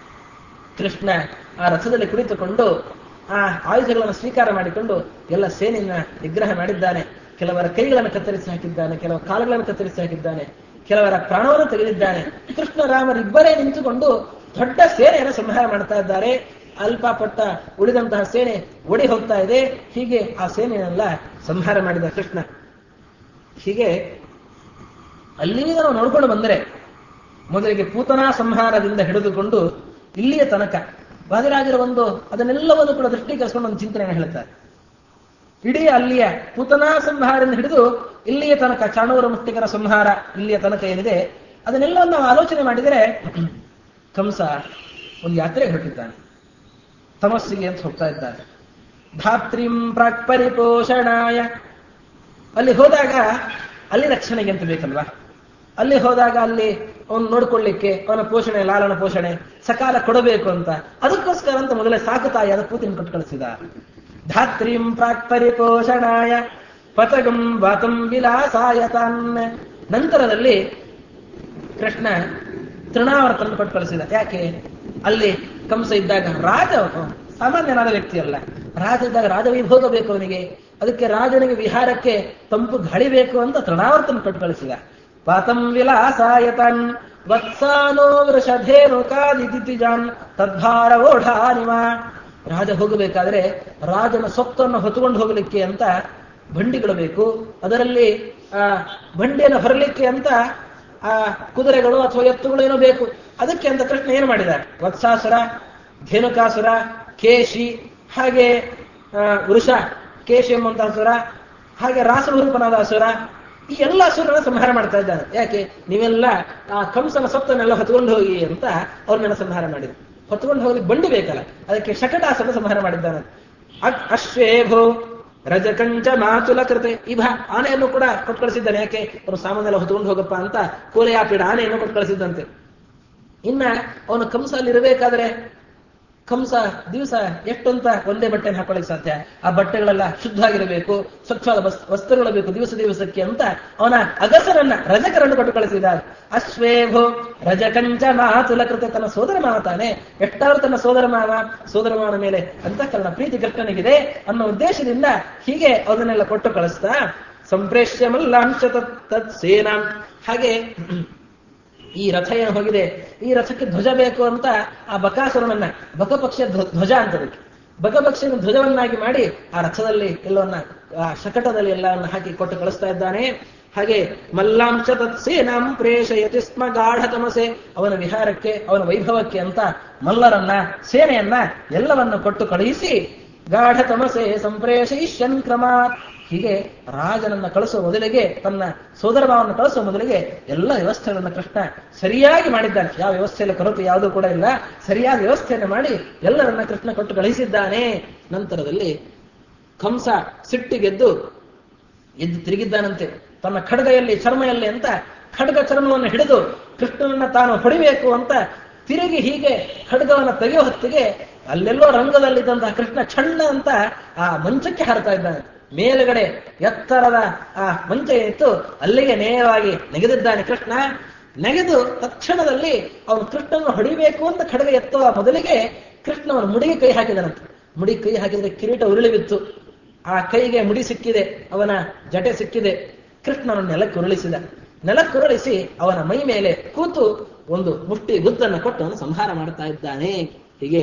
ಕೃಷ್ಣ ಆ ರಥದಲ್ಲಿ ಕುಳಿತುಕೊಂಡು ಆ ಆಯುಧಗಳನ್ನು ಸ್ವೀಕಾರ ಮಾಡಿಕೊಂಡು ಎಲ್ಲ ಸೇನೆಯನ್ನ ನಿಗ್ರಹ ಮಾಡಿದ್ದಾನೆ ಕೆಲವರ ಕೈಗಳನ್ನು ಕತ್ತರಿಸಿ ಹಾಕಿದ್ದಾನೆ ಕೆಲವರ ಕಾಲುಗಳನ್ನು ಕತ್ತರಿಸಿ ಹಾಕಿದ್ದಾನೆ ಕೆಲವರ ಪ್ರಾಣವನ್ನು ತೆಗೆದಿದ್ದಾನೆ ಕೃಷ್ಣ ರಾಮರಿಬ್ಬರೇ ನಿಂತುಕೊಂಡು ದೊಡ್ಡ ಸೇನೆಯನ್ನು ಸಂಹಾರ ಮಾಡ್ತಾ ಇದ್ದಾರೆ ಅಲ್ಪ ಪಟ್ಟ ಉಳಿದಂತಹ ಸೇನೆ ಓಡಿ ಹೋಗ್ತಾ ಇದೆ ಹೀಗೆ ಆ ಸೇನೆಯನ್ನೆಲ್ಲ ಸಂಹಾರ ಮಾಡಿದ ಕೃಷ್ಣ ಹೀಗೆ ಅಲ್ಲಿಗೆ ನಾವು ನೋಡ್ಕೊಂಡು ಬಂದರೆ ಮೊದಲಿಗೆ ಪೂತನಾ ಸಂಹಾರದಿಂದ ಹಿಡಿದುಕೊಂಡು ಇಲ್ಲಿಯ ತನಕ ವಾದಿರಾಜರ ಒಂದು ಅದನ್ನೆಲ್ಲವನ್ನು ಕೂಡ ದೃಷ್ಟೀಕರಿಸಿಕೊಂಡು ಒಂದು ಚಿಂತನೆಯನ್ನು ಹೇಳ್ತಾರೆ ಇಡೀ ಅಲ್ಲಿಯ ಪೂತನಾ ಸಂಹಾರದಿಂದ ಹಿಡಿದು ಇಲ್ಲಿಯ ತನಕ ಚಾಣೂರ ಮುಷ್ಟಿಕರ ಸಂಹಾರ ಇಲ್ಲಿಯ ತನಕ ಏನಿದೆ ಅದನ್ನೆಲ್ಲ ನಾವು ಆಲೋಚನೆ ಮಾಡಿದರೆ ಕಂಸ ಒಂದು ಯಾತ್ರೆಗೆ ಹೊರಟಿದ್ದಾನೆ ತಮಸ್ಸಿಗೆ ಅಂತ ಹೋಗ್ತಾ ಇದ್ದಾನೆ ಧಾತ್ರಿಂ ಪ್ರಾಕ್ ಪರಿಪೋಷಣಾಯ ಅಲ್ಲಿ ಹೋದಾಗ ಅಲ್ಲಿ ರಕ್ಷಣೆಗೆ ಅಂತ ಬೇಕಲ್ವಾ ಅಲ್ಲಿ ಹೋದಾಗ ಅಲ್ಲಿ ಅವನು ನೋಡ್ಕೊಳ್ಳಿಕ್ಕೆ ಅವನ ಪೋಷಣೆ ಲಾಲನ ಪೋಷಣೆ ಸಕಾಲ ಕೊಡಬೇಕು ಅಂತ ಅದಕ್ಕೋಸ್ಕರ ಅಂತ ಮೊದಲೇ ಸಾಕು ತಾಯಿಯಾದ ಪೂತಿನ ಕೊಟ್ಟು ಕಳಿಸಿದ ಧಾತ್ರಿಂ ಪ್ರಾಕ್ ಪರಿಪೋಷಣಾಯ ಪತಗಂ ವಾತಂ ವಿಲಾಸಾಯ ತಾನ್ ನಂತರದಲ್ಲಿ ಕೃಷ್ಣ ತೃಣಾವರ್ತನ ಕೊಟ್ಟು ಕಳಿಸಿದ ಯಾಕೆ ಅಲ್ಲಿ ಕಂಸ ಇದ್ದಾಗ ರಾಜ ಅವನು ಸಾಮಾನ್ಯನಾದ ವ್ಯಕ್ತಿ ಅಲ್ಲ ರಾಜ ಇದ್ದಾಗ ರಾಜವೈಭೋಗ ಬೇಕು ಅವನಿಗೆ ಅದಕ್ಕೆ ರಾಜನಿಗೆ ವಿಹಾರಕ್ಕೆ ತಂಪು ಗಾಳಿ ಬೇಕು ಅಂತ ತೃಣಾವರ್ತನ ಕೊಟ್ಟು ಕಳಿಸಿದ ಪಾತಂ ವಿಲಾಸಾಯತನ್ ವತ್ಸಾನೋ ವೃಷಧೇನುಕಾದಿತಿಜಾನ್ ತದ್ಭಾರ ಓಢಾನಿವ ರಾಜ ಹೋಗಬೇಕಾದ್ರೆ ರಾಜನ ಸೊತ್ತನ್ನು ಹೊತ್ತುಕೊಂಡು ಹೋಗಲಿಕ್ಕೆ ಅಂತ ಬಂಡಿಗಳು ಬೇಕು ಅದರಲ್ಲಿ ಆ ಬಂಡಿಯನ್ನು ಹೊರಲಿಕ್ಕೆ ಅಂತ ಆ ಕುದುರೆಗಳು ಅಥವಾ ಎತ್ತುಗಳು ಏನೋ ಬೇಕು ಅದಕ್ಕೆ ಅಂತ ಕೃಷ್ಣ ಏನು ಮಾಡಿದ ವತ್ಸಾಸುರ ಧೇನುಕಾಸುರ ಕೇಶಿ ಹಾಗೆ ವೃಷ ಕೇಶಿ ಎಂಬಂತಹ ಅಸುರ ಹಾಗೆ ರಾಸಭೂರೂಪನಾದ ಅಸುರ ಈ ಎಲ್ಲ ಅಸುರನ ಸಂಹಾರ ಮಾಡ್ತಾ ಇದ್ದಾನೆ ಯಾಕೆ ನೀವೆಲ್ಲ ಆ ಕಂಸನ ಸೊತ್ತನ್ನೆಲ್ಲ ಹೊತ್ಕೊಂಡು ಹೋಗಿ ಅಂತ ಅವ್ರನ್ನೆಲ್ಲ ಸಂಹಾರ ಮಾಡಿದ್ರು ಹೊತ್ಕೊಂಡು ಹೋಗ್ಲಿಕ್ಕೆ ಬಂಡಿ ಬೇಕಲ್ಲ ಅದಕ್ಕೆ ಶಕಟಾಸನ ಸಂಹಾರ ಮಾಡಿದ್ದಾನೆ ಅಶ್ವೇಭೋ ರಜಕಂಚ ಮಾತುಲ ಕೃತೆ ಇಭ ಆನೆಯನ್ನು ಕೂಡ ಕೊಟ್ಟು ಕಳಿಸಿದ್ದಾನೆ ಯಾಕೆ ಅವನು ಸಾಮಾನೆಲ್ಲ ಹೊತ್ಕೊಂಡು ಹೋಗಪ್ಪ ಅಂತ ಕೋಲೆಯಾಪಿಡ ಆನೆಯನ್ನು ಕೊಟ್ಟು ಕಳಿಸಿದ್ದಂತೆ ಇನ್ನ ಅವನು ಕಂಸ ಅಲ್ಲಿ ಇರಬೇಕಾದ್ರೆ ಕಂಸ ದಿವಸ ಎಷ್ಟಂತ ಒಂದೇ ಬಟ್ಟೆನ ಹಾಕೊಳ್ಳಿಕ್ಕೆ ಸಾಧ್ಯ ಆ ಬಟ್ಟೆಗಳೆಲ್ಲ ಶುದ್ಧವಾಗಿರಬೇಕು ಸ್ವಚ್ಛವಾದ ವಸ್ತ್ರಗಳು ಬೇಕು ದಿವಸ ದಿವಸಕ್ಕೆ ಅಂತ ಅವನ ಅಗಸರನ್ನ ರಜಕರನ್ನು ಕೊಟ್ಟು ಕಳಿಸಿದ ಅಶ್ವೇಭೋ ರಜಕಂಚ ಮಾತುಲ ಕೃತ ತನ್ನ ಸೋದರ ಮಾವ ತಾನೆ ಎಷ್ಟಾದ್ರೂ ತನ್ನ ಸೋದರ ಮಾವ ಸೋದರ ಮಾವನ ಮೇಲೆ ಅಂತಃಕರಣ ಪ್ರೀತಿ ಕೃಷ್ಣನಿಗಿದೆ ಅನ್ನೋ ಉದ್ದೇಶದಿಂದ ಹೀಗೆ ಅದನ್ನೆಲ್ಲ ಕೊಟ್ಟು ಕಳಿಸ್ತಾ ಸಂಪ್ರೇಷ್ಯ ಮಲ್ಲಾಂಶ ತತ್ ಸೇನಾ ಹಾಗೆ ಈ ರಥ ಏನು ಹೋಗಿದೆ ಈ ರಥಕ್ಕೆ ಧ್ವಜ ಬೇಕು ಅಂತ ಆ ಬಕಾಸುರನನ್ನ ಬಕಪಕ್ಷ ಧ್ವಜ ಅಂತದಕ್ಕೆ ಬಕಪಕ್ಷನ ಧ್ವಜವನ್ನಾಗಿ ಮಾಡಿ ಆ ರಥದಲ್ಲಿ ಎಲ್ಲವನ್ನ ಆ ಶಕಟದಲ್ಲಿ ಎಲ್ಲವನ್ನ ಹಾಕಿ ಕೊಟ್ಟು ಕಳಿಸ್ತಾ ಇದ್ದಾನೆ ಹಾಗೆ ಮಲ್ಲಾಂಶ ತತ್ ಸೇನಾಂ ಪ್ರೇಷಯತಿ ಸ್ಮ ಗಾಢ ತಮಸೆ ಅವನ ವಿಹಾರಕ್ಕೆ ಅವನ ವೈಭವಕ್ಕೆ ಅಂತ ಮಲ್ಲರನ್ನ ಸೇನೆಯನ್ನ ಎಲ್ಲವನ್ನ ಕೊಟ್ಟು ಕಳುಹಿಸಿ ಗಾಢ ತಮಸೆ ಸಂಪ್ರೇಷಯಿಷ್ಯನ್ ಕ್ರಮಾತ್ ಹೀಗೆ ರಾಜನನ್ನ ಕಳಿಸುವ ಮೊದಲಿಗೆ ತನ್ನ ಸೋದರ ಭಾವವನ್ನು ಕಳಿಸುವ ಮೊದಲಿಗೆ ಎಲ್ಲ ವ್ಯವಸ್ಥೆಗಳನ್ನು ಕೃಷ್ಣ ಸರಿಯಾಗಿ ಮಾಡಿದ್ದಾನೆ ಯಾವ ವ್ಯವಸ್ಥೆಯಲ್ಲಿ ಕೊರತೆ ಯಾವುದೂ ಕೂಡ ಇಲ್ಲ ಸರಿಯಾದ ವ್ಯವಸ್ಥೆಯನ್ನು ಮಾಡಿ ಎಲ್ಲರನ್ನ ಕೃಷ್ಣ ಕೊಟ್ಟು ಕಳಿಸಿದ್ದಾನೆ ನಂತರದಲ್ಲಿ ಕಂಸ ಸಿಟ್ಟಿಗೆದ್ದು ಎದ್ದು ತಿರುಗಿದ್ದಾನಂತೆ ತನ್ನ ಖಡ್ಗೆಯಲ್ಲಿ ಚರ್ಮೆಯಲ್ಲಿ ಅಂತ ಖಡ್ಗ ಚರ್ಮವನ್ನು ಹಿಡಿದು ಕೃಷ್ಣನನ್ನ ತಾನು ಹೊಡಿಬೇಕು ಅಂತ ತಿರುಗಿ ಹೀಗೆ ಖಡ್ಗವನ್ನ ತೆಗೆಯೋ ಹೊತ್ತಿಗೆ ಅಲ್ಲೆಲ್ಲೋ ರಂಗದಲ್ಲಿದ್ದಂತಹ ಕೃಷ್ಣ ಛಣ್ಣ ಅಂತ ಆ ಮಂಚಕ್ಕೆ ಹಾರ್ತಾ ಇದ್ದಾನೆ ಮೇಲುಗಡೆ ಎತ್ತರದ ಆ ಮಂಚ ಏನಿತ್ತು ಅಲ್ಲಿಗೆ ನೇರವಾಗಿ ನೆಗೆದಿದ್ದಾನೆ ಕೃಷ್ಣ ನೆಗೆದು ತಕ್ಷಣದಲ್ಲಿ ಅವನು ಕೃಷ್ಣನ ಹೊಡಿಬೇಕು ಅಂತ ಖಡ್ಗ ಎತ್ತುವ ಮೊದಲಿಗೆ ಕೃಷ್ಣವನ ಮುಡಿಗೆ ಕೈ ಹಾಕಿದನಂತೆ ಮುಡಿ ಕೈ ಹಾಕಿದ್ರೆ ಕಿರೀಟ ಉರುಳಿ ಬಿತ್ತು ಆ ಕೈಗೆ ಮುಡಿ ಸಿಕ್ಕಿದೆ ಅವನ ಜಟೆ ಸಿಕ್ಕಿದೆ ಕೃಷ್ಣನನ್ನು ನೆಲಕ್ಕೆ ಉರುಳಿಸಿದ ನೆಲಕ್ಕೆ ಉರುಳಿಸಿ ಅವನ ಮೈ ಮೇಲೆ ಕೂತು ಒಂದು ಮುಷ್ಟಿ ಗುದ್ದನ್ನು ಕೊಟ್ಟು ಅವನು ಸಂಹಾರ ಮಾಡ್ತಾ ಇದ್ದಾನೆ ಹೀಗೆ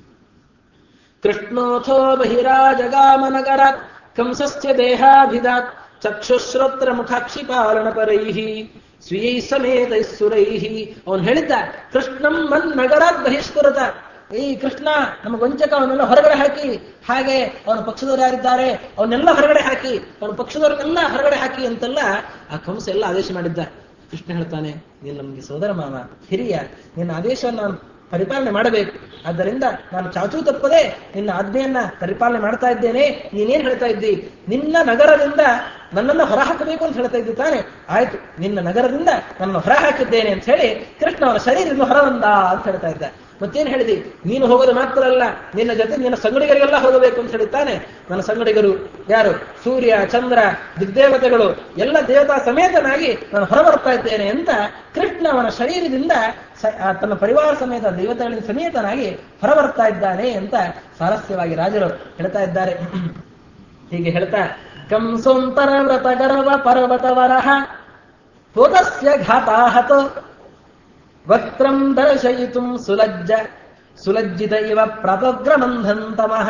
ಕೃಷ್ಣೋಥೋ ಬಹಿರಾಜಗಾಮನಗರ ಕಂಸಸ್ಯ ದೇಹಾಭಿದಾತ್ ಚಕ್ಷುಶ್ರೋತ್ರ ಮುಖಾಕ್ಷಿಪಾಲನ ಪರೈಃ ಸ್ವೀಯೈ ಸಮೇತ ಸುರೈಹಿ ಅವನು ಹೇಳಿದ್ದ ಕೃಷ್ಣಂ ಮನ್ ನಗರಾತ್ ಬಹಿಷ್ಕೃತ ಈ ಕೃಷ್ಣ ನಮ್ಮ ವಂಚಕ ಅವನ್ನೆಲ್ಲ ಹೊರಗಡೆ ಹಾಕಿ ಹಾಗೆ ಅವನ ಪಕ್ಷದವರು ಯಾರಿದ್ದಾರೆ ಅವನ್ನೆಲ್ಲ ಹೊರಗಡೆ ಹಾಕಿ ಅವನ ಪಕ್ಷದವ್ರನ್ನೆಲ್ಲ ಹೊರಗಡೆ ಹಾಕಿ ಅಂತೆಲ್ಲ ಆ ಕಂಸ ಎಲ್ಲ ಆದೇಶ ಮಾಡಿದ್ದ ಕೃಷ್ಣ ಹೇಳ್ತಾನೆ ನೀನು ನಮಗೆ ಸೋದರ ಮಾಮ ಹಿರಿಯ ನಿನ್ನ ಆದೇಶವನ್ನು ನಾನು ಪರಿಪಾಲನೆ ಮಾಡಬೇಕು ಆದ್ದರಿಂದ ನಾನು ಚಾಚೂ ತಪ್ಪದೆ ನಿನ್ನ ಆಜ್ಞೆಯನ್ನ ಪರಿಪಾಲನೆ ಮಾಡ್ತಾ ಇದ್ದೇನೆ ನೀನೇನ್ ಹೇಳ್ತಾ ಇದ್ದಿ ನಿನ್ನ ನಗರದಿಂದ ನನ್ನನ್ನು ಹೊರಹಾಕಬೇಕು ಅಂತ ಹೇಳ್ತಾ ಇದ್ದಿ ತಾನೆ ಆಯ್ತು ನಿನ್ನ ನಗರದಿಂದ ನನ್ನನ್ನು ಹೊರ ಹಾಕಿದ್ದೇನೆ ಅಂತ ಹೇಳಿ ಕೃಷ್ಣ ಅವನ ಶರೀರದಿಂದ ಹೊರಬಂದ ಅಂತ ಹೇಳ್ತಾ ಇದ್ದ ಮತ್ತೇನ್ ಹೇಳಿದಿ ನೀನು ಹೋಗೋದು ಮಾತ್ರ ಅಲ್ಲ ನಿನ್ನ ಜೊತೆ ನಿನ್ನ ಸಂಗಡಿಗರಿಗೆಲ್ಲ ಹೋಗಬೇಕು ಅಂತ ಹೇಳಿದ್ದಾನೆ ನನ್ನ ಸಂಗಡಿಗರು ಯಾರು ಸೂರ್ಯ ಚಂದ್ರ ದಿಗ್ದೇವತೆಗಳು ಎಲ್ಲ ದೇವತಾ ಸಮೇತನಾಗಿ ನಾನು ಹೊರಬರ್ತಾ ಇದ್ದೇನೆ ಅಂತ ಕೃಷ್ಣ ಅವನ ಶರೀರದಿಂದ ಸ- ಆ ತನ್ನ ಪರಿವಾರ ಸಮೇತ ದೇವತೆಗಳಿಂದ ಸಮೇತನಾಗಿ ಹೊರಬರ್ತಾ ಇದ್ದಾನೆ ಅಂತ ಸಾರಸ್ಯವಾಗಿ ರಾಜರು ಹೇಳ್ತಾ ಇದ್ದಾರೆ ಹೀಗೆ ಹೇಳ್ತಾ ಕಂಸೋಂತರ ವ್ರತ ಗರ್ವ ಪರ್ವತವರಹ ಪುತಸ್ಯ ಘಾತಾಹತ ವಕ್ತ್ರಂ ದರ್ಶಯಿತುಂ ಸುಲಜ್ಜ ಸುಲಜ್ಜಿತ ಇವ ಪ್ರಪಗ್ರಮಂಧಂತಮಃ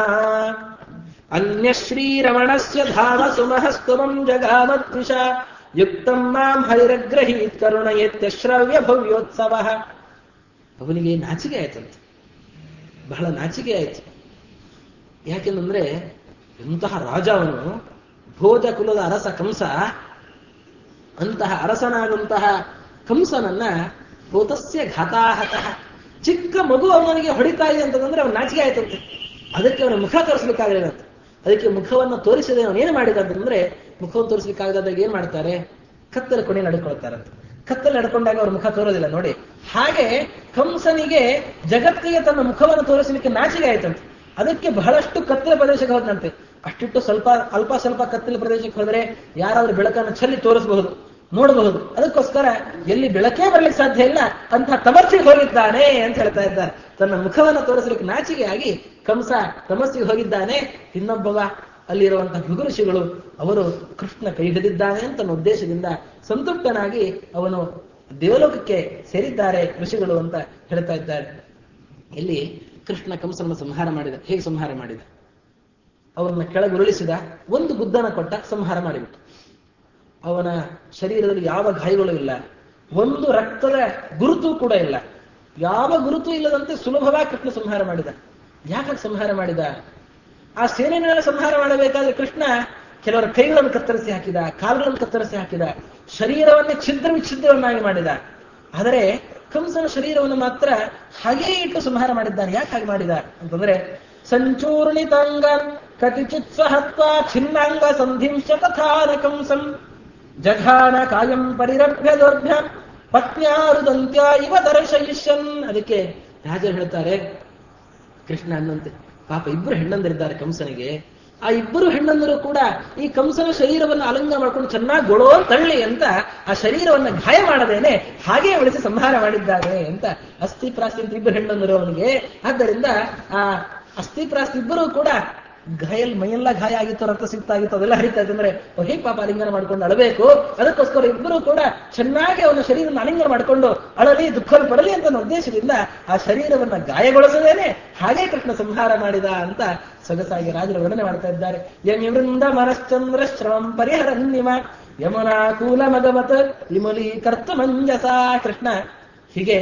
ಅನ್ಯ ಶ್ರೀರಮಣಸ್ಯ ಧಾಮ ಸುಮಹಸ್ತುಮಂ ಜಗಾಮದ್ವಿಷ ಯುಕ್ತಂ ಮಾಂ ಹರಿರಗ್ರಹೀತ್ ಕರುಣಯತ್ಯಶ್ರವ್ಯ ಭವ್ಯೋತ್ಸವ ಅವನಿಗೆ ನಾಚಿಕೆ ಆಯ್ತಂತೆ ಬಹಳ ನಾಚಿಕೆ ಆಯ್ತು ಯಾಕೆಂದ್ರೆ ಎಂತಹ ರಾಜ ಅವನು ಭೋಜ ಕುಲದ ಅರಸ ಕಂಸ ಅಂತಹ ಅರಸನಾದಂತಹ ಕಂಸನನ್ನ ಭೂತಸ್ಯ ಘಾತಾಹತಃ ಚಿಕ್ಕ ಮಗು ಅವನಿಗೆ ಹೊಡಿತಾ ಇದೆ ಅಂತಂದ್ರೆ ಅವನು ನಾಚಿಕೆ ಆಯ್ತಂತೆ ಅದಕ್ಕೆ ಅವನ ಮುಖ ತೋರಿಸ್ಲಿಕ್ಕಾಗಲಿಲ್ಲ ಅಂತ ಅದಕ್ಕೆ ಮುಖವನ್ನು ತೋರಿಸದೆ ಅವನು ಏನು ಮಾಡಿದ ಅಂತಂದ್ರೆ ಮುಖವನ್ನು ತೋರಿಸ್ಲಿಕ್ಕಾಗದಾಗ ಏನ್ ಮಾಡ್ತಾರೆ ಕತ್ತಲ ಕೊನೆ ನಡ್ಕೊಳ್ತಾರಂತೆ ಕತ್ತಲು ನಡ್ಕೊಂಡಾಗ ಅವ್ರ ಮುಖ ತೋರೋದಿಲ್ಲ ನೋಡಿ ಹಾಗೆ ಕಂಸನಿಗೆ ಜಗತ್ತಿಗೆ ತನ್ನ ಮುಖವನ್ನು ತೋರಿಸಲಿಕ್ಕೆ ನಾಚಿಕೆ ಆಯ್ತಂತೆ ಅದಕ್ಕೆ ಬಹಳಷ್ಟು ಕತ್ತಲ ಪ್ರದೇಶಕ್ಕೆ ಹೋದಂತೆ ಅಷ್ಟಿಟ್ಟು ಸ್ವಲ್ಪ ಅಲ್ಪ ಸ್ವಲ್ಪ ಕತ್ತಲ ಪ್ರದೇಶಕ್ಕೆ ಹೋದರೆ ಯಾರಾದ್ರೂ ಬೆಳಕನ್ನು ಚೆಲ್ಲಿ ತೋರಿಸಬಹುದು ನೋಡಬಹುದು ಅದಕ್ಕೋಸ್ಕರ ಎಲ್ಲಿ ಬೆಳಕೇ ಬರ್ಲಿಕ್ಕೆ ಸಾಧ್ಯ ಇಲ್ಲ ಅಂತ ತಮಸ್ಸಿಗೆ ಹೋಗಿದ್ದಾನೆ ಅಂತ ಹೇಳ್ತಾ ಇದ್ದಾರೆ ತನ್ನ ಮುಖವನ್ನು ತೋರಿಸಲಿಕ್ಕೆ ನಾಚಿಕೆ ಆಗಿ ಕಂಸ ತಮಸ್ಸಿಗೆ ಹೋಗಿದ್ದಾನೆ ಇನ್ನೊಬ್ಬವ ಅಲ್ಲಿರುವಂತಹ ಭೃಗು ಋಷಿಗಳು ಅವರು ಕೃಷ್ಣ ಕೈ ಹಿಡಿದಿದ್ದಾನೆ ಅಂತ ಅನ್ನೋ ಉದ್ದೇಶದಿಂದ ಸಂತುಷ್ಟನಾಗಿ ಅವನು ದೇವಲೋಕಕ್ಕೆ ಸೇರಿದ್ದಾರೆ ಋಷಿಗಳು ಅಂತ ಹೇಳ್ತಾ ಇದ್ದಾರೆ ಇಲ್ಲಿ ಕೃಷ್ಣ ಕಂಸನನ್ನು ಸಂಹಾರ ಮಾಡಿದ ಹೇಗೆ ಸಂಹಾರ ಮಾಡಿದ ಅವರನ್ನ ಕೆಳಗುರುಳಿಸಿದ ಒಂದು ಗುದ್ದನ ಕೊಟ್ಟ ಸಂಹಾರ ಮಾಡಿಬಿಟ್ಟು ಅವನ ಶರೀರದಲ್ಲಿ ಯಾವ ಗಾಯಗಳು ಇಲ್ಲ ಒಂದು ರಕ್ತದ ಗುರುತು ಕೂಡ ಇಲ್ಲ ಯಾವ ಗುರುತು ಇಲ್ಲದಂತೆ ಸುಲಭವಾಗಿ ಕೃಷ್ಣ ಸಂಹಾರ ಮಾಡಿದ ಯಾಕೆ ಸಂಹಾರ ಮಾಡಿದ ಆ ಸೇನೆನೆಲ್ಲ ಸಂಹಾರ ಮಾಡಬೇಕಾದ್ರೆ ಕೃಷ್ಣ ಕೆಲವರ ಕೈಗಳನ್ನು ಕತ್ತರಿಸಿ ಹಾಕಿದ ಕಾಲುಗಳನ್ನು ಕತ್ತರಿಸಿ ಹಾಕಿದ ಶರೀರವನ್ನೇ ಛಿದ್ರ ವಿಚ್ಛಿದ್ರವನ್ನಾಗಿ ಮಾಡಿದ ಆದರೆ ಕಂಸನ ಶರೀರವನ್ನು ಮಾತ್ರ ಹಾಗೇ ಇಟ್ಟು ಸಂಹಾರ ಮಾಡಿದ್ದಾನೆ ಯಾಕೆ ಹಾಗೆ ಮಾಡಿದ ಅಂತಂದ್ರೆ ಸಂಚೂರ್ಣಿತಾಂಗ ಕಟಿಚಿತ್ ಸಹತ್ವ ಛಿನ್ನಾಂಗ ಸಂಧಿಂಶ ತಥಾನ ಕಂಸಂ ಜಘಾನ ಕಾಯಂ ಪರಿರಭ್ಯ ದೌರ್ಭ್ಯ ಪತ್ನ್ಯಾರುದಂತ್ಯ ಇವ ದರ್ಶಯಿಷ್ಯನ್ ಅದಕ್ಕೆ ರಾಜರು ಹೇಳ್ತಾರೆ ಕೃಷ್ಣ ಅನ್ನಂತೆ ಪಾಪ ಇಬ್ಬರು ಹೆಣ್ಣಂದಿರಿದ್ದಾರೆ ಕಂಸನಿಗೆ ಆ ಇಬ್ಬರು ಹೆಣ್ಣಂದರು ಕೂಡ ಈ ಕಂಸನ ಶರೀರವನ್ನು ಅಲಂಗ ಮಾಡ್ಕೊಂಡು ಚೆನ್ನಾಗಿ ಗೊಳೋ ತಳ್ಳಿ ಅಂತ ಆ ಶರೀರವನ್ನ ಗಾಯ ಮಾಡದೇನೆ ಹಾಗೆ ಉಳಿಸಿ ಸಂಹಾರ ಮಾಡಿದ್ದಾರೆ ಅಂತ ಅಸ್ಥಿ ಪ್ರಾಸ್ತಿ ಅಂತ ಇಬ್ಬರು ಹೆಣ್ಣಂದರು ಅವನಿಗೆ ಆದ್ದರಿಂದ ಆ ಅಸ್ಥಿ ಪ್ರಾಸ್ತಿ ಇಬ್ಬರು ಕೂಡ ಗಾಯಲ್ ಮೈಯೆಲ್ಲ ಗಾಯ ಆಗಿತ್ತು ರಕ್ತ ಸಿಕ್ತ ಆಗಿತ್ತು ಅದೆಲ್ಲ ಹರಿತಾ ಇತ್ತು ಅಂದ್ರೆ ಹೇಗೆ ಪಾಪ ಅಲಿಂಗನ ಮಾಡ್ಕೊಂಡು ಅಳಬೇಕು ಅದಕ್ಕೋಸ್ಕರ ಇಬ್ಬರು ಕೂಡ ಚೆನ್ನಾಗಿ ಅವನ ಶರೀರವನ್ನು ಅಲಿಂಗನ ಮಾಡ್ಕೊಂಡು ಅಳಲಿ ದುಃಖ ಪಡಲಿ ಅಂತ ಅನ್ನೋ ಉದ್ದೇಶದಿಂದ ಆ ಶರೀರವನ್ನ ಗಾಯಗೊಳಿಸದೇನೆ ಹಾಗೆ ಕೃಷ್ಣ ಸಂಹಾರ ಮಾಡಿದ ಅಂತ ಸೊಗಸಾಗಿ ರಾಜರು ವರ್ಣನೆ ಮಾಡ್ತಾ ಇದ್ದಾರೆ ಯಮಿವೃಂದ ಮನಶ್ಚಂದ್ರ ಶ್ರಮಂ ಪರಿಹರನ್ನಿಮ ಯಮುನಾ ಕೂಲ ಮಗಮತ ವಿಮಲಿ ಕರ್ತ ಮಂಜಸ ಕೃಷ್ಣ ಹೀಗೆ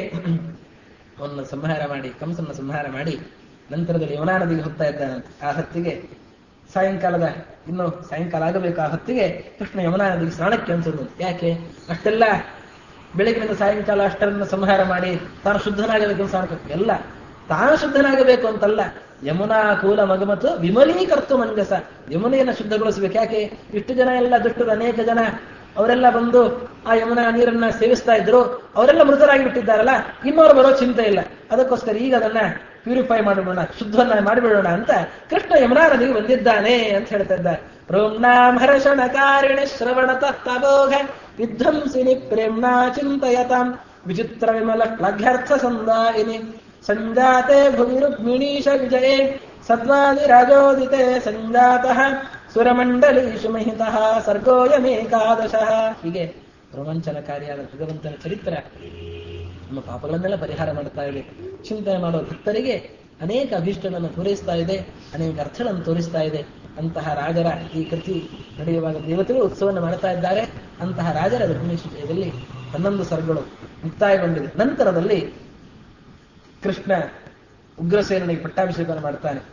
ಅವನ್ನ ಸಂಹಾರ ಮಾಡಿ ಕಂಸನ್ನ ಸಂಹಾರ ಮಾಡಿ ನಂತರದಲ್ಲಿ ಯಮುನಾ ನದಿಗೆ ಹೋಗ್ತಾ ಇದ್ದಾನಂತೆ ಆ ಹೊತ್ತಿಗೆ ಸಾಯಂಕಾಲದ ಇನ್ನು ಸಾಯಂಕಾಲ ಆಗಬೇಕು ಆ ಹೊತ್ತಿಗೆ ಕೃಷ್ಣ ಯಮುನಾ ನದಿಗೆ ಸ್ನಾನಕ್ಕೆ ಅನ್ಸೋದು ಯಾಕೆ ಅಷ್ಟೆಲ್ಲ ಬೆಳಗಿನಿಂದ ಸಾಯಂಕಾಲ ಅಷ್ಟರನ್ನ ಸಂಹಾರ ಮಾಡಿ ತಾನು ಶುದ್ಧನಾಗಬೇಕು ಅಂತ ಸ್ನಾನಕ್ಕೆ ಎಲ್ಲ ತಾನು ಶುದ್ಧನಾಗಬೇಕು ಅಂತಲ್ಲ ಯಮುನಾ ಕೂಲ ಮಗಮತು ವಿಮಲೀಕರ್ತು ಮಂಜಸ ಯಮುನೆಯನ್ನು ಶುದ್ಧಗೊಳಿಸಬೇಕು ಯಾಕೆ ಇಷ್ಟು ಜನ ಎಲ್ಲ ದುಷ್ಟರು ಅನೇಕ ಜನ ಅವರೆಲ್ಲ ಬಂದು ಆ ಯಮುನಾ ನೀರನ್ನ ಸೇವಿಸ್ತಾ ಇದ್ರು ಅವರೆಲ್ಲ ಮೃತರಾಗಿ ಬಿಟ್ಟಿದ್ದಾರಲ್ಲ ಇನ್ನೋರು ಬರೋ ಚಿಂತೆ ಇಲ್ಲ ಅದಕ್ಕೋಸ್ಕರ ಈಗ ಅದನ್ನ ಪ್ಯೂರಿಫೈ ಮಾಡಿಬಿಡೋಣ ಶುದ್ಧವನ್ನ ಮಾಡಿಬಿಡೋಣ ಅಂತ ಕೃಷ್ಣ ಯಮುನಾ ನದಿಗೆ ಬಂದಿದ್ದಾನೆ ಅಂತ ಹೇಳ್ತಾ ಇದ್ದಾರೆ ರೋಮ್ನಾಂ ಹರ್ಷಣಕಾರಿಣಿ ಶ್ರವಣ ತತ್ವಬೋಘ ವಿಧ್ವಂಸಿನಿ ಪ್ರೇಮ್ನಾ ಚಿಂತಯತಾಂ ವಿಚಿತ್ರ ವಿಮಲ ಪ್ಲಘ್ಯರ್ಥ ಸಂದಾಯಿನಿ ಸಂಜಾತೆ ಭುವಿ ರುಕ್ಮಿಣೀಶ ವಿಜಯೇ ಸದ್ವಾದಿ ರಾಜೋದಿತೆ ಸಂಜಾತಃ ಸುರಮಂಡಲೀಶು ಮಹಿತಃ ಸರ್ಗೋಯಮೇಕಾದಶಃ ಹೀಗೆ ರೋಮಾಂಚನಕಾರಿಯಾದ ಭಗವಂತನ ಚರಿತ್ರೆ ನಮ್ಮ ಪಾಪಗಳನ್ನೆಲ್ಲ ಪರಿಹಾರ ಮಾಡ್ತಾ ಇದೆ ಚಿಂತನೆ ಮಾಡುವ ಭಕ್ತರಿಗೆ ಅನೇಕ ಅಭೀಷ್ಟಗಳನ್ನು ಪೂರೈಸ್ತಾ ಇದೆ ಅನೇಕ ಅರ್ಥಗಳನ್ನು ತೋರಿಸ್ತಾ ಇದೆ ಅಂತಹ ರಾಜರ ಈ ಕೃತಿ ನಡೆಯುವಾಗ ದೇವತೆಗಳು ಉತ್ಸವವನ್ನು ಮಾಡ್ತಾ ಇದ್ದಾರೆ ಅಂತಹ ರಾಜರ ರುಕ್ಮಿಣೀಶದಲ್ಲಿ ಹನ್ನೊಂದು ಸರ್ಗಳು ಮುಕ್ತಾಯಗೊಂಡಿದೆ ನಂತರದಲ್ಲಿ ಕೃಷ್ಣ ಉಗ್ರಸೇನಿಗೆ ಪಟ್ಟಾಭಿಷೇಕವನ್ನು ಮಾಡ್ತಾನೆ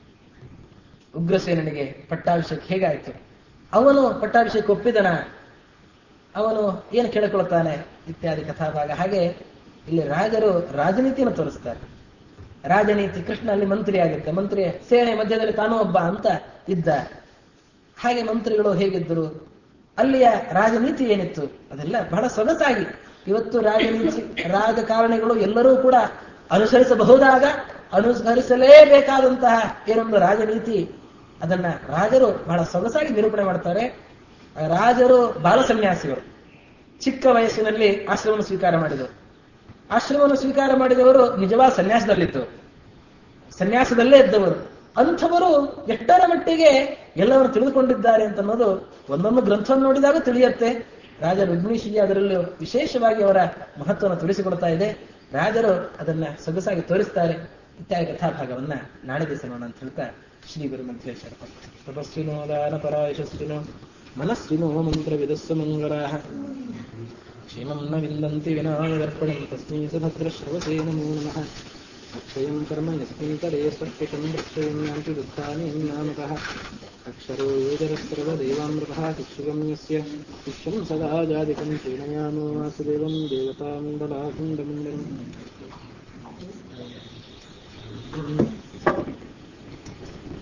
ಉಗ್ರಸೇನಿಗೆ ಪಟ್ಟಾಭಿಷೇಕ ಹೇಗಾಯ್ತು ಅವನು ಪಟ್ಟಾಭಿಷೇಕ ಒಪ್ಪಿದನ ಅವನು ಏನು ಕೇಳಿಕೊಳ್ತಾನೆ ಇತ್ಯಾದಿ ಕಥಾಭಾಗ ಹಾಗೆ ಇಲ್ಲಿ ರಾಜರು ರಾಜನೀತಿಯನ್ನು ತೋರಿಸ್ತಾರೆ ರಾಜನೀತಿ ಕೃಷ್ಣ ಅಲ್ಲಿ ಮಂತ್ರಿ ಆಗುತ್ತೆ ಮಂತ್ರಿ ಸೇನೆ ಮಧ್ಯದಲ್ಲಿ ತಾನು ಒಬ್ಬ ಅಂತ ಇದ್ದ ಹಾಗೆ ಮಂತ್ರಿಗಳು ಹೇಗಿದ್ದರು ಅಲ್ಲಿಯ ರಾಜನೀತಿ ಏನಿತ್ತು ಅದೆಲ್ಲ ಬಹಳ ಸೊಗಸಾಗಿ ಇವತ್ತು ರಾಜನೀತಿ ರಾಜಕಾರಣಿಗಳು ಎಲ್ಲರೂ ಕೂಡ ಅನುಸರಿಸಬಹುದಾದ ಅನುಸರಿಸಲೇಬೇಕಾದಂತಹ ಏನೊಂದು ರಾಜನೀತಿ ಅದನ್ನ ರಾಜರು ಬಹಳ ಸೊಗಸಾಗಿ ನಿರೂಪಣೆ ಮಾಡ್ತಾರೆ ರಾಜರು ಬಾಲ ಸನ್ಯಾಸಿಗಳು ಚಿಕ್ಕ ವಯಸ್ಸಿನಲ್ಲಿ ಆಶ್ರಮವನ್ನು ಸ್ವೀಕಾರ ಮಾಡಿದರು ಆಶ್ರಮವನ್ನು ಸ್ವೀಕಾರ ಮಾಡಿದವರು ನಿಜವಾದ ಸನ್ಯಾಸದಲ್ಲಿದ್ದವರು ಸನ್ಯಾಸದಲ್ಲೇ ಇದ್ದವರು ಅಂಥವರು ಎಷ್ಟರ ಮಟ್ಟಿಗೆ ಎಲ್ಲವನ್ನು ತಿಳಿದುಕೊಂಡಿದ್ದಾರೆ ಅಂತ ಅನ್ನೋದು ಒಂದೊಂದು ಗ್ರಂಥವನ್ನು ನೋಡಿದಾಗ ತಿಳಿಯುತ್ತೆ ರಾಜ ರುಗ್ಮಿಣಿಶಿಗೆ ಅದರಲ್ಲೂ ವಿಶೇಷವಾಗಿ ಅವರ ಮಹತ್ವವನ್ನು ತೋರಿಸಿಕೊಡ್ತಾ ಇದೆ ರಾಜರು ಅದನ್ನ ಸೊಗಸಾಗಿ ತೋರಿಸ್ತಾರೆ ಇತ್ಯಾದಿ ಕಥಾಭಾಗವನ್ನ ನಾಳೆ ದಿವಸ ನೋಡೋಣ ಅಂತ ಹೇಳ್ತಾ ಶ್ರೀ ಗುರು ಮಂತ್ರೇಶ್ವರ ತಪಸ್ವಿನೋ ದಾನ ಪರಾಯಶಸ್ವಿನೋ ಮನಸ್ವಿನೋ ಮಂತ್ರ ವಿದಸ್ವ ಮಂಗಳಾಹ ಕ್ಷೇಮಂ ನ ವಿಂದಂತಿ ವಿನಾಯದರ್ಪಣಂ ತಸ್ಮೈ ಸುಭದ್ರಶ್ರವಸೇ ನಮೋ ನಮಃ ಅಕ್ಷಯಂ ಕರ್ಮ ಯಸ್ಮಿಂತರೇ ಸ್ವರ್ಪಿಷಂ ರಕ್ಷಯನ್ಯಾಂತಿ ದುಃಖಾನಿ ನಾಮಕಃ ಅಕ್ಷರೋ ಯೋಜರಸ್ಸರ್ವದೇವಾಮೃತಃ ಶಿಕ್ಷುಗಂ ಯಸ್ಯ ಶಿಷ್ಯಂ ಸದಾ ಜಾದಿಕಂ ಪ್ರೀಣಯಾಮೋ ವಾಸುದೇವಂ ದೇವತಾಮಂಡಲಾಖಂಡಮಂಡಲಂ